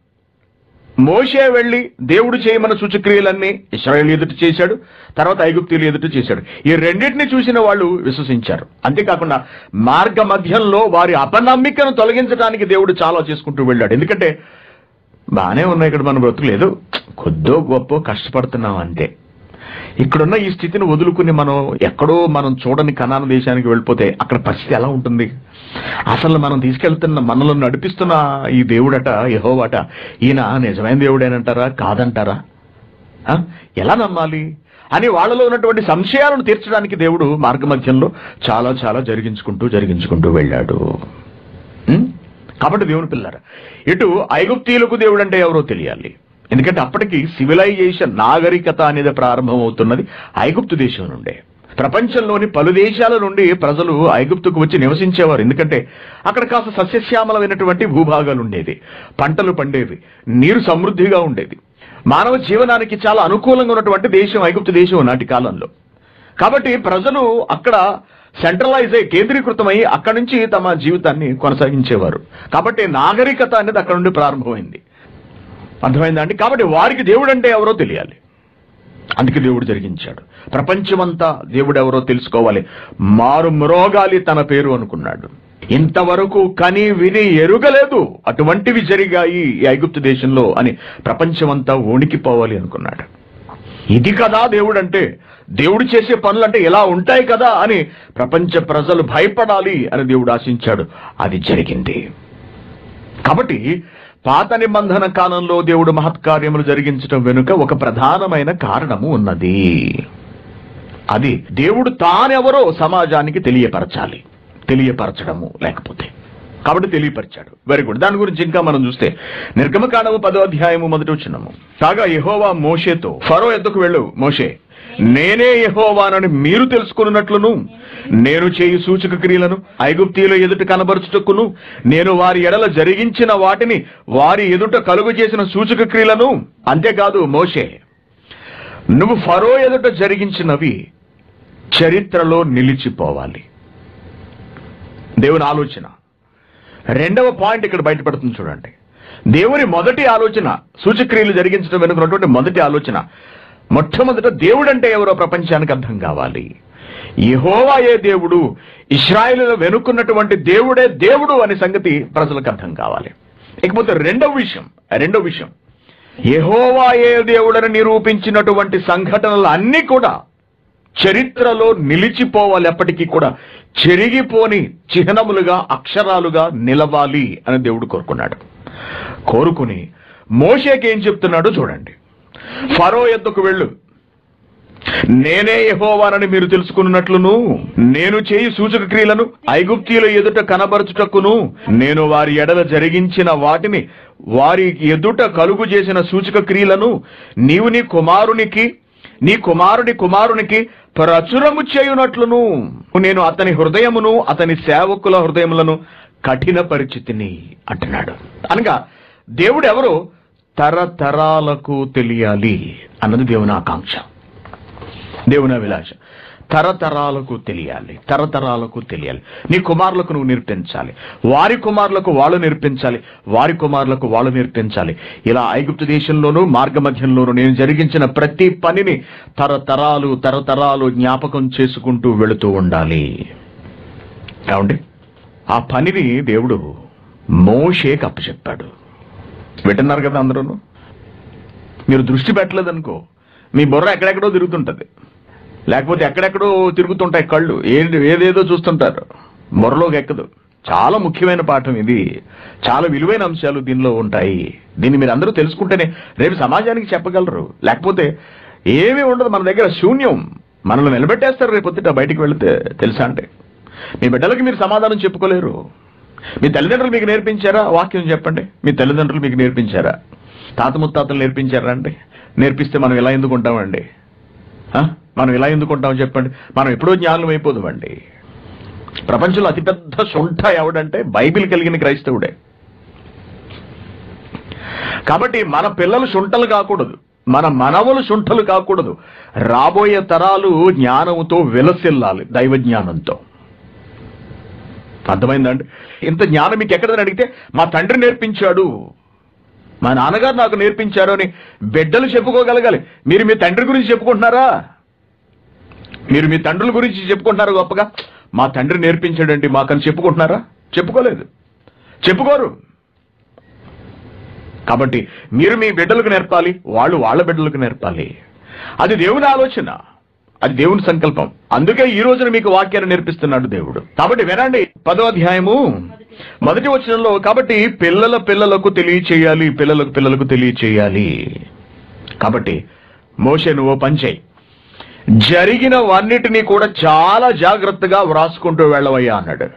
మోషే వెళ్ళి దేవుడు చేయమన్న సూచక్రియలన్నీ ఇస్రాయేల్ ఎదుట చేశాడు తర్వాత ఐగుప్తీయులు ఎదుట చేశాడు ఈ రెండింటిని చూసిన వాళ్ళు విశ్వసించారు అంతేకాకుండా మార్గ మధ్యంలో వారి అపనమ్మికను తొలగించడానికి దేవుడు చాలా చేసుకుంటూ వెళ్ళాడు ఎందుకంటే బాగానే ఉన్నాయి ఇక్కడ మన బ్రతుకులేదు కొద్దో గొప్ప కష్టపడుతున్నాం అంతే ఇక్కడున్న ఈ స్థితిని వదులుకుని మనం ఎక్కడో మనం చూడని కనాన దేశానికి వెళ్ళిపోతే అక్కడ పరిస్థితి ఎలా ఉంటుంది అసలు మనం తీసుకెళ్తున్న మనలో నడిపిస్తున్న ఈ దేవుడట యహోవాట ఈయన నిజమైన దేవుడేనంటారా కాదంటారా ఆ? ఎలా నమ్మాలి అని వాళ్ళలో ఉన్నటువంటి సంశయాలను తీర్చడానికి దేవుడు మార్గమధ్యంలో చాలా చాలా జరిగించుకుంటూ జరిగించుకుంటూ వెళ్ళాడు ఉం? కాబట్టి దేవుని పిల్లర ఇటు ఐగుప్తీయులకు దేవుడు అంటే ఎవరో తెలియాలి ఎందుకంటే అప్పటికి సివిలైజేషన్ నాగరికత అనేది ప్రారంభమవుతున్నది ఐగుప్తు దేశం నుండే ప్రపంచంలోని పలు దేశాల నుండి ప్రజలు ఐగుప్తుకు వచ్చి నివసించేవారు ఎందుకంటే అక్కడ కాస్త సస్యశ్యామలమైనటువంటి భూభాగాలు ఉండేది పంటలు పండేవి నీరు సమృద్ధిగా ఉండేది మానవ జీవనానికి చాలా అనుకూలంగా ఉన్నటువంటి దేశం ఐగుప్తు దేశం నాటి కాలంలో కాబట్టి ప్రజలు అక్కడ సెంట్రలైజ్ అయ్యి కేంద్రీకృతమై అక్కడి నుంచి తమ జీవితాన్ని కొనసాగించేవారు కాబట్టి నాగరికత అనేది అక్కడ నుండి ప్రారంభమైంది అర్థమైందా అండి కాబట్టి వారికి దేవుడు అంటే ఎవరో తెలియాలి అందుకే దేవుడు జరిగించాడు ప్రపంచమంతా దేవుడు ఎవరో తెలుసుకోవాలి మారు మ్రోగాలి తన పేరు అనుకున్నాడు ఇంతవరకు కని విని ఎరుగలేదు అటువంటివి జరిగాయి ఈ ఐగుప్తు దేశంలో అని ప్రపంచమంతా వణికిపోవాలి అనుకున్నాడు ఇది కదా దేవుడు అంటే దేవుడు చేసే పనులు అంటే ఎలా ఉంటాయి కదా అని ప్రపంచ ప్రజలు భయపడాలి అని దేవుడు ఆశించాడు అది జరిగింది కాబట్టి పాత నిబంధన కాలంలో దేవుడు మహత్కార్యములు జరిగించడం వెనుక ఒక ప్రధానమైన కారణము ఉన్నది అది దేవుడు తానెవరో సమాజానికి తెలియపరచాలి తెలియపరచడము లేకపోతే కాబట్టి తెలియపరిచాడు వెరీ గుడ్ దాని గురించి ఇంకా మనం చూస్తే నిర్గమకాండము పదో అధ్యాయము మొదటి వచ్చినము కాగా యెహోవా మోషేతో ఫరో ఎద్దుకు వెళ్ళు మోషే నేనే యెహోవానని మీరు తెలుసుకున్నట్లును నేను చేయి సూచక క్రియలను ఐగుప్తీయుల ఎదుట కనబరుచుటకును నేను వారి ఎడల జరిగించిన వాటిని వారి ఎదుట కలుగు చేసిన సూచక క్రియలను అంతేకాదు మోషే నువ్వు ఫరో ఎదుట జరిగించినవి చరిత్రలో నిలిచిపోవాలి దేవుని ఆలోచన రెండవ పాయింట్ ఇక్కడ బయటపడుతుంది చూడండి దేవుని మొదటి ఆలోచన సూచక్రియలు జరిగించడం వెనుకున్నటువంటి మొదటి ఆలోచన మొట్టమొదట దేవుడు అంటే ఎవరో ప్రపంచానికి అర్థం కావాలి యెహోవా ఏ దేవుడు ఇస్రాయేలులో వెనుకున్నటువంటి దేవుడే దేవుడు అనే సంగతి ప్రజలకు అర్థం కావాలి ఇకపోతే రెండవ విషయం రెండవ విషయం యెహోవా ఏ దేవుడని నిరూపించినటువంటి సంఘటనలు అన్నీ కూడా చరిత్రలో నిలిచిపోవాలి ఎప్పటికీ కూడా చెరిగిపోని చిహ్నములుగా అక్షరాలుగా నిలవాలి అని దేవుడు కోరుకున్నాడు కోరుకుని మోషేకి ఏం చెప్తున్నాడో చూడండి ఫరో ఎద్దుకు వెళ్ళు నేనే యెహోవానని మీరు తెలుసుకున్నట్లును నేను చేయి సూచక క్రియలను ఐగుప్తీయుల ఎదుట కనబరచుటకును నేను వారి ఎడల జరిగించిన వాటిని వారి ఎదుట కలుగు చేసిన సూచక క్రియలను నీవు నీ కుమారునికి నీ కుమారుని కుమారునికి ప్రచురము చేయునట్లును నేను అతని హృదయమును అతని సేవకుల హృదయములను కఠిన పరిచితిని అంటున్నాడు అనగా దేవుడు ఎవరు తరతరాలకు తెలియాలి అన్నది దేవుని ఆకాంక్ష దేవుని అభిలాష తరతరాలకు తెలియాలి తరతరాలకు తెలియాలి నీ కుమారులకు నువ్వు నేర్పించాలి వారి కుమారులకు వాళ్ళు నేర్పించాలి వారి కుమారులకు వాళ్ళు నేర్పించాలి ఇలా ఐగుప్తు దేశంలోనూ మార్గమధ్యంలోనూ నేను జరిగించిన ప్రతి పనిని తరతరాలు తరతరాలు జ్ఞాపకం చేసుకుంటూ వెళుతూ ఉండాలి ఏమండి ఆ పనిని దేవుడు మోషేకి అప్పచెప్పాడు వింటున్నారు కదా అందరూ మీరు దృష్టి పెట్టలేదనుకో మీ బుర్ర ఎక్కడెక్కడో తిరుగుతుంటది లేకపోతే ఎక్కడెక్కడో తిరుగుతుంటాయి కళ్ళు ఏది ఏదేదో చూస్తుంటారు బుర్రలోకి ఎక్కదు చాలా ముఖ్యమైన పాఠం ఇది చాలా విలువైన అంశాలు దీనిలో ఉంటాయి దీన్ని మీరు అందరూ తెలుసుకుంటేనే రేపు సమాజానికి చెప్పగలరు లేకపోతే ఏమీ ఉండదు మన దగ్గర శూన్యం మనల్ని నిలబెట్టేస్తారు రేపు పొద్దుట బయటికి వెళితే తెలుసా అంటే మీ బిడ్డలకి మీరు సమాధానం చెప్పుకోలేరు మీ తల్లిదండ్రులు మీకు నేర్పించారా వాక్యం చెప్పండి మీ తల్లిదండ్రులు మీకు నేర్పించారా తాత ముత్తాతలు నేర్పించారా అండి నేర్పిస్తే మనం ఇలా ఎందుకు ఉంటామండి ఆ? మనం ఇలా ఎందుకు ఉంటాం చెప్పండి మనం ఎప్పుడో జ్ఞానం అయిపోదామండి ప్రపంచంలో అతిపెద్ద సొంట ఎవడంటే బైబిల్ కలిగిన క్రైస్తవుడే కాబట్టి మన పిల్లలు శుంఠలు కాకూడదు మన మనవలు శుంఠలు కాకూడదు రాబోయే తరాలు జ్ఞానముతో విలసిల్లాలి దైవ జ్ఞానంతో అర్థమైందండి ఇంత జ్ఞానం మీకు ఎక్కడదని అడిగితే మా తండ్రి నేర్పించాడు మా నాన్నగారు నాకు నేర్పించారు అని బిడ్డలు చెప్పుకోగలగాలి మీరు మీ తండ్రి గురించి చెప్పుకుంటున్నారా మీరు మీ తండ్రుల గురించి చెప్పుకుంటున్నారా గొప్పగా మా తండ్రి నేర్పించాడండి మాకని చెప్పుకుంటున్నారా చెప్పుకోలేదు చెప్పుకోరు కాబట్టి మీరు మీ బిడ్డలకు నేర్పాలి వాళ్ళు వాళ్ళ బిడ్డలకు నేర్పాలి అది దేవుని ఆలోచన అది దేవుని సంకల్పం అందుకే ఈ రోజున మీకు వాక్యాన్ని నేర్పిస్తున్నాడు దేవుడు కాబట్టి వినండి పదో అధ్యాయము మొదటి వచనంలో కాబట్టి పిల్లల పిల్లలకు తెలియచేయాలి పిల్లలకు పిల్లలకు తెలియచేయాలి కాబట్టి మోషే నువ్వు పంచేయి జరిగిన వన్నిటినీ కూడా చాలా జాగ్రత్తగా వ్రాసుకుంటూ వెళ్ళవయ్యా అన్నాడు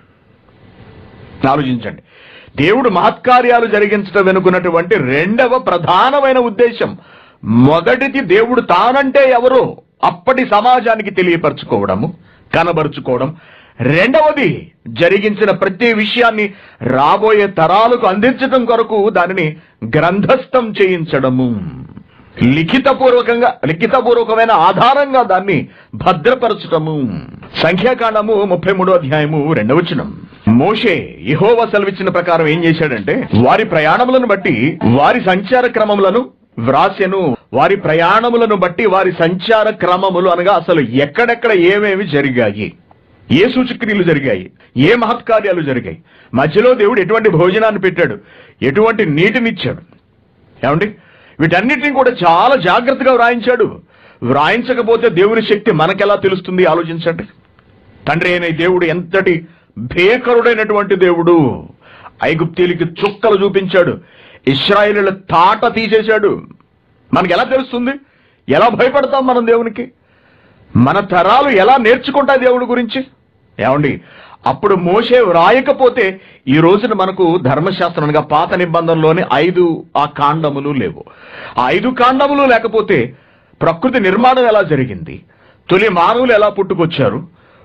ఆలోచించండి దేవుడు మహత్కార్యాలు జరిగించడం వెనుకున్నటువంటి రెండవ ప్రధానమైన ఉద్దేశం మొదటిది దేవుడు తానంటే ఎవరో అప్పటి సమాజానికి తెలియపరచుకోవడము కనబరుచుకోవడం రెండవది జరిగించిన ప్రతి విషయాన్ని రాబోయే తరాలకు అందించడం కొరకు దానిని గ్రంథస్థం చేయించడము లిఖితపూర్వకంగా లిఖితపూర్వకమైన ఆధారంగా దాన్ని భద్రపరచటము సంఖ్యాకాండము ముప్పై మూడో అధ్యాయము రెండవచనం మోషే యెహోవా సెలవిచ్చిన ప్రకారం ఏం చేశాడంటే వారి ప్రయాణములను బట్టి వారి సంచార క్రమములను వ్రాసెను వారి ప్రయాణములను బట్టి వారి సంచార క్రమములు అనగా అసలు ఎక్కడెక్కడ ఏమేమి జరిగాయి ఏ సూచక్రియలు జరిగాయి ఏ మహత్కార్యాలు జరిగాయి మధ్యలో దేవుడు ఎటువంటి భోజనాన్ని పెట్టాడు ఎటువంటి నీటినిచ్చాడు ఏమండి వీటన్నిటిని కూడా చాలా జాగ్రత్తగా వ్రాయించాడు వ్రాయించకపోతే దేవుని శక్తి మనకెలా తెలుస్తుంది ఆలోచించండి తండ్రి అయిన ఈ దేవుడు ఎంతటి భేకరుడైనటువంటి దేవుడు ఐగుప్తీలకి చుక్కలు చూపించాడు ఇస్రాయేలీల తాట తీసేశాడు మనకి ఎలా తెలుస్తుంది ఎలా భయపడతాం మనం దేవునికి మన తరాలు ఎలా నేర్చుకుంటాయి దేవుడి గురించి ఏమండి అప్పుడు మోసే వ్రాయకపోతే ఈ రోజున మనకు ధర్మశాస్త్రం అనగా పాత నిబంధనలోని ఐదు ఆ కాండములు లేవు ఆ ఐదు కాండములు లేకపోతే ప్రకృతి నిర్మాణం ఎలా జరిగింది తొలి మానవులు ఎలా పుట్టుకొచ్చారు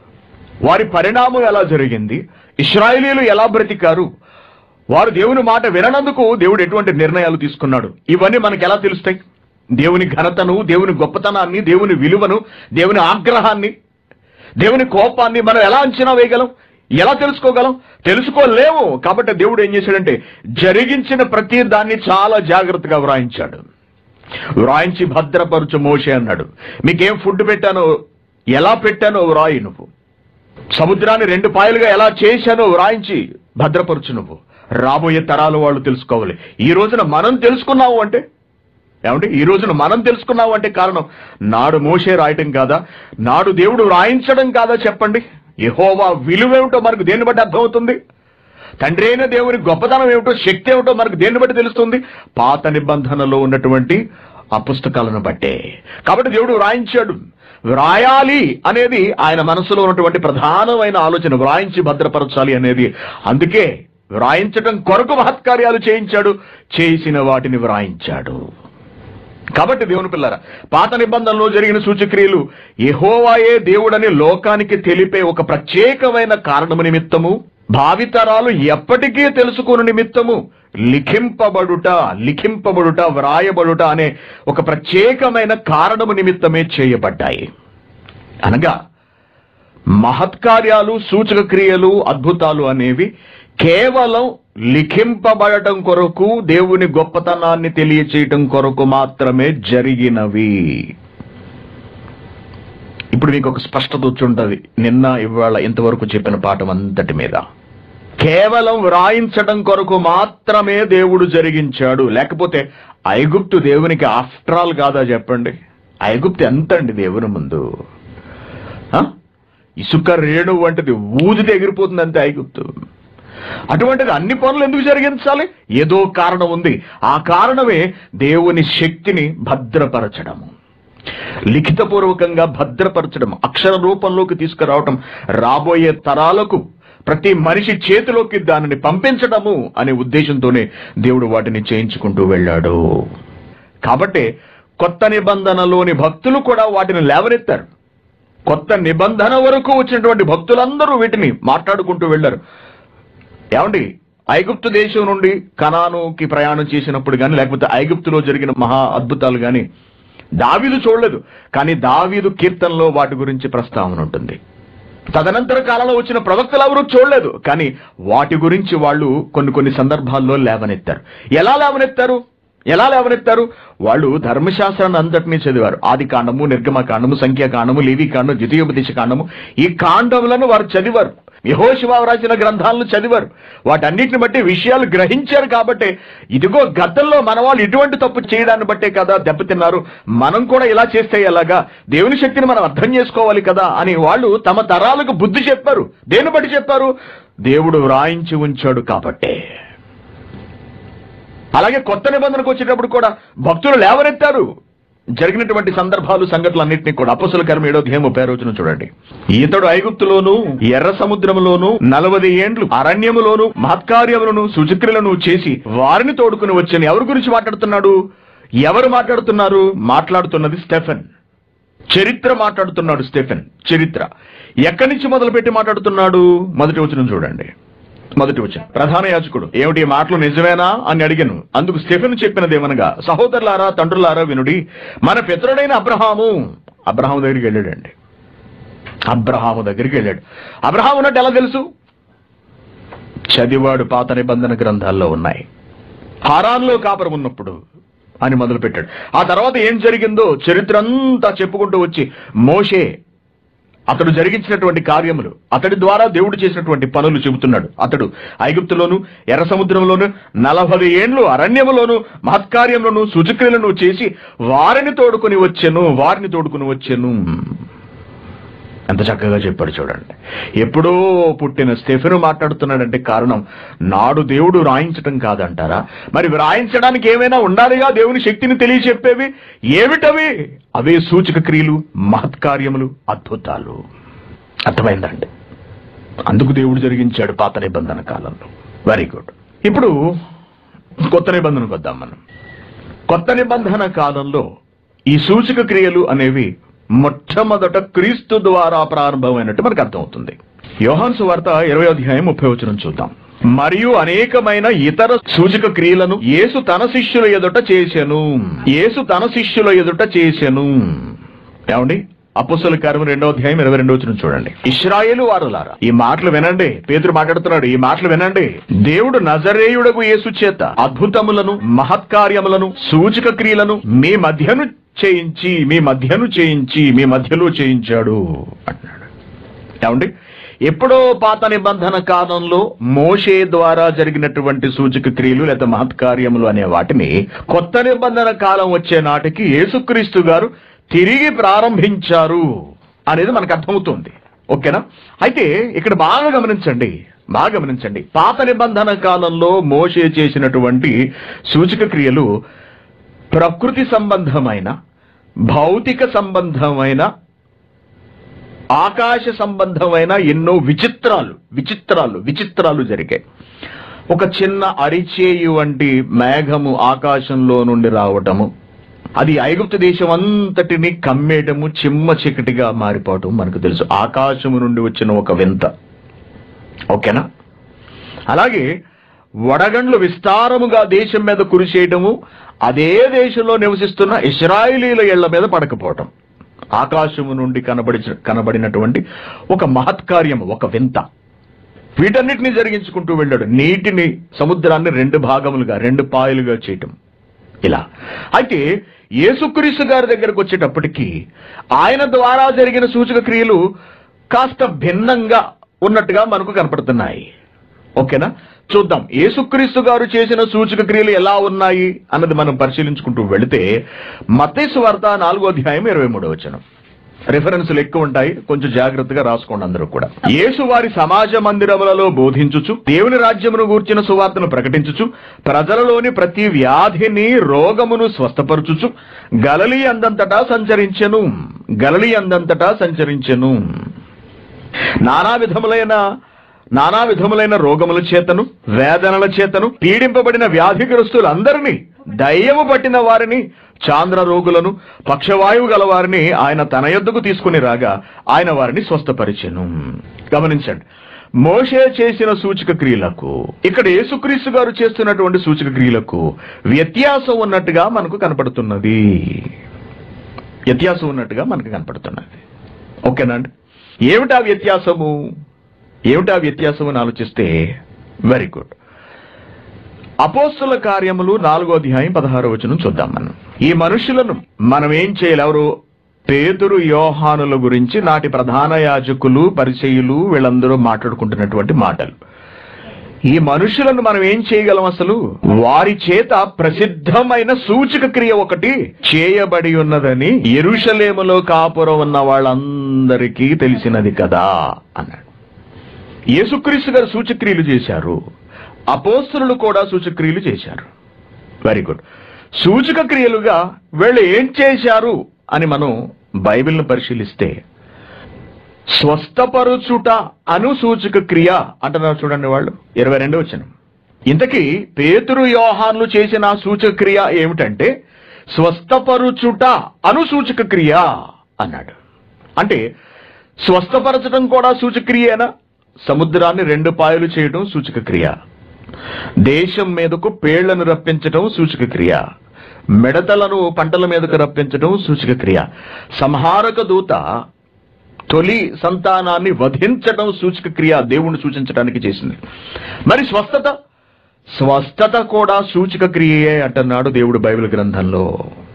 వారి పరిణామం ఎలా జరిగింది ఇస్రాయేలీలు ఎలా బ్రతికారు వారు దేవుని మాట విననందుకు దేవుడు ఎటువంటి నిర్ణయాలు తీసుకున్నాడు ఇవన్నీ మనకు ఎలా తెలుస్తాయి దేవుని ఘనతను దేవుని గొప్పతనాన్ని దేవుని విలువను దేవుని ఆగ్రహాన్ని దేవుని కోపాన్ని మనం ఎలా అంచనా వేయగలం ఎలా తెలుసుకోగలం తెలుసుకోలేము కాబట్టి దేవుడు ఏం చేశాడంటే జరిగించిన ప్రతి దాన్ని చాలా జాగ్రత్తగా వ్రాయించాడు వ్రాయించి భద్రపరుచు మోషే అన్నాడు మీకేం ఫుడ్ పెట్టానో ఎలా పెట్టానో వ్రాయి నువ్వు సముద్రాన్ని రెండు పాయలుగా ఎలా చేశానో వ్రాయించి భద్రపరచు నువ్వు రాబోయే తరాలు వాళ్ళు తెలుసుకోవాలి ఈ రోజున మనం తెలుసుకున్నావు అంటే ఏమంటే ఈ రోజున మనం తెలుసుకున్నావు అంటే కారణం నాడు మోసే రాయటం కాదా నాడు దేవుడు రాయించడం కాదా చెప్పండి యెహోవా విలువేమిటో మనకు దేన్ని బట్టి అర్థమవుతుంది తండ్రి అయిన దేవుని గొప్పతనం ఏమిటో శక్తి ఏమిటో మనకు దేన్ని బట్టి తెలుస్తుంది పాత నిబంధనలో ఉన్నటువంటి ఆ పుస్తకాలను బట్టే కాబట్టి దేవుడు వ్రాయించాడు వ్రాయాలి అనేది ఆయన మనసులో ఉన్నటువంటి ప్రధానమైన ఆలోచన వ్రాయించి భద్రపరచాలి అనేది అందుకే వ్రాయించడం కొరకు మహత్కార్యాలు చేయించాడు చేసిన వాటిని వ్రాయించాడు కాబట్టి దేవుని పిల్లరా పాత నిబంధనలో జరిగిన సూచక్రియలు యెహోవాయే దేవుడని లోకానికి తెలిపే ఒక ప్రత్యేకమైన కారణము నిమిత్తము భావితరాలు ఎప్పటికీ తెలుసుకుని నిమిత్తము లిఖింపబడుట లిఖింపబడుట వ్రాయబడుట అనే ఒక ప్రత్యేకమైన కారణము నిమిత్తమే చేయబడ్డాయి అనగా మహత్కార్యాలు సూచక క్రియలు అద్భుతాలు అనేవి కేవలం లిఖింపబడటం కొరకు దేవుని గొప్పతనాన్ని తెలియచేయటం కొరకు మాత్రమే జరిగినవి ఇప్పుడు మీకు ఒక స్పష్టత వచ్చి ఉంటుంది నిన్న ఇవాళ ఇంతవరకు చెప్పిన పాఠం అంతటి మీద కేవలం వ్రాయించడం కొరకు మాత్రమే దేవుడు జరిగించాడు లేకపోతే ఐగుప్తు దేవునికి ఆఫ్టర్ ఆల్ కాదా చెప్పండి ఐగుప్తు ఎంత అండి దేవుని ముందు ఆ? ఇసుక రేణు వంటిది ఊదితే ఎగిరిపోతుంది అంతే ఐగుప్తు అటువంటిది అన్ని పనులు ఎందుకు జరిగించాలి ఏదో కారణం ఉంది ఆ కారణమే దేవుని శక్తిని భద్రపరచడము లిఖితపూర్వకంగా భద్రపరచడం అక్షర రూపంలోకి తీసుకురావటం రాబోయే తరాలకు ప్రతి మనిషి చేతిలోకి దానిని పంపించడము అనే ఉద్దేశంతోనే దేవుడు వాటిని చేయించుకుంటూ వెళ్ళాడు కాబట్టి కొత్త నిబంధనలోని భక్తులు కూడా వాటిని లేవనెత్తారు కొత్త నిబంధన వరకు వచ్చినటువంటి భక్తులందరూ వీటిని మాట్లాడుకుంటూ వెళ్ళారు ఏమండి ఐగుప్తు దేశం నుండి కనానుకి ప్రయాణం చేసినప్పుడు కానీ లేకపోతే ఐగుప్తులో జరిగిన మహా అద్భుతాలు కానీ దావీదు చూడలేదు కానీ దావీదు కీర్తనలో వాటి గురించి ప్రస్తావన ఉంటుంది తదనంతర కాలంలో వచ్చిన ప్రవక్తలు ఎవరు చూడలేదు కానీ వాటి గురించి వాళ్ళు కొన్ని కొన్ని సందర్భాల్లో లేవనెత్తారు ఎలా లేవనెత్తారు ఎలా లేవనెత్తారు వాళ్ళు ధర్మశాస్త్రాన్ని అంతటినీ చదివారు ఆది కాండము నిర్గమ కాండము సంఖ్యాకాండము లేవి కాండం ద్వితీయోపదేశ కాండము ఈ కాండములను వారు చదివారు యహోశివావు రాసిన గ్రంథాలను చదివారు వాటన్నిటిని బట్టి విషయాలు గ్రహించారు కాబట్టి ఇదిగో గతంలో మన వాళ్ళు ఇటువంటి తప్పు చేయడాన్ని బట్టే కదా దెబ్బతిన్నారు మనం కూడా ఇలా చేస్తే ఎలాగా దేవుని శక్తిని మనం అర్థం చేసుకోవాలి కదా అని వాళ్ళు తమ తరాలకు బుద్ధి చెప్పారు దేని బట్టి చెప్పారు దేవుడు వ్రాయించి ఉంచాడు కాబట్టే అలాగే కొత్త నిబంధనకు వచ్చేటప్పుడు కూడా భక్తులు లేవనెత్తారు జరిగినటువంటి సందర్భాలు సంఘటనలన్నింటినీ కూడా అపసుల కర్మ ఏడో ధ్యేయం ముప్పై రోజున చూడండి ఈతడు ఐగుప్తులోను ఎర్ర సముద్రములోను నలభై ఏండ్లు అరణ్యములోను మహత్కార్యములను సుచక్రులను చేసి వారిని తోడుకుని వచ్చాను ఎవరి గురించి మాట్లాడుతున్నాడు ఎవరు మాట్లాడుతున్నారు మాట్లాడుతున్నది స్టెఫెన్ చరిత్ర మాట్లాడుతున్నాడు స్టెఫెన్ చరిత్ర ఎక్కడి నుంచి మొదలుపెట్టి మాట్లాడుతున్నాడు మొదటి వచనం చూడండి మొదటి వచనం ప్రధాన యాజకుడు ఏమిటి ఈ మాటలు నిజమేనా అని అడిగాను అందుకు స్టెఫెన్ చెప్పినదేమనగా సహోదరులారా తండ్రులారా వినుడి మన పితరుడైన అబ్రహాము అబ్రహాము దగ్గరికి వెళ్ళాడండి అబ్రహాము దగ్గరికి వెళ్ళాడు అబ్రహాము ఉన్నట్టు ఎలా తెలుసు చదివాడు పాత నిబంధన గ్రంథాల్లో ఉన్నాయి హారాన్లో కాపురం ఉన్నప్పుడు అని మొదలుపెట్టాడు ఆ తర్వాత ఏం జరిగిందో చరిత్ర అంతా చెప్పుకుంటూ వచ్చి మోషే అతడు జరిగించినటువంటి కార్యములు అతడి ద్వారా దేవుడు చేసినటువంటి పనులు చెబుతున్నాడు అతడు ఐగుప్తులోను ఎర్ర సముద్రంలోను నలభై ఏండ్లు అరణ్యములోను మహత్కార్యములను సుచక్రులను చేసి వారిని తోడుకొని వచ్చెను వారిని తోడుకొని వచ్చెను ఎంత చక్కగా చెప్పాడు చూడండి ఎప్పుడో పుట్టిన స్టెఫెను మాట్లాడుతున్నాడంటే కారణం నాడు దేవుడు రాయించటం కాదంటారా మరి రాయించడానికి ఏమైనా ఉండాలిగా దేవుని శక్తిని తెలియచెప్పేవి ఏమిటవి అవే సూచక క్రియలు మహత్కార్యములు అద్భుతాలు అర్థమైందండి అందుకు దేవుడు జరిగించాడు పాత నిబంధన కాలంలో వెరీ గుడ్ ఇప్పుడు కొత్త నిబంధనకు వద్దాం మనం కొత్త నిబంధన కాలంలో ఈ సూచక క్రియలు అనేవి మొట్టమొదట క్రీస్తు ద్వారా ప్రారంభమైనట్టు మనకు అర్థమవుతుంది యోహాను సువార్త ఇరవై అధ్యాయం ముప్పై వచనం చూద్దాం మరియు అనేకమైన ఇతర సూచక క్రియలను యేసు తన శిష్యుల ఎదుట చేసెను యేసు తన శిష్యుల ఎదుట చేసెను ఏమండి అపుసల కార్యం రెండో అధ్యాయం ఇరవై రెండో వచ్చిన చూడండి ఇస్రాయేలు వారులారా ఈ మాటలు వినండి పేతురు మాట్లాడుతున్నాడు ఈ మాటలు వినండి దేవుడు నజరేయుడకు యేసు చేత అద్భుతములను మహత్కార్యములను సూచక క్రియలను మీ మధ్యను చేయించి మీ మధ్యను చేయించి మీ మధ్యలో చేయించాడు అంటున్నాడు ఏమండి ఎప్పుడో పాత నిబంధన కాలంలో మోషే ద్వారా జరిగినటువంటి సూచక క్రియలు లేదా మహత్కార్యములు అనే వాటిని కొత్త నిబంధన కాలం వచ్చే నాటికి యేసుక్రీస్తు గారు తిరిగి ప్రారంభించారు అనేది మనకు అర్థమవుతుంది ఓకేనా అయితే ఇక్కడ బాగా గమనించండి బాగా గమనించండి పాత నిబంధన కాలంలో మోషే చేసినటువంటి సూచక క్రియలు ప్రకృతి సంబంధమైన భౌతిక సంబంధమైన ఆకాశ సంబంధమైన ఎన్నో విచిత్రాలు విచిత్రాలు విచిత్రాలు జరిగాయి ఒక చిన్న అరిచేయు వంటి మేఘము ఆకాశంలో నుండి రావటము అది ఐగుప్తు దేశం అంతటిని కమ్మేయటము చిమ్మ చీకటిగా మారిపోవటం మనకు తెలుసు ఆకాశము నుండి వచ్చిన ఒక వింత ఓకేనా అలాగే వడగండ్లు విస్తారముగా దేశం మీద కురిసేయటము అదే దేశంలో నివసిస్తున్న ఇస్రాయిలీల ఇళ్ల మీద పడకపోవటం ఆకాశము నుండి కనబడి కనబడినటువంటి ఒక మహత్కార్యం ఒక వింత వీటన్నిటిని జరిగించుకుంటూ వెళ్ళాడు నీటిని సముద్రాన్ని రెండు భాగములుగా రెండు పాయలుగా చేయటం ఇలా అయితే యేసుక్రీస్తు గారి దగ్గరకు వచ్చేటప్పటికి ఆయన ద్వారా జరిగిన సూచక క్రియలు కాస్త భిన్నంగా ఉన్నట్టుగా మనకు కనపడుతున్నాయి ఓకేనా చూద్దాం యేసుక్రీస్తు గారు చేసిన సూచక క్రియలు ఎలా ఉన్నాయి అన్నది మనం పరిశీలించుకుంటూ వెళితే మత్తేసు వార్త నాలుగో అధ్యాయం ఇరవై మూడో వచనం రిఫరెన్సులు ఎక్కువ ఉంటాయి కొంచెం జాగ్రత్తగా రాసుకోండి అందరూ కూడా యేసు వారి సమాజ మందిరములలో బోధించుచు దేవుని రాజ్యమును గూర్చిన సువార్తను ప్రకటించుచు ప్రజలలోని ప్రతి వ్యాధిని రోగమును స్వస్థపరచుచు గలలి అందంతటా సంచరించెను గలలి అందంతటా సంచరించెను నానా విధములైన నానా విధములైన రోగముల చేతను వేదనల చేతను పీడింపబడిన వ్యాధిగ్రస్తులందరినీ దయ్యము పట్టిన వారిని చాంద్ర రోగులను పక్షవాయువు గల వారిని ఆయన తన యొద్దకు తీసుకుని రాగా ఆయన వారిని స్వస్థపరిచెను గమనించండి మోషే చేసిన సూచక క్రియలకు ఇక్కడ యేసుక్రీస్తు గారు చేస్తున్నటువంటి సూచక క్రియలకు వ్యత్యాసం ఉన్నట్టుగా మనకు కనపడుతున్నది వ్యత్యాసం ఉన్నట్టుగా మనకు కనపడుతున్నది ఓకేనా అండి ఏమిటా వ్యత్యాసము ఏమిటా వ్యత్యాసం అని ఆలోచిస్తే వెరీ గుడ్ అపోస్తుల కార్యములు నాలుగో అధ్యాయం పదహారో వచనం చూద్దాం మనం ఈ మనుషులను మనం ఏం చేయాలి ఎవరు పేతురు యోహానుల గురించి నాటి ప్రధాన యాజకులు పరిచయులు వీళ్ళందరూ మాట్లాడుకుంటున్నటువంటి మాటలు ఈ మనుషులను మనం ఏం చేయగలం అసలు వారి చేత ప్రసిద్ధమైన సూచక క్రియ ఒకటి చేయబడి ఉన్నదని ఎరుషలేములో కాపురం ఉన్న వాళ్ళందరికీ తెలిసినది కదా అన్నాడు యేసుక్రీస్తు గారు సూచక్రియలు చేశారు అపోస్తులు కూడా సూచక్రియలు చేశారు వెరీ గుడ్ సూచక క్రియలుగా వీళ్ళు ఏం చేశారు అని మనం బైబిల్ను పరిశీలిస్తే స్వస్థపరుచుట అను సూచక క్రియ అంటున్నారు చూడండి వాళ్ళు ఇరవై రెండు వచ్చిన ఇంతకీ పేతురు యోహాన్లు చేసిన ఆ సూచక క్రియ ఏమిటంటే స్వస్థపరుచుట అను సూచక క్రియ అన్నాడు అంటే స్వస్థపరచడం కూడా సూచక క్రియేనా సముద్రాన్ని రెండు పాయలు చేయడం సూచక క్రియ దేశం మీదకు పేళ్లను రప్పించడం సూచక క్రియ మిడతలను పంటల మీదకు రప్పించడం సూచక క్రియ సంహారక దూత తొలి సంతానాన్ని వధించడం సూచక క్రియ దేవుణ్ణి సూచించడానికి చేసింది మరి స్వస్థత స్వస్థత కూడా సూచక క్రియే అంటున్నాడు దేవుడు బైబిల్ గ్రంథంలో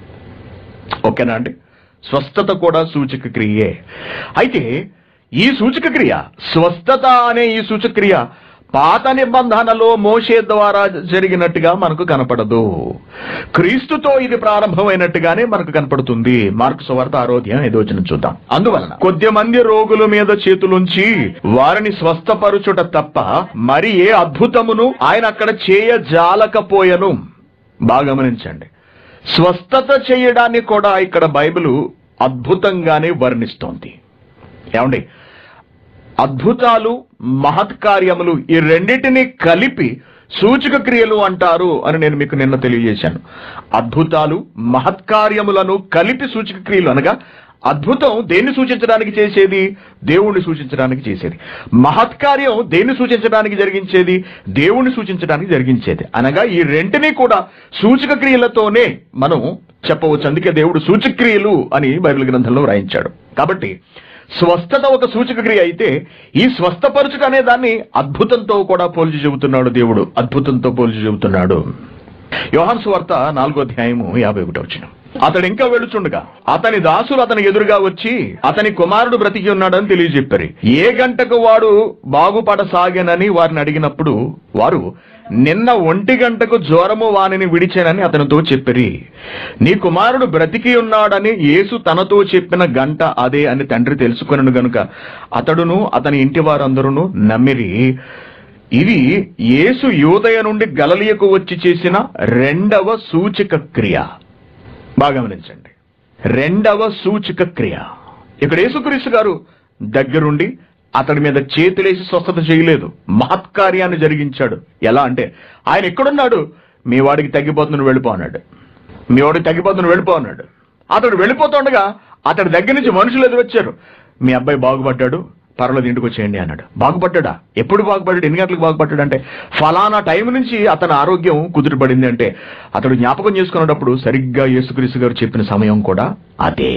ఓకేనా అండి స్వస్థత కూడా సూచక క్రియే అయితే ఈ సూచక క్రియ స్వస్థత అనే ఈ సూచక క్రియ పాత నిబంధనలో మోషే ద్వారా జరిగినట్టుగా మనకు కనపడదు క్రీస్తుతో ఇది ప్రారంభమైనట్టుగానే మనకు కనపడుతుంది మార్కు సువార్త ఆరోగ్యం ఏదో వచ్చిన చూద్దాం అందువలన కొద్ది మంది రోగుల మీద చేతులుంచి వారిని స్వస్థపరుచుట తప్ప మరి ఏ అద్భుతమును ఆయన అక్కడ చేయజాలకపోయను బాగా గమనించండి స్వస్థత చేయడాన్ని కూడా ఇక్కడ బైబిల్ అద్భుతంగానే వర్ణిస్తోంది ఏమండి అద్భుతాలు మహత్కార్యములు ఈ రెండింటిని కలిపి సూచక క్రియలు అంటారు అని నేను మీకు నిన్న తెలియజేశాను అద్భుతాలు మహత్కార్యములను కలిపి సూచక క్రియలు అనగా అద్భుతం దేన్ని సూచించడానికి చేసేది దేవుణ్ణి సూచించడానికి చేసేది మహత్కార్యం దేన్ని సూచించడానికి జరిగించేది దేవుణ్ణి సూచించడానికి జరిగించేది అనగా ఈ రెంటిని కూడా సూచక క్రియలతోనే మనం చెప్పవచ్చు అందుకే దేవుడు సూచక క్రియలు అని బైబిల్ గ్రంథంలో వ్రాయించాడు కాబట్టి స్వస్థత ఒక సూచక క్రియ అయితే ఈ స్వస్థపరచుట అనే దాన్ని అద్భుతంతో కూడా పోల్చి చెబుతున్నాడు దేవుడు అద్భుతంతో పోల్చి చెబుతున్నాడు యోహాన్ సువార్త నాలుగో అధ్యాయము యాభై ఒకటి వచ్చిన అతడు ఇంకా వెళుచుండగా అతని దాసులు అతని ఎదురుగా వచ్చి అతని కుమారుడు బ్రతికి ఉన్నాడని తెలియజెప్పారు ఏ గంటకు వాడు బాగుపడసాగనని వారిని అడిగినప్పుడు వారు నిన్న ఒంటి గంటకు జ్వరము వానిని విడిచానని అతనితో చెప్పిరి నీ కుమారుడు బ్రతికి ఉన్నాడని యేసు తనతో చెప్పిన గంట అదే అని తండ్రి తెలుసుకొనను గనుక అతడును అతని ఇంటి వారందరూ నమ్మిరి ఇది యేసు యోదయ నుండి గలలియకు వచ్చి చేసిన రెండవ సూచక క్రియ బాగా గమనించండి రెండవ సూచక క్రియ ఇక్కడ యేసుక్రీస్తు గారు దగ్గరుండి అతడి మీద చేతులేసి స్వస్థత చేయలేదు మహత్కార్యాన్ని జరిగించాడు ఎలా అంటే ఆయన ఎక్కడున్నాడు మీ వాడికి తగ్గిపోతున్నాడు వెళ్ళిపో అన్నాడు మీ వాడికి తగ్గిపోతున్నాడు వెళ్ళిపో అన్నాడు అతడు వెళ్ళిపోతుండగా అతడి దగ్గర నుంచి మనుషులు ఎదురొచ్చారు మీ అబ్బాయి బాగుపడ్డాడు పర్వాలేదు ఇంటికి వచ్చేయండి అన్నాడు బాగుపడ్డా ఎప్పుడు బాగుపడ్డాడు ఎన్ని గంటలకు బాగుపడ్డాడు అంటే ఫలానా టైం నుంచి అతని ఆరోగ్యం కుదురుపడింది అంటే అతడు జ్ఞాపకం చేసుకునేటప్పుడు సరిగ్గా యేసుక్రీస్తు గారు చెప్పిన సమయం కూడా అదే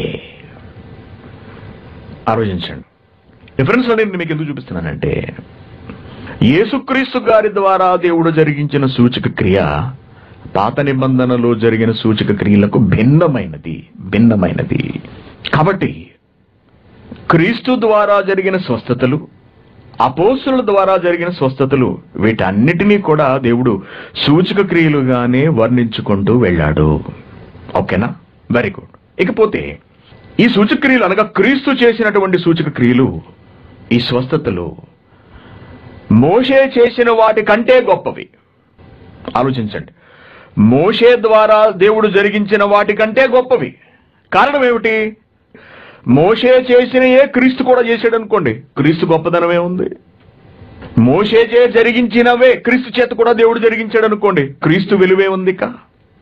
ఆలోచించండి డిఫరెన్స్ అనేది మీకు ఎందుకు చూపిస్తున్నానంటే యేసుక్రీస్తు గారి ద్వారా దేవుడు జరిగించిన సూచక క్రియ పాత నిబంధనలో జరిగిన సూచక క్రియలకు భిన్నమైనది భిన్నమైనది కాబట్టి క్రీస్తు ద్వారా జరిగిన స్వస్థతలు అపోస్తుల ద్వారా జరిగిన స్వస్థతలు వీటన్నిటినీ కూడా దేవుడు సూచక క్రియలుగానే వర్ణించుకుంటూ వెళ్ళాడు ఓకేనా వెరీ గుడ్ ఇకపోతే ఈ సూచక క్రియలు అనగా క్రీస్తు చేసినటువంటి సూచక క్రియలు ఈ స్వస్థతలు మోషే చేసిన వాటి కంటే గొప్పవి ఆలోచించండి మోషే ద్వారా దేవుడు జరిగించిన వాటి కంటే గొప్పవి కారణం ఏమిటి మోషే చేసినయే క్రీస్తు కూడా చేశాడు అనుకోండి క్రీస్తు గొప్పదనమే ఉంది మోషే చే జరిగించినవే క్రీస్తు చేత కూడా దేవుడు జరిగించాడు అనుకోండి క్రీస్తు విలువే ఉంది కా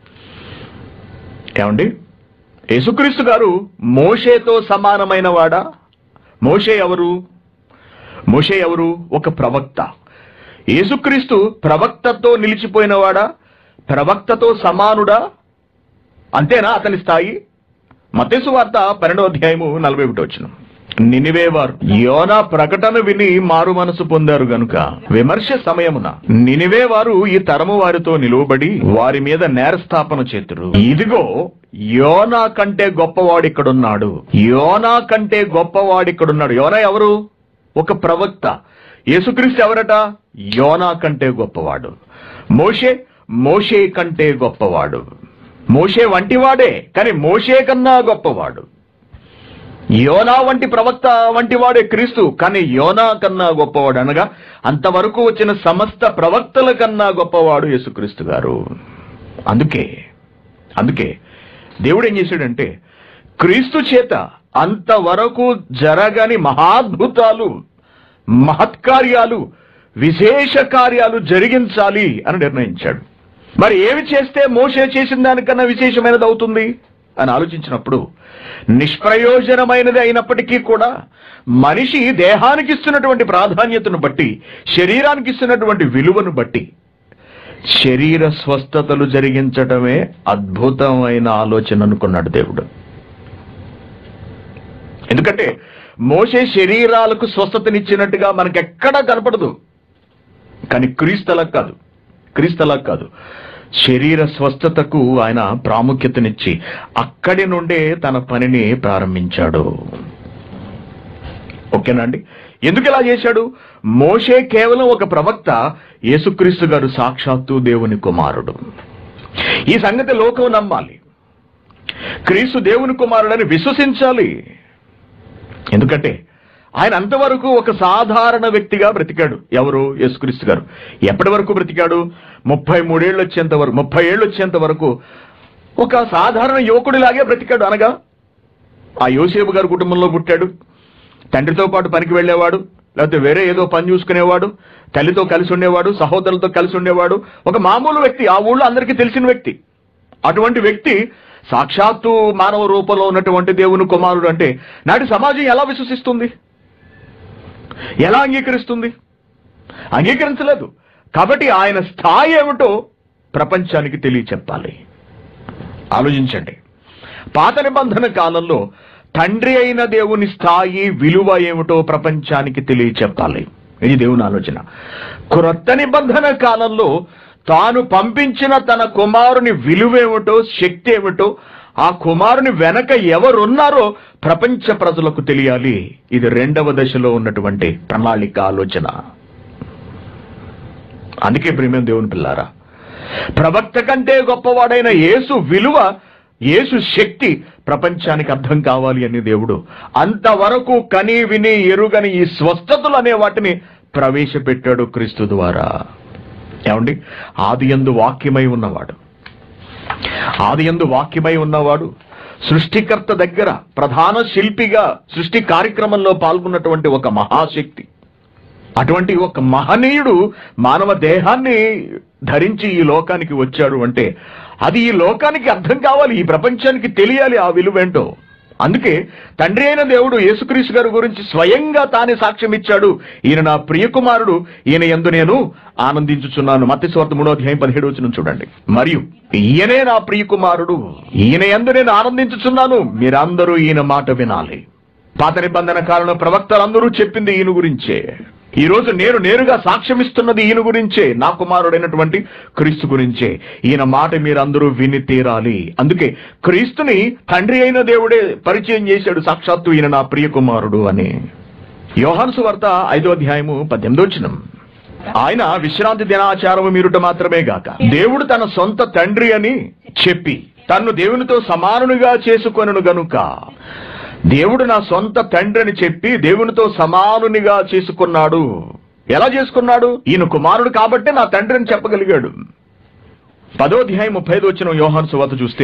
ఏమండి యేసుక్రీస్తు గారు మోషేతో సమానమైన వాడా మోషే ఎవరు మోషే ఎవరు ఒక ప్రవక్త యేసుక్రీస్తు ప్రవక్తతో నిలిచిపోయినవాడా ప్రవక్తతో సమానుడా అంతేనా అతని స్థాయి మతేసు వార్త పన్నెండో అధ్యాయము నలభై ఒకటి వచ్చిన నినివేవారు యోనా ప్రకటన విని మారు మనసు పొందారు గనుక విమర్శ సమయమున నినివేవారు ఈ తరము వారితో నిలువబడి వారి మీద నేరస్థాపన చేతురు ఇదిగో యోనా కంటే గొప్పవాడు ఇక్కడున్నాడు యోనా కంటే గొప్పవాడు ఇక్కడున్నాడు యోనా ఎవరు ఒక ప్రవక్త యేసుక్రీస్తు ఎవరట యోనా కంటే గొప్పవాడు మోషే మోషే కంటే గొప్పవాడు మోషే వంటివాడే కానీ మోషే కన్నా గొప్పవాడు యోనా వంటి ప్రవక్త వంటి వాడే క్రీస్తు కానీ యోనా కన్నా గొప్పవాడు అనగా అంతవరకు వచ్చిన సమస్త ప్రవక్తల కన్నా గొప్పవాడు యేసుక్రీస్తు గారు అందుకే అందుకే దేవుడు ఏం చేశాడంటే క్రీస్తు చేత అంతవరకు జరగని మహాద్భుతాలు మహత్కార్యాలు విశేష కార్యాలు జరిగించాలి అని నిర్ణయించాడు మరి ఏమి చేస్తే మోసే చేసిన దానికన్నా విశేషమైనది అవుతుంది అని ఆలోచించినప్పుడు నిష్ప్రయోజనమైనది అయినప్పటికీ కూడా మనిషి దేహానికి ఇస్తున్నటువంటి ప్రాధాన్యతను బట్టి శరీరానికి ఇస్తున్నటువంటి విలువను బట్టి శరీర స్వస్థతలు జరిగించటమే అద్భుతమైన ఆలోచన అనుకున్నాడు దేవుడు ఎందుకంటే మోసే శరీరాలకు స్వస్థతనిచ్చినట్టుగా మనకెక్కడా కనపడదు కానీ క్రీస్తలా కాదు క్రీస్తలా కాదు శరీర స్వస్థతకు ఆయన ప్రాముఖ్యతనిచ్చి అక్కడి నుండే తన పనిని ప్రారంభించాడు ఓకేనా అండి ఎందుకు ఇలా చేశాడు మోషే కేవలం ఒక ప్రవక్త యేసుక్రీస్తు గారు సాక్షాత్తు దేవుని కుమారుడు ఈ సంగతి లోకం నమ్మాలి క్రీస్తు దేవుని కుమారుడని విశ్వసించాలి ఎందుకంటే ఆయన అంతవరకు ఒక సాధారణ వ్యక్తిగా బ్రతికాడు ఎవరు యేసుక్రీస్తు గారు ఎప్పటి వరకు బ్రతికాడు ముప్పై మూడేళ్ళు వచ్చేంత వరకు ముప్పై ఏళ్ళు వచ్చేంత వరకు ఒక సాధారణ యువకుడిలాగే బ్రతికాడు అనగా ఆ యోసేపు గారి కుటుంబంలో పుట్టాడు తండ్రితో పాటు పనికి వెళ్ళేవాడు లేకపోతే వేరే ఏదో పని చూసుకునేవాడు తల్లితో కలిసి ఉండేవాడు సహోదరులతో కలిసి ఉండేవాడు ఒక మామూలు వ్యక్తి ఆ ఊళ్ళో అందరికీ తెలిసిన వ్యక్తి అటువంటి వ్యక్తి సాక్షాత్తు మానవ రూపంలో ఉన్నటువంటి దేవుని కుమారుడు అంటే నాటి సమాజం ఎలా విశ్వసిస్తుంది ఎలా అంగీకరిస్తుంది అంగీకరించలేదు కాబట్టి ఆయన స్థాయి ఏమిటో ప్రపంచానికి తెలియచెప్పాలి ఆలోచించండి పాత నిబంధన కాలంలో తండ్రి అయిన దేవుని స్థాయి విలువ ఏమిటో ప్రపంచానికి తెలియచెప్పాలి ఇది దేవుని ఆలోచన క్రొత్త నిబంధన కాలంలో తాను పంపించిన తన కుమారుని విలువేమిటో శక్తి ఏమిటో ఆ కుమారుని వెనక ఎవరున్నారో ప్రపంచ ప్రజలకు తెలియాలి ఇది రెండవ దశలో ఉన్నటువంటి ప్రణాళిక ఆలోచన అందుకే ప్రేమేం దేవుని పిల్లారా ప్రవక్త కంటే గొప్పవాడైన యేసు విలువ యేసు శక్తి ప్రపంచానికి అర్థం కావాలి అని దేవుడు అంతవరకు కని విని ఎరుగని ఈ స్వస్థతలు అనే వాటిని ప్రవేశపెట్టాడు క్రీస్తు ద్వారా ఏమండి ఆది యందు వాక్యమై ఉన్నవాడు ఆది యందు వాక్యమై ఉన్నవాడు సృష్టికర్త దగ్గర ప్రధాన శిల్పిగా సృష్టి కార్యక్రమంలో పాల్గొన్నటువంటి ఒక మహాశక్తి అటువంటి ఒక మహనీయుడు మానవ దేహాన్ని ధరించి ఈ లోకానికి వచ్చాడు అంటే అది ఈ లోకానికి అర్థం కావాలి ఈ ప్రపంచానికి తెలియాలి ఆ విలువేంటో అందుకే తండ్రి అయిన దేవుడు యేసుక్రీస్తు గారి గురించి స్వయంగా తానే సాక్ష్యం ఇచ్చాడు ఈయన నా ప్రియకుమారుడు ఈయన ఎందు నేను ఆనందించుచున్నాను మత్తి స్వార్థ మూడో అధ్యాయం పదిహేడు వచ్చిన చూడండి మరియు ఈయనే నా ప్రియకుమారుడు ఈయన ఎందు నేను ఆనందించుచున్నాను మీరందరూ ఈయన మాట వినాలి పాత నిబంధన కాలంలో ప్రవక్తలందరూ చెప్పింది ఈయన గురించే ఈ రోజు నేను నేరుగా సాక్ష్యమిస్తున్నది ఈయన గురించే నా కుమారుడైనటువంటి క్రీస్తు గురించే ఈయన మాట మీరందరూ విని తీరాలి అందుకే క్రీస్తుని తండ్రి అయిన దేవుడే పరిచయం చేశాడు సాక్షాత్తు ఈయన నా ప్రియ కుమారుడు అని యోహాను వార్త ఐదో అధ్యాయము పద్దెనిమిదో వచనం ఆయన విశ్రాంతి దినాచారము మీరుట మాత్రమే గాక దేవుడు తన సొంత తండ్రి అని చెప్పి తన్ను దేవునితో సమానునిగా చేసుకొనను గనుక దేవుడు నా సొంత తండ్రి అని చెప్పి దేవునితో సమానునిగా చేసుకున్నాడు ఎలా చేసుకున్నాడు ఈయన కుమారుడు కాబట్టి నా తండ్రి అని చెప్పగలిగాడు పదో అధ్యాయం ముప్పై ఐదు వచ్చిన యోహాను సువాత చూస్తే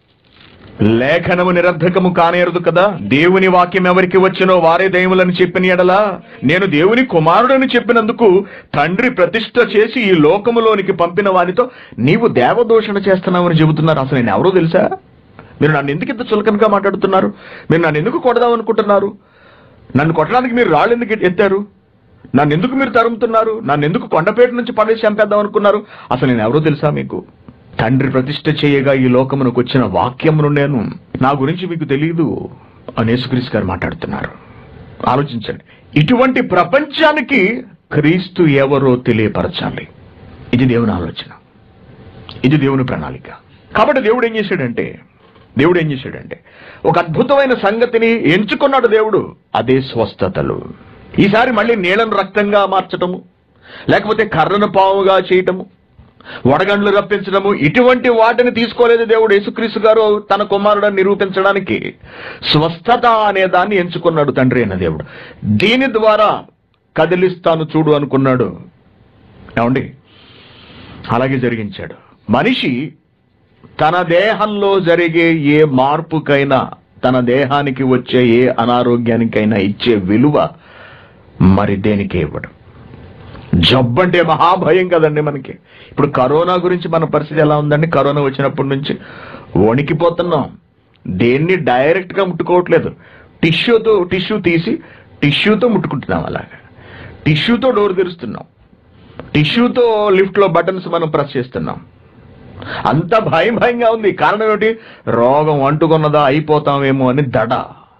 లేఖనము నిరర్ధకము కానేరదు కదా దేవుని వాక్యం ఎవరికి వచ్చినో వారే దైవులని చెప్పిన ఎడలా నేను దేవుని కుమారుడని చెప్పినందుకు తండ్రి ప్రతిష్ట చేసి ఈ లోకములోనికి పంపిన వారితో నీవు దేవదూషణ చేస్తున్నావని చెబుతున్నారు అసలు నేను ఎవరో తెలుసా మీరు నన్ను ఎందుకు ఇంత చులకనగా మాట్లాడుతున్నారు మీరు నన్ను ఎందుకు కొడదాం అనుకుంటున్నారు నన్ను కొట్టడానికి మీరు రాళ్ళు ఎందుకు ఎత్తారు నన్ను ఎందుకు మీరు తరుముతున్నారు నన్ను ఎందుకు కొండపేట నుంచి పడేసి చంపేద్దాం అనుకున్నారు అసలు నేను ఎవరో తెలుసా మీకు తండ్రి ప్రతిష్ఠ చేయగా ఈ లోకమునకు వచ్చిన వాక్యమును నేను నా గురించి మీకు తెలియదు అని యేసుక్రీస్తు గారు మాట్లాడుతున్నారు ఆలోచించండి ఇటువంటి ప్రపంచానికి క్రీస్తు ఎవరో తెలియపరచాలి ఇది దేవుని ఆలోచన ఇది దేవుని ప్రణాళిక కాబట్టి దేవుడు ఏం చేశాడంటే దేవుడు ఏం చేశాడంటే ఒక అద్భుతమైన సంగతిని ఎంచుకున్నాడు దేవుడు అదే స్వస్థతలు ఈసారి మళ్ళీ నీళ్ళను రక్తంగా మార్చటము లేకపోతే కర్రను పావుగా చేయటము వడగండ్లు రప్పించడము ఇటువంటి వాటిని తీసుకోలేదు దేవుడు యేసుక్రీస్తు గారు తన కుమారుడని నిరూపించడానికి స్వస్థత అనే దాన్ని ఎంచుకున్నాడు తండ్రి అయిన దేవుడు దీని ద్వారా కదిలిస్తాను చూడు అనుకున్నాడు ఏమండి అలాగే జరిగించాడు మనిషి తన దేహంలో జరిగే ఏ మార్పుకైనా తన దేహానికి వచ్చే ఏ అనారోగ్యానికైనా ఇచ్చే విలువ మరి దేనికి ఇవ్వడు జబ్బంటే మహాభయం కదండి మనకి ఇప్పుడు కరోనా గురించి మన పరిస్థితి ఎలా ఉందండి కరోనా వచ్చినప్పటి నుంచి వణికిపోతున్నాం దేన్ని డైరెక్ట్ గా ముట్టుకోవట్లేదు టిష్యూతో టిష్యూ తీసి టిష్యూతో ముట్టుకుంటున్నాం అలాగా టిష్యూతో డోర్ తెరుస్తున్నాం టిష్యూతో లిఫ్ట్ లో బటన్స్ మనం ప్రెస్ చేస్తున్నాం అంత భయం భయంగా ఉంది కారణం ఏమిటి రోగం అంటుకున్నదా అయిపోతామేమో అని దడ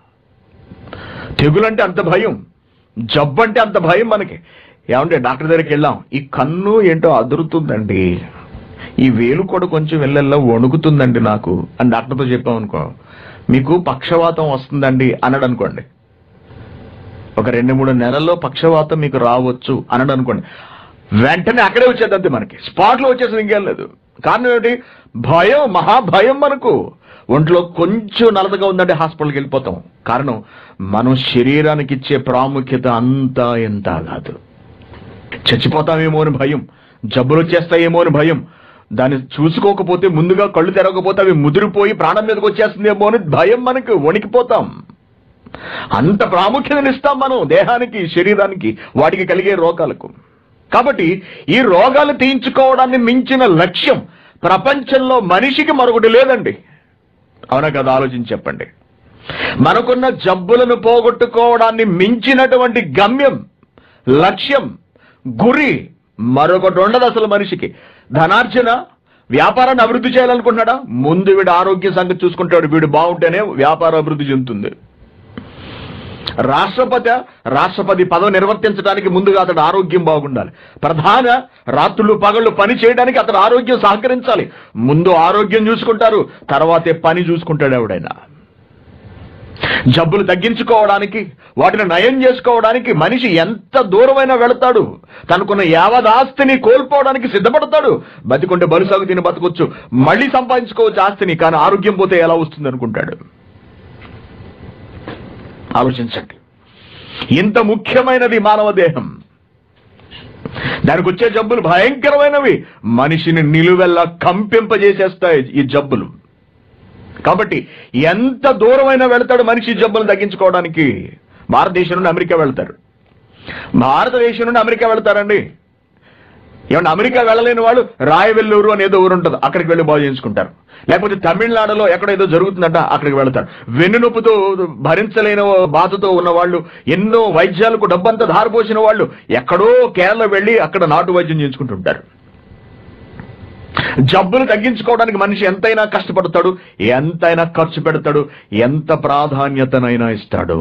తెగులంటే అంత భయం జబ్బంటే అంత భయం మనకి ఏమంటే డాక్టర్ దగ్గరికి వెళ్ళాం ఈ కన్ను ఏంటో అదురుతుందండి ఈ వేలు కూడా కొంచెం వెళ్ళెల్లా వణుకుతుందండి నాకు అని డాక్టర్తో చెప్పాం అనుకో మీకు పక్షవాతం వస్తుందండి అన్నాడు అనుకోండి ఒక రెండు మూడు నెలల్లో పక్షవాతం మీకు రావచ్చు అన్నాడు అనుకోండి వెంటనే అక్కడే వచ్చేది అంతే మనకి స్పాట్లో వచ్చేసి ఇంకేం లేదు కారణం ఏమిటి భయం మహాభయం మనకు ఒంట్లో కొంచెం నలతగా ఉందంటే హాస్పిటల్కి వెళ్ళిపోతాం కారణం మనం శరీరానికి ఇచ్చే ప్రాముఖ్యత అంతా ఎంత కాదు చచ్చిపోతామేమో అని భయం జబ్బులు వచ్చేస్తాయేమో అని భయం దాన్ని చూసుకోకపోతే ముందుగా కళ్ళు తెరవకపోతే అవి ముదిరిపోయి ప్రాణం మీదకి వచ్చేస్తుందేమో అని భయం మనకు వణికిపోతాం అంత ప్రాముఖ్యతనిస్తాం మనం దేహానికి శరీరానికి వాటికి కలిగే రోగాలకు కాబట్టి ఈ రోగాలు తీయించుకోవడాన్ని మించిన లక్ష్యం ప్రపంచంలో మనిషికి మరొకటి లేదండి అవునా కదా ఆలోచించి చెప్పండి మనకున్న జబ్బులను పోగొట్టుకోవడాన్ని మించినటువంటి గమ్యం లక్ష్యం గురి మరొకటి ఉండదు అసలు మనిషికి ధనార్జన వ్యాపారాన్ని అభివృద్ధి చేయాలనుకుంటున్నాడా ముందు వీడు ఆరోగ్య సంగతి చూసుకుంటాడు వీడు బాగుంటేనే వ్యాపారం అభివృద్ధి చెందుతుంది రాష్ట్రపతి రాష్ట్రపతి పదవి నిర్వర్తించడానికి ముందుగా అతడు ఆరోగ్యం బాగుండాలి ప్రధాన రాత్రులు పగళ్ళు పని చేయడానికి అతడు ఆరోగ్యం సహకరించాలి ముందు ఆరోగ్యం చూసుకుంటారు తర్వాతే పని చూసుకుంటాడు ఎవడైనా జబ్బులు తగ్గించుకోవడానికి వాటిని నయం చేసుకోవడానికి మనిషి ఎంత దూరమైనా వెళతాడు తనకున్న యావదాస్తిని కోల్పోవడానికి సిద్ధపడతాడు బతికుంటే బలుసాగు తిని బతకొచ్చు మళ్ళీ సంపాదించుకోవచ్చు ఆస్తిని కానీ ఆరోగ్యం పోతే ఎలా వస్తుంది అనుకుంటాడు ఆలోచించండి ఇంత ముఖ్యమైనది మానవ దేహం దానికి వచ్చే జబ్బులు భయంకరమైనవి మనిషిని నిలువెల్లా కంపింపజేసేస్తాయి ఈ జబ్బులు కాబట్టి ఎంత దూరమైనా వెళ్తాడు మనిషి ఈ జబ్బులు తగ్గించుకోవడానికి భారతదేశం నుండి అమెరికా వెళ్తారు భారతదేశం నుండి అమెరికా వెళ్తారండి ఏమన్నా అమెరికా వెళ్ళలేని వాళ్ళు రాయవెల్లూరు అనేదో ఊరు ఉంటుంది అక్కడికి వెళ్ళి బాగు చేయించుకుంటారు లేకపోతే తమిళనాడులో ఎక్కడ ఏదో జరుగుతుందంట అక్కడికి వెళ్తారు వెన్నునొప్పుతో భరించలేని బాధతో ఉన్న వాళ్ళు ఎన్నో వైద్యాలకు డబ్బంతా ధారపోసిన వాళ్ళు ఎక్కడో కేరళ వెళ్ళి అక్కడ నాటు వైద్యం చేయించుకుంటుంటారు జబ్బులు తగ్గించుకోవడానికి మనిషి ఎంతైనా కష్టపడతాడు ఎంతైనా ఖర్చు పెడతాడు ఎంత ప్రాధాన్యతనైనా ఇస్తాడు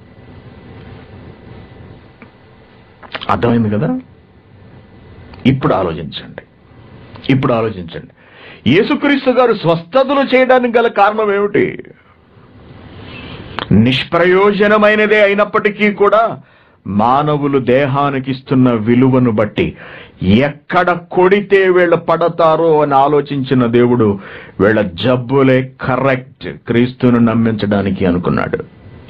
అర్థమైంది కదా ఇప్పుడు ఆలోచించండి ఇప్పుడు ఆలోచించండి యేసుక్రీస్తు గారు స్వస్థతలు చేయడానికి గల కారణం ఏమిటి నిష్ప్రయోజనమైనదే అయినప్పటికీ కూడా మానవులు దేహానికి ఇస్తున్న విలువను బట్టి ఎక్కడ కొడితే వీళ్ళు పడతారో అని ఆలోచించిన దేవుడు వీళ్ళ జబ్బులే కరెక్ట్ క్రీస్తును నమ్మించడానికి అనుకున్నాడు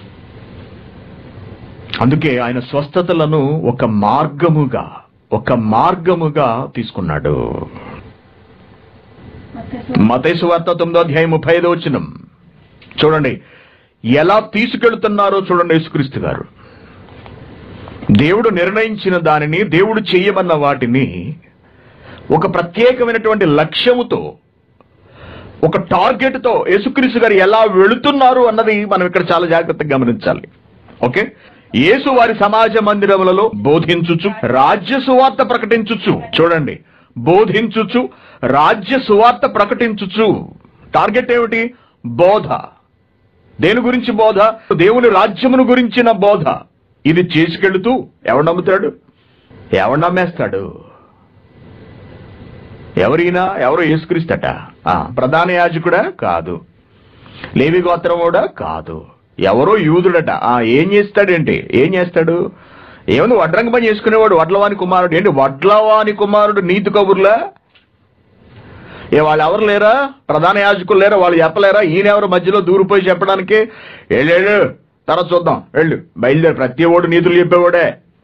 అందుకే ఆయన స్వస్థతలను ఒక మార్గముగా ఒక మార్గముగా తీసుకున్నాడు మతేసు వార్త తొమ్మిదో అధ్యాయం ముప్పై ఐదో వచ్చినం చూడండి ఎలా తీసుకెళ్తున్నారో చూడండి యేసుక్రీస్తు గారు దేవుడు నిర్ణయించిన దానిని దేవుడు చెయ్యమన్న వాటిని ఒక ప్రత్యేకమైనటువంటి లక్ష్యముతో ఒక టార్గెట్ తో యేసుక్రీస్తు గారు ఎలా వెళుతున్నారు అన్నది మనం ఇక్కడ చాలా జాగ్రత్తగా గమనించాలి ఓకే యేసు వారి సమాజ మందిరములలో బోధించుచు రాజ్య సువార్త ప్రకటించుచు చూడండి బోధించుచు రాజ్య సువార్త ప్రకటించుచు టార్గెట్ ఏమిటి బోధ దేని గురించి బోధ దేవుని రాజ్యమును గురించిన బోధ ఇది చేసుకెళ్తూ ఎవడు నమ్ముతాడు ఎవడు నమ్మేస్తాడు ఎవరైనా ఎవరు యేసుక్రీస్తట ఆ, ప్రధాన యాజకుడా కాదు లేవి గోత్రం కూడా కాదు ఎవరో యూదుడట ఆ ఏం చేస్తాడేంటి ఏం చేస్తాడు ఏముంది వడ్రంగ పని చేసుకునేవాడు వడ్లవాని కుమారుడు ఏంటి వడ్లవాని కుమారుడు నీతి కబుర్లా ఏ వాళ్ళు ఎవరు లేరా ప్రధాన యాజకులు లేరా వాళ్ళు చెప్పలేరా ఈయన ఎవరు మధ్యలో దూరిపోయి చెప్పడానికి వెళ్ళు తర్వాత చూద్దాం వెళ్ళు బయలుదేరి ప్రతి ఓడు నీతులు చెప్పేవాడే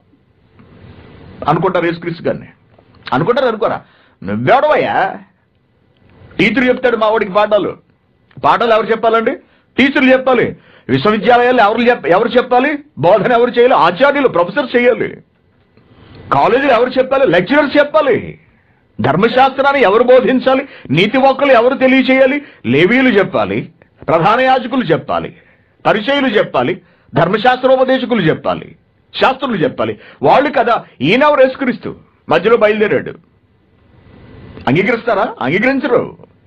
అనుకుంటారు యేసుక్రీస్తు గారిని అనుకుంటారు అనుకోరా నువ్వెవడవయ్యా టీచర్ చెప్తాడు మా వాడికి పాఠాలు పాఠాలు ఎవరు చెప్పాలండి టీచర్లు చెప్పాలి విశ్వవిద్యాలయాలు ఎవరు చెప్ ఎవరు చెప్పాలి బోధన ఎవరు చేయాలి ఆచార్యులు ప్రొఫెసర్ చేయాలి కాలేజీలు ఎవరు చెప్పాలి లెక్చరర్స్ చెప్పాలి ధర్మశాస్త్రాన్ని ఎవరు బోధించాలి నీతి మొక్కలు ఎవరు తెలియచేయాలి లేవీలు చెప్పాలి ప్రధాన యాజకులు చెప్పాలి పరిచయులు చెప్పాలి ధర్మశాస్త్రోపదేశకులు చెప్పాలి శాస్త్రులు చెప్పాలి వాళ్ళు కదా ఈయన ఎవరు యేసుక్రీస్తు మధ్యలో బయలుదేరాడు అంగీకరిస్తారా అంగీకరించరు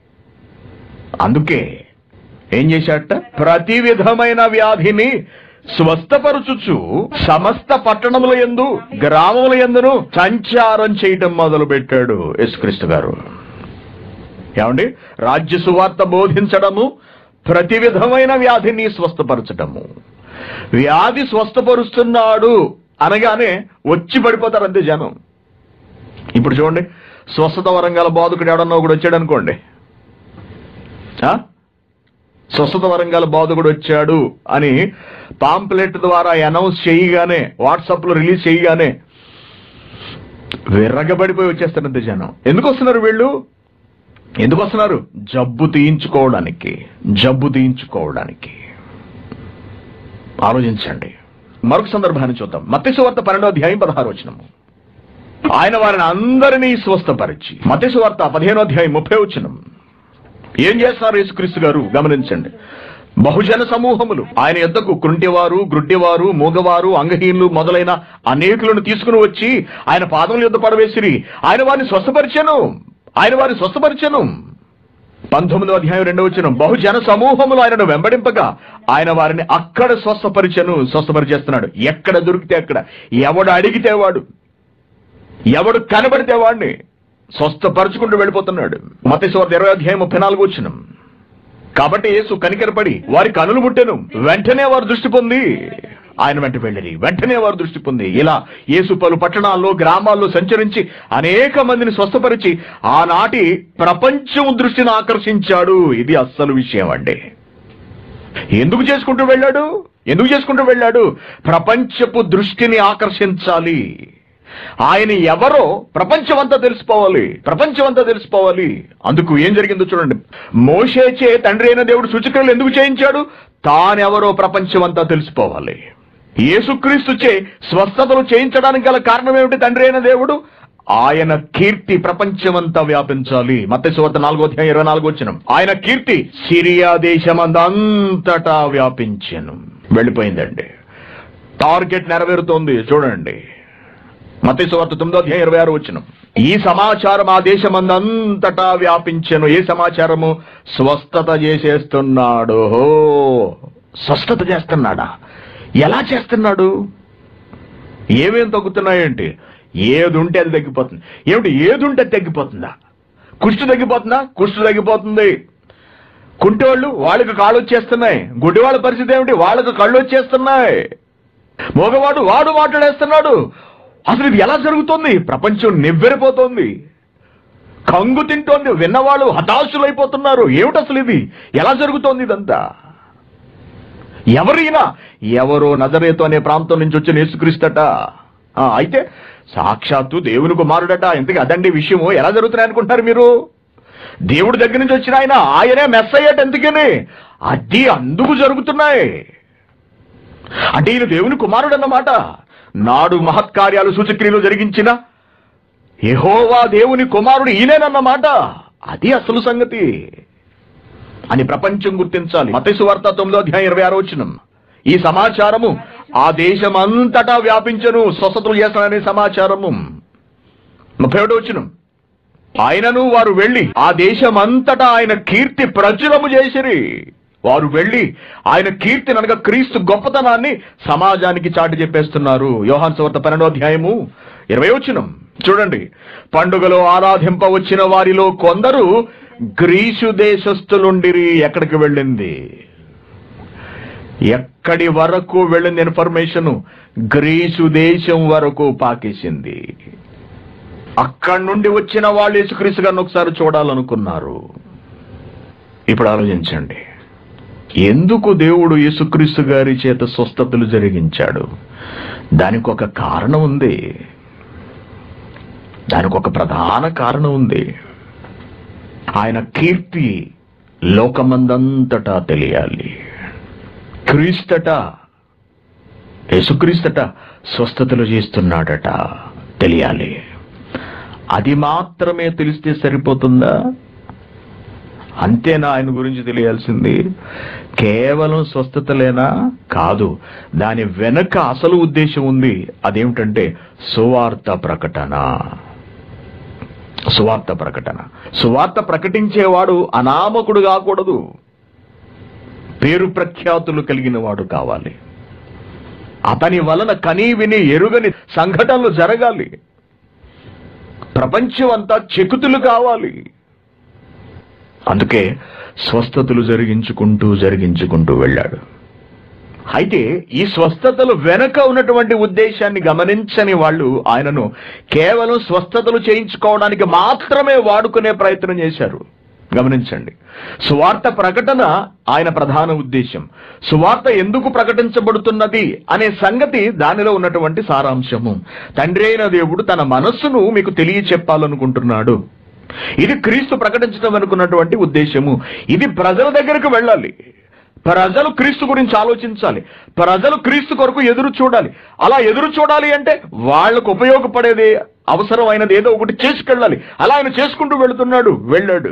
అందుకే ఏం చేశాట ప్రతి విధమైన వ్యాధిని స్వస్థపరుచుచు సమస్త పట్టణముల యందు గ్రామముల ఎందును సంచారం చేయటం మొదలు పెట్టాడు యేసుక్రీస్తు గారు ఏమండి రాజ్య సువార్త బోధించడము ప్రతి విధమైన వ్యాధిని స్వస్థపరచటము వ్యాధి స్వస్థపరుస్తున్నాడు అనగానే వచ్చి పడిపోతారు అంతే జనం ఇప్పుడు చూడండి స్వస్థత వరంగల బోధకుడు ఎవడన్నా ఒకడు వచ్చాడు అనుకోండి ఆ? స్వస్థత వరంగల బోధకుడు వచ్చాడు అని పాంప్లెట్ ద్వారా అనౌన్స్ చేయగానే వాట్సాప్ లో రిలీజ్ చేయగానే విర్రగబడిపోయి వచ్చేస్తారంతే జనం ఎందుకు వస్తున్నారు వీళ్ళు ఎందుకు వస్తున్నారు జబ్బు తీయించుకోవడానికి జబ్బు తీయించుకోవడానికి ఆలోచించండి మరొక సందర్భాన్ని చూద్దాం మత్స్య వార్త పన్నెండో అధ్యాయం పదహారు వచనము ఆయన వారిని అందరినీ స్వస్థపరిచి మత్స్య వార్త పదిహేనో అధ్యాయం ముప్పై వచనం ఏం చేస్తారు యేసుక్రీస్తు గారు గమనించండి బహుజన సమూహములు ఆయన యొద్దకు కృంటివారు గ్రుడ్డివారు మూగవారు అంగహీనులు మొదలైన అనేకులను తీసుకుని వచ్చి ఆయన పాదముల యొద్ద పడవేసిరి ఆయన వారిని స్వస్థపరిచెను ఆయన వారిని స్వస్థపరిచెను పంతొమ్మిదో అధ్యాయం రెండవ వచ్చిన బహుజన సమూహములు ఆయనను వెంబడింపగా ఆయన వారిని అక్కడ స్వస్థపరిచెను స్వస్థపరిచేస్తున్నాడు ఎక్కడ దొరికితే అక్కడ ఎవడు అడిగితే వాడు ఎవడు కనబడితే వాడిని స్వస్థపరుచుకుంటూ వెళ్ళిపోతున్నాడు మతేశ్వర ఇరవై అధ్యాయం ముప్పై నాలుగు వచ్చిన కాబట్టి యేసు కనికరపడి వారి కనులు ముట్టెను వెంటనే వారు దృష్టి పొంది ఆయన వెంట వెళ్ళిరి వెంటనే వారు దృష్టి పొంది ఇలా యేసు పలు పట్టణాల్లో గ్రామాల్లో సంచరించి అనేక మందిని స్వస్థపరిచి ఆనాటి ప్రపంచం దృష్టిని ఆకర్షించాడు ఇది అస్సలు విషయం అండి ఎందుకు చేసుకుంటూ వెళ్ళాడు ఎందుకు చేసుకుంటూ వెళ్ళాడు ప్రపంచపు దృష్టిని ఆకర్షించాలి ఆయన ఎవరో ప్రపంచమంతా తెలిసిపోవాలి ప్రపంచమంతా తెలిసిపోవాలి అందుకు ఏం జరిగిందో చూడండి మోషేచే తండ్రి అయిన దేవుడు సూచక్రియలు ఎందుకు చేయించాడు తానెవరో ప్రపంచమంతా తెలిసిపోవాలి యేసుక్రీస్తుచే స్వస్థతలు చేయించడానికి గల కారణం ఏమిటి తండ్రి అయిన దేవుడు ఆయన కీర్తి ప్రపంచమంతా వ్యాపించాలి మత్స్యవార్త నాలుగో అధ్యాయం ఇరవై నాలుగో వచ్చిన ఆయన కీర్తి సిరియా దేశమందంతటా వ్యాపించెను వెళ్ళిపోయిందండి టార్గెట్ నెరవేరుతోంది చూడండి మతేశ్వార్త తొమ్మిదో అధ్యాయం ఇరవై ఆరు వచ్చిన ఈ సమాచారం ఆ దేశమందంతటా వ్యాపించెను ఏ సమాచారము స్వస్థత చేసేస్తున్నాడు హో స్వస్థత చేస్తున్నాడా ఎలా చేస్తున్నాడు ఏమేం తగ్గుతున్నాయేంటి ఏది ఉంటే అది తగ్గిపోతుంది ఏమిటి ఏది ఉంటే అది తగ్గిపోతుందా కుష్టి తగ్గిపోతుందా కుష్టి తగ్గిపోతుంది కుంటోళ్ళు వాళ్ళకి కాళ్ళు వచ్చేస్తున్నాయి గుడ్డివాళ్ళ పరిస్థితి ఏమిటి వాళ్ళకి కళ్ళు వచ్చేస్తున్నాయి మగవాడు వాడు మాట్లాడేస్తున్నాడు అసలు ఇది ఎలా జరుగుతుంది ప్రపంచం నివ్వెరపోతోంది కంగు తింటోంది విన్నవాళ్ళు హతాశులైపోతున్నారు ఏమిటి అసలు ఇది ఎలా జరుగుతోంది ఇదంతా ఎవరైనా ఎవరో నజరేతు అనే ప్రాంతం నుంచి వచ్చిన యేసుక్రీస్తట ఆ, అయితే సాక్షాత్తు దేవుని కుమారుడట ఇంతకీ అదండి విషయము ఎలా జరుగుతున్నాయి అనుకుంటారు మీరు దేవుడి దగ్గర నుంచి వచ్చిన ఆయన ఆయనే మెస్ అయ్యాట ఎందుకని అది అందుకు జరుగుతున్నాయి అంటే ఈయన దేవుని కుమారుడు అన్నమాట నాడు మహత్కార్యాలు సూచక్రియలు జరిగించిన యెహోవా దేవుని కుమారుడు ఈయనేనన్నమాట అది అసలు సంగతి అని ప్రపంచం గుర్తించాలి మతేసు వార్త తొమ్మిదో అధ్యాయం ఇరవై ఆరో వచ్చిన ఈ సమాచారము ఆ దేశమంతటా వ్యాపించను స్వస్థతలు చేస్తాననే సమాచారము ముప్పై ఒకటో వచ్చిన ఆయనను వారు వెళ్లి ఆ దేశమంతటా ఆయన కీర్తి ప్రచురము చేసిరి వారు వెళ్లి ఆయన కీర్తిని అనగా క్రీస్తు గొప్పతనాన్ని సమాజానికి చాటి చెప్పేస్తున్నారు యోహాన్ సువార్త పన్నెండో అధ్యాయము ఇరవై వచ్చినం చూడండి పండుగలో ఆరాధింప వచ్చిన వారిలో కొందరు గ్రీసు దేశస్థులుండిరి ఎక్కడికి వెళ్ళింది ఎక్కడి వరకు వెళ్ళింది ఇన్ఫర్మేషన్ గ్రీసు దేశం వరకు పాకేసింది అక్కడి నుండి వచ్చిన వాళ్ళు యేసుక్రీస్తు గారిని ఒకసారి చూడాలనుకున్నారు ఇప్పుడు ఆలోచించండి ఎందుకు దేవుడు యేసుక్రీస్తు గారి చేత స్వస్థతలు జరిగించాడు దానికి ఒక కారణం ఉంది దానికి ఒక ప్రధాన కారణం ఉంది ఆయన కీర్తి లోకమందంతటా తెలియాలి క్రీస్తట యేసుక్రీస్తట స్వస్థతలు చేస్తున్నాడట తెలియాలి అది మాత్రమే తెలిస్తే సరిపోతుందా అంతేనా ఆయన గురించి తెలియాల్సింది కేవలం స్వస్థతలేనా కాదు దాని వెనక అసలు ఉద్దేశం ఉంది అదేమిటంటే సువార్త ప్రకటన సువార్త ప్రకటన సువార్త ప్రకటించేవాడు అనామకుడు కాకూడదు పేరు ప్రఖ్యాతులు కలిగిన వాడు కావాలి అతని వలన కనీ విని ఎరుగని సంఘటనలు జరగాలి ప్రపంచం అంతా చెకుతులు కావాలి అందుకే స్వస్థతలు జరిగించుకుంటూ జరిగించుకుంటూ వెళ్ళాడు అయితే ఈ స్వస్థతలు వెనక ఉన్నటువంటి ఉద్దేశాన్ని గమనించని వాళ్ళు ఆయనను కేవలం స్వస్థతలు చేయించుకోవడానికి మాత్రమే వాడుకునే ప్రయత్నం చేశారు గమనించండి సువార్త ప్రకటన ఆయన ప్రధాన ఉద్దేశం సువార్త ఎందుకు ప్రకటించబడుతున్నది అనే సంగతి దానిలో ఉన్నటువంటి సారాంశము తండ్రి అయిన దేవుడు తన మనస్సును మీకు తెలియచెప్పాలనుకుంటున్నాడు ఇది క్రీస్తు ప్రకటించడం అనుకున్నటువంటి ఉద్దేశము ఇది ప్రజల దగ్గరకు వెళ్ళాలి ప్రజలు క్రీస్తు గురించి ఆలోచించాలి ప్రజలు క్రీస్తు కొరకు ఎదురు చూడాలి అలా ఎదురు చూడాలి అంటే వాళ్లకు ఉపయోగపడేది అవసరమైనది ఏదో ఒకటి చేసుకెళ్ళాలి అలా ఆయన చేసుకుంటూ వెళుతున్నాడు వెళ్ళాడు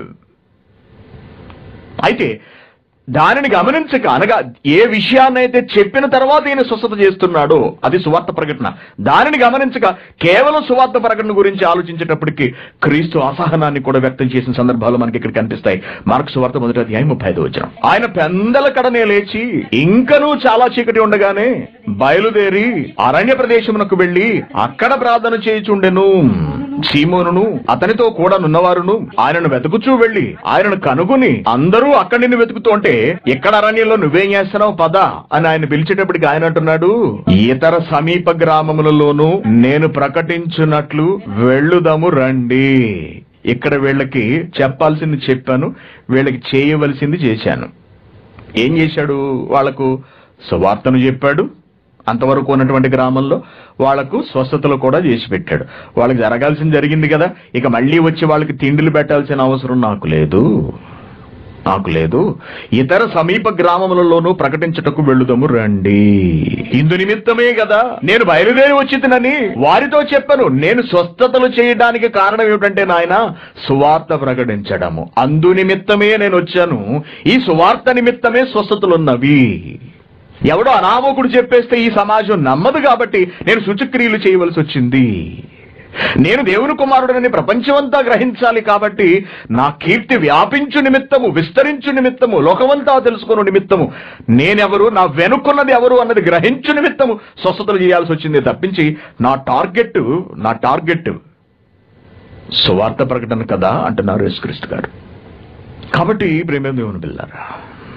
అయితే దానిని గమనించక అనగా ఏ విషయాన్నైతే చెప్పిన తర్వాత ఈయన స్వస్థత చేస్తున్నాడో అది సువార్త ప్రకటన దానిని గమనించక కేవలం సువార్త ప్రకటన గురించి ఆలోచించేటప్పటికి క్రీస్తు అసహనాన్ని కూడా వ్యక్తం చేసిన సందర్భాలు మనకి ఇక్కడ కనిపిస్తాయి మార్క్ సువార్త మొదటి అధ్యాయం ముప్పై ఐదు వచ్చిన ఆయన పెందల కడనే లేచి ఇంకనూ చాలా చీకటి ఉండగానే బయలుదేరి అరణ్య ప్రదేశమునకు వెళ్లి అక్కడ ప్రార్థన చేయుచుండెను సీమోనును అతనితో కూడా నున్నవారును ఆయనను వెతుకుచూ వెళ్లి ఆయనను కనుగొని అందరూ అక్కడి నుండి వెతుకుతూ ఉంటే ఎక్కడ అరణ్యంలో నువ్వేం చేస్తున్నావు పద అని ఆయన పిలిచేటప్పటికి ఆయన అంటున్నాడు ఇతర సమీప గ్రామములలోనూ నేను ప్రకటించున్నట్లు వెళ్ళుదము రండి ఇక్కడ వీళ్ళకి చెప్పాల్సింది చెప్పాను వీళ్ళకి చేయవలసింది చేశాను ఏం చేశాడు వాళ్లకు సువార్తను చెప్పాడు అంతవరకు ఉన్నటువంటి గ్రామంలో వాళ్లకు స్వస్థతలు కూడా చేసి పెట్టాడు వాళ్ళకి జరగాల్సింది జరిగింది కదా ఇక మళ్ళీ వచ్చి వాళ్ళకి తిండిలు పెట్టాల్సిన అవసరం నాకు లేదు నాకు లేదు ఇతర సమీప గ్రామములలోనూ ప్రకటించుటకు వెళ్ళుదము రండి ఇందు నిమిత్తమే కదా నేను బయలుదేరి వచ్చిందని వారితో చెప్పాను నేను స్వస్థతలు చేయడానికి కారణం ఏమిటంటే నాయన సువార్త ప్రకటించడము అందు నిమిత్తమే నేను వచ్చాను ఈ సువార్త నిమిత్తమే స్వస్థతలున్నవి ఎవడో అనామకుడు చెప్పేస్తే ఈ సమాజం నమ్మదు కాబట్టి నేను సూచక్రియలు చేయవలసి వచ్చింది నేను దేవుని కుమారుడని ప్రపంచమంతా గ్రహించాలి కాబట్టి నా కీర్తి వ్యాపించు నిమిత్తము విస్తరించు నిమిత్తము లోకమంతా తెలుసుకున్న నిమిత్తము నేనెవరు నా వెనుకున్నది ఎవరు అన్నది గ్రహించు నిమిత్తము స్వస్థతలు చేయాల్సి వచ్చింది తప్పించి నా టార్గెట్ నా టార్గెట్ సువార్త ప్రకటన కదా అంటున్నారు యేసుక్రీస్తు గారు కాబట్టి ప్రేమ దేవుని పిల్లారా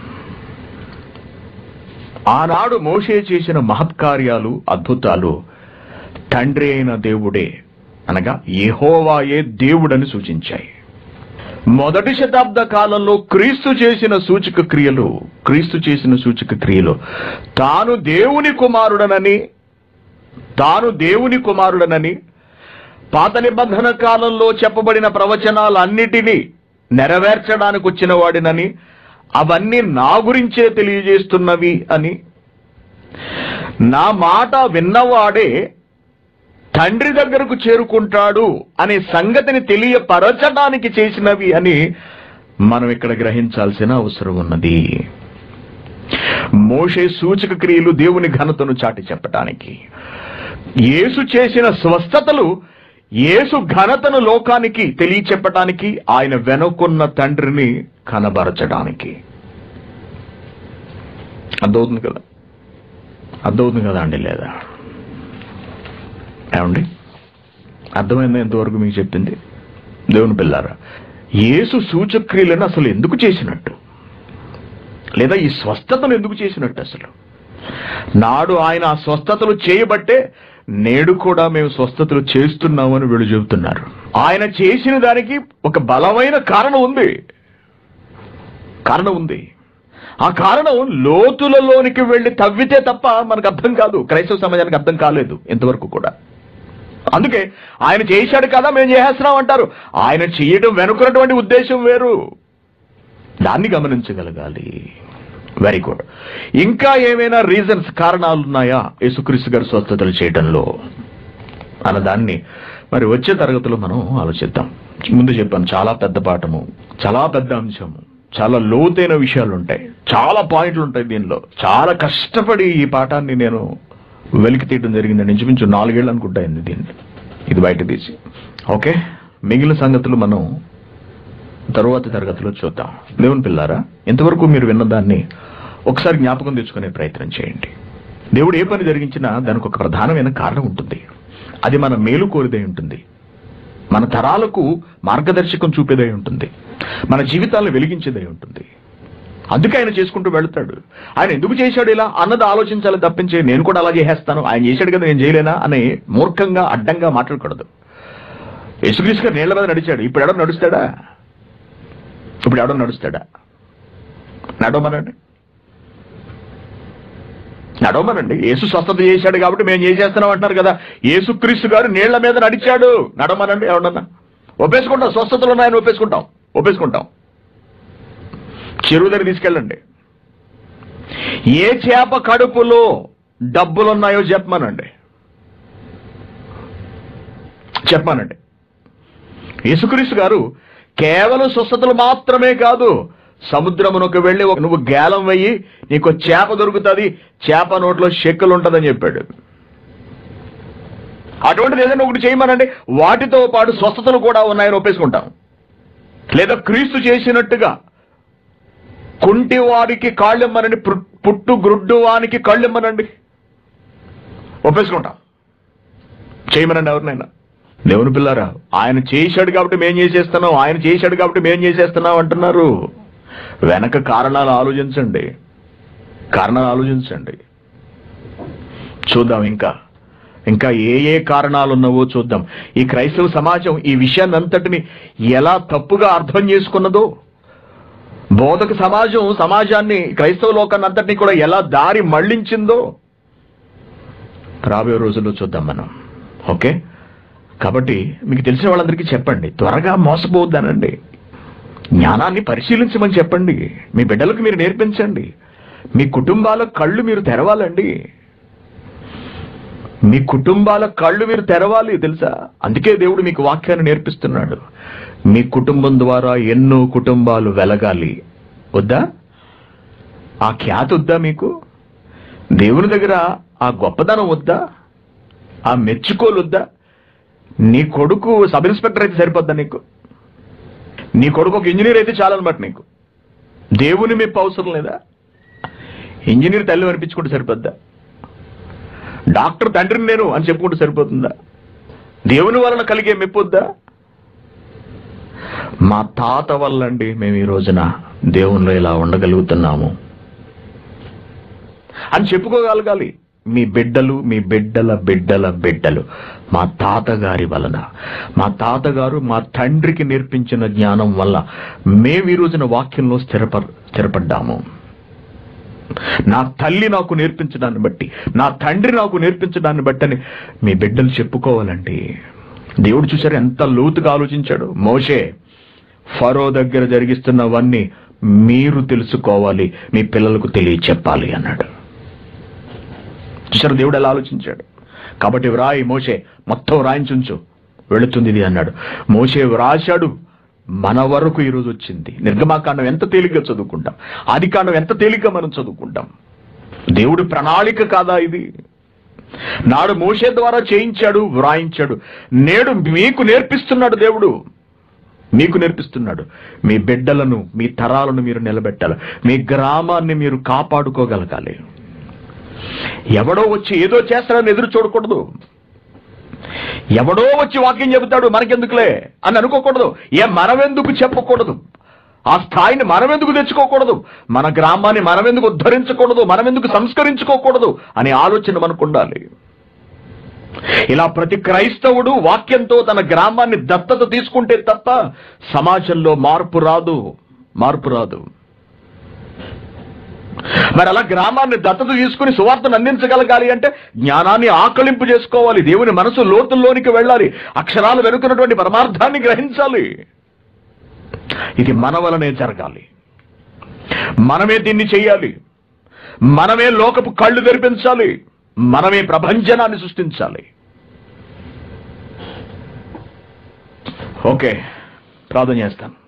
ఆనాడు మోషే చేసిన మహత్కార్యాలు అద్భుతాలు తండ్రి అయిన దేవుడే అనగా యెహోవాయే దేవుడని సూచించాయి మొదటి శతాబ్ద కాలంలో క్రీస్తు చేసిన సూచక క్రియలు క్రీస్తు చేసిన సూచక క్రియలు తాను దేవుని కుమారుడనని తాను దేవుని కుమారుడనని పాత నిబంధన కాలంలో చెప్పబడిన ప్రవచనాలన్నిటినీ నెరవేర్చడానికి వచ్చిన వాడినని అవన్నీ నా గురించే తెలియజేస్తున్నవి అని నా మాట విన్నవాడే తండ్రి దగ్గరకు చేరుకుంటాడు అనే సంగతిని తెలియపరచడానికి చేసినవి అని మనం ఇక్కడ గ్రహించాల్సిన అవసరం ఉన్నది మోషే సూచక క్రియలు దేవుని ఘనతను చాటి చెప్పటానికి యేసు చేసిన స్వస్థతలు యేసు ఘనతను లోకానికి తెలియచెప్పటానికి ఆయన వెనుకున్న తండ్రిని కనబరచడానికి అర్థమవుతుంది కదా అర్థమవుతుంది కదా అండి లేదా ఏమండి అర్థమైందా ఎంతవరకు మీకు చెప్పింది దేవుని పిల్లారా యేసు సూచక్రియలను అసలు ఎందుకు చేసినట్టు లేదా ఈ స్వస్థతను ఎందుకు చేసినట్టు అసలు నాడు ఆయన ఆ స్వస్థతలు చేయబట్టే నేడు కూడా మేము స్వస్థతలు చేస్తున్నామని వీళ్ళు చెబుతున్నారు ఆయన చేసిన దానికి ఒక బలమైన కారణం ఉంది కారణం ఉంది ఆ కారణం లోతులలోనికి వెళ్ళి తవ్వితే తప్ప మనకు అర్థం కాదు క్రైస్తవ సమాజానికి అర్థం కాలేదు ఇంతవరకు కూడా అందుకే ఆయన చేశాడు కదా మేము చేసేస్తున్నాం అంటారు ఆయన చేయడం వెనుకున్నటువంటి ఉద్దేశం వేరు దాన్ని గమనించగలగాలి వెరీ గుడ్ ఇంకా ఏమైనా రీజన్స్ కారణాలు ఉన్నాయా యేసుక్రీస్తు గారు స్వస్థతలు చేయడంలో అన్న దాన్ని మరి వచ్చే తరగతిలో మనం ఆలోచిద్దాం ముందు చెప్పాను చాలా పెద్ద పాఠము చాలా పెద్ద అంశము చాలా లోతైన విషయాలు ఉంటాయి చాలా పాయింట్లు ఉంటాయి దీనిలో చాలా కష్టపడి ఈ పాఠాన్ని నేను వెలికి తీయడం జరిగింది ఇంచుమించు నాలుగేళ్ళు అనుకుంటా అయింది దీన్ని ఇది బయట తీసి ఓకే మిగిలిన సంగతులు మనం తరువాతి తరగతిలో చూద్దాం దేవుని పిల్లారా ఇంతవరకు మీరు విన్న దాన్ని ఒకసారి జ్ఞాపకం తెచ్చుకునే ప్రయత్నం చేయండి దేవుడు ఏ పని జరిగించినా దానికి ఒక ప్రధానమైన కారణం ఉంటుంది అది మన మేలు కోరిదై ఉంటుంది మన తరాలకు మార్గదర్శకం చూపేదై ఉంటుంది మన జీవితాలను వెలిగించేదై ఉంటుంది అందుకే ఆయన చేసుకుంటూ వెళ్తాడు ఆయన ఎందుకు చేశాడు ఇలా అన్నది ఆలోచించాలి తప్పించి నేను కూడా అలా చేసేస్తాను ఆయన చేశాడు కదా నేను చేయలేనా అని మూర్ఖంగా అడ్డంగా మాట్లాడకూడదు యేసుక్రీస్తు గారు నీళ్ల మీద నడిచాడు ఇప్పుడు ఎవడో నడుస్తాడా ఇప్పుడు ఎవడో నడుస్తాడా నడవమనండి నడవమనండి యేసు స్వస్థత చేశాడు కాబట్టి మేము చేసేస్తున్నాం అంటున్నారు కదా యేసుక్రీస్తు గారు నీళ్ల మీద నడిచాడు నడవమనండి ఎవడన్నా ఒప్పేసుకుంటాం స్వస్థతలు ఉన్నాయని ఒప్పేసుకుంటాం ఒప్పేసుకుంటాం చెరువు దగ్గర తీసుకెళ్ళండి ఏ చేప కడుపులో డబ్బులున్నాయో చెప్పమనండి చెప్పమనండి యేసుక్రీస్తు గారు కేవలం స్వస్థతలు మాత్రమే కాదు సముద్రమునకు వెళ్ళి ఒక- నువ్వు గేలం వెయ్యి నీకు చేప దొరుకుతుంది చేప నోట్లో షెక్కలు ఉంటుందని చెప్పాడు అటువంటిది ఏదైనా ఒకటి చేయమనండి వాటితో పాటు స్వస్థతలు కూడా ఉన్నాయని ఒప్పేసుకుంటాం లేదా క్రీస్తు చేసినట్టుగా కుంటి వారికి కాళ్ళెమ్మనండి పు- పుట్టు గ్రుడ్డు వానికి కాళ్ళెమ్మనండి ఒప్పేసుకుంటాం చేయమనండి ఎవరినైనా దేవుని పిల్లారా ఆయన చేశాడు కాబట్టి మేం చేసేస్తున్నాం ఆయన చేశాడు కాబట్టి మేం చేసేస్తున్నాం అంటున్నారు వెనక కారణాలు ఆలోచించండి కారణాలు ఆలోచించండి చూద్దాం ఇంకా ఇంకా ఏ ఏ కారణాలు ఉన్నావో చూద్దాం ఈ క్రైస్తవ సమాజం ఈ విషయాన్ని అంతటిని ఎలా తప్పుగా అర్థం చేసుకున్నదో బోధక సమాజం సమాజాన్ని క్రైస్తవ లోకాన్ని అంతటినీ కూడా ఎలా దారి మళ్లించిందో రాబోయే రోజుల్లో చూద్దాం మనం ఓకే కాబట్టి మీకు తెలిసిన వాళ్ళందరికీ చెప్పండి త్వరగా మోసపోవద్దనండి జ్ఞానాన్ని పరిశీలించమని చెప్పండి మీ బిడ్డలకు మీరు నేర్పించండి మీ కుటుంబాల కళ్ళు మీరు తెరవాలండి మీ కుటుంబాల కళ్ళు మీరు తెరవాలి తెలుసా అందుకే దేవుడు మీకు వాక్యాన్ని నేర్పిస్తున్నాడు మీ కుటుంబం ద్వారా ఎన్నో కుటుంబాలు వెలగాలి వద్దా ఆ ఖ్యాతి వద్దా మీకు దేవుని దగ్గర ఆ గొప్పదనం వద్దా ఆ మెచ్చుకోలు వద్దా నీ కొడుకు సబ్ ఇన్స్పెక్టర్ అయితే సరిపోద్దా నీకు నీ కొడుకు ఒక ఇంజనీర్ అయితే చాలన్నమాట నీకు దేవుని మెప్పు అవసరం లేదా ఇంజనీర్ తల్లి అనిపించుకుంటే సరిపోద్దా డాక్టర్ తండ్రిని నేను అని చెప్పుకుంటే సరిపోతుందా దేవుని వలన కలిగే మెప్పొద్దా మా తాత వల్లండి మేము ఈ రోజున దేవునిలో ఇలా ఉండగలుగుతున్నాము అని చెప్పుకోగలగాలి మీ బిడ్డలు మీ బిడ్డల బిడ్డల బిడ్డలు మా తాతగారి వలన మా తాతగారు మా తండ్రికి నేర్పించిన జ్ఞానం వల్ల మేము ఈ రోజున వాక్యంలో స్థిరప స్థిరపడ్డాము నా తల్లి నాకు నేర్పించడాన్ని బట్టి నా తండ్రి నాకు నేర్పించడాన్ని బట్టి అని మీ బిడ్డలు చెప్పుకోవాలండి దేవుడు చూశారు ఎంత లోతుగా ఆలోచించాడు మోషే ఫరో దగ్గర జరిగిస్తున్నవన్నీ మీరు తెలుసుకోవాలి మీ పిల్లలకు తెలియచెప్పాలి అన్నాడు చూసారు దేవుడు ఎలా ఆలోచించాడు కాబట్టి వ్రాయి మోసే మొత్తం రాయించుంచు వెళుతుంది ఇది అన్నాడు మోసే వ్రాశాడు మన వరకు ఈరోజు వచ్చింది నిర్గమాకాండం ఎంత తేలిగ్గా చదువుకుంటాం ఆదికాండం ఎంత తేలిగ్గా మనం చదువుకుంటాం దేవుడి ప్రణాళిక కాదా ఇది నాడు మోషే ద్వారా చేయించాడు వ్రాయించాడు నేడు మీకు నేర్పిస్తున్నాడు దేవుడు మీకు నేర్పిస్తున్నాడు మీ బిడ్డలను మీ తరాలను మీరు నిలబెట్టాలి మీ గ్రామాన్ని మీరు కాపాడుకోగలగాలి ఎవడో వచ్చి ఏదో చేస్తాడని ఎదురు చూడకూడదు ఎవడో వచ్చి వాక్యం చెబుతాడు మనకెందుకులే అని అనుకోకూడదు ఏ మనమెందుకు చెప్పకూడదు ఆ స్థాయిని మనమెందుకు తెచ్చుకోకూడదు మన గ్రామాన్ని మనమెందుకు ఉద్ధరించకూడదు మనమెందుకు సంస్కరించుకోకూడదు అనే ఆలోచన మనకు ఉండాలి ఇలా ప్రతి క్రైస్తవుడు వాక్యంతో తన గ్రామాన్ని దత్తత తీసుకుంటే తప్ప సమాజంలో మార్పు రాదు మార్పు రాదు మరి అలా గ్రామాన్ని దత్తత తీసుకుని సువార్తను అందించగలగాలి అంటే జ్ఞానాన్ని ఆకలింపు చేసుకోవాలి దేవుని మనసు లోతుల్లోనికి వెళ్ళాలి అక్షరాలు వెనుకున్నటువంటి పరమార్థాన్ని గ్రహించాలి ఇది మన వలనే జరగాలి మనమే దీన్ని చెయ్యాలి మనమే లోకపు కళ్ళు తెరిపించాలి మనమే ప్రభంజనాన్ని సృష్టించాలి ఓకే ప్రార్థన చేస్తాను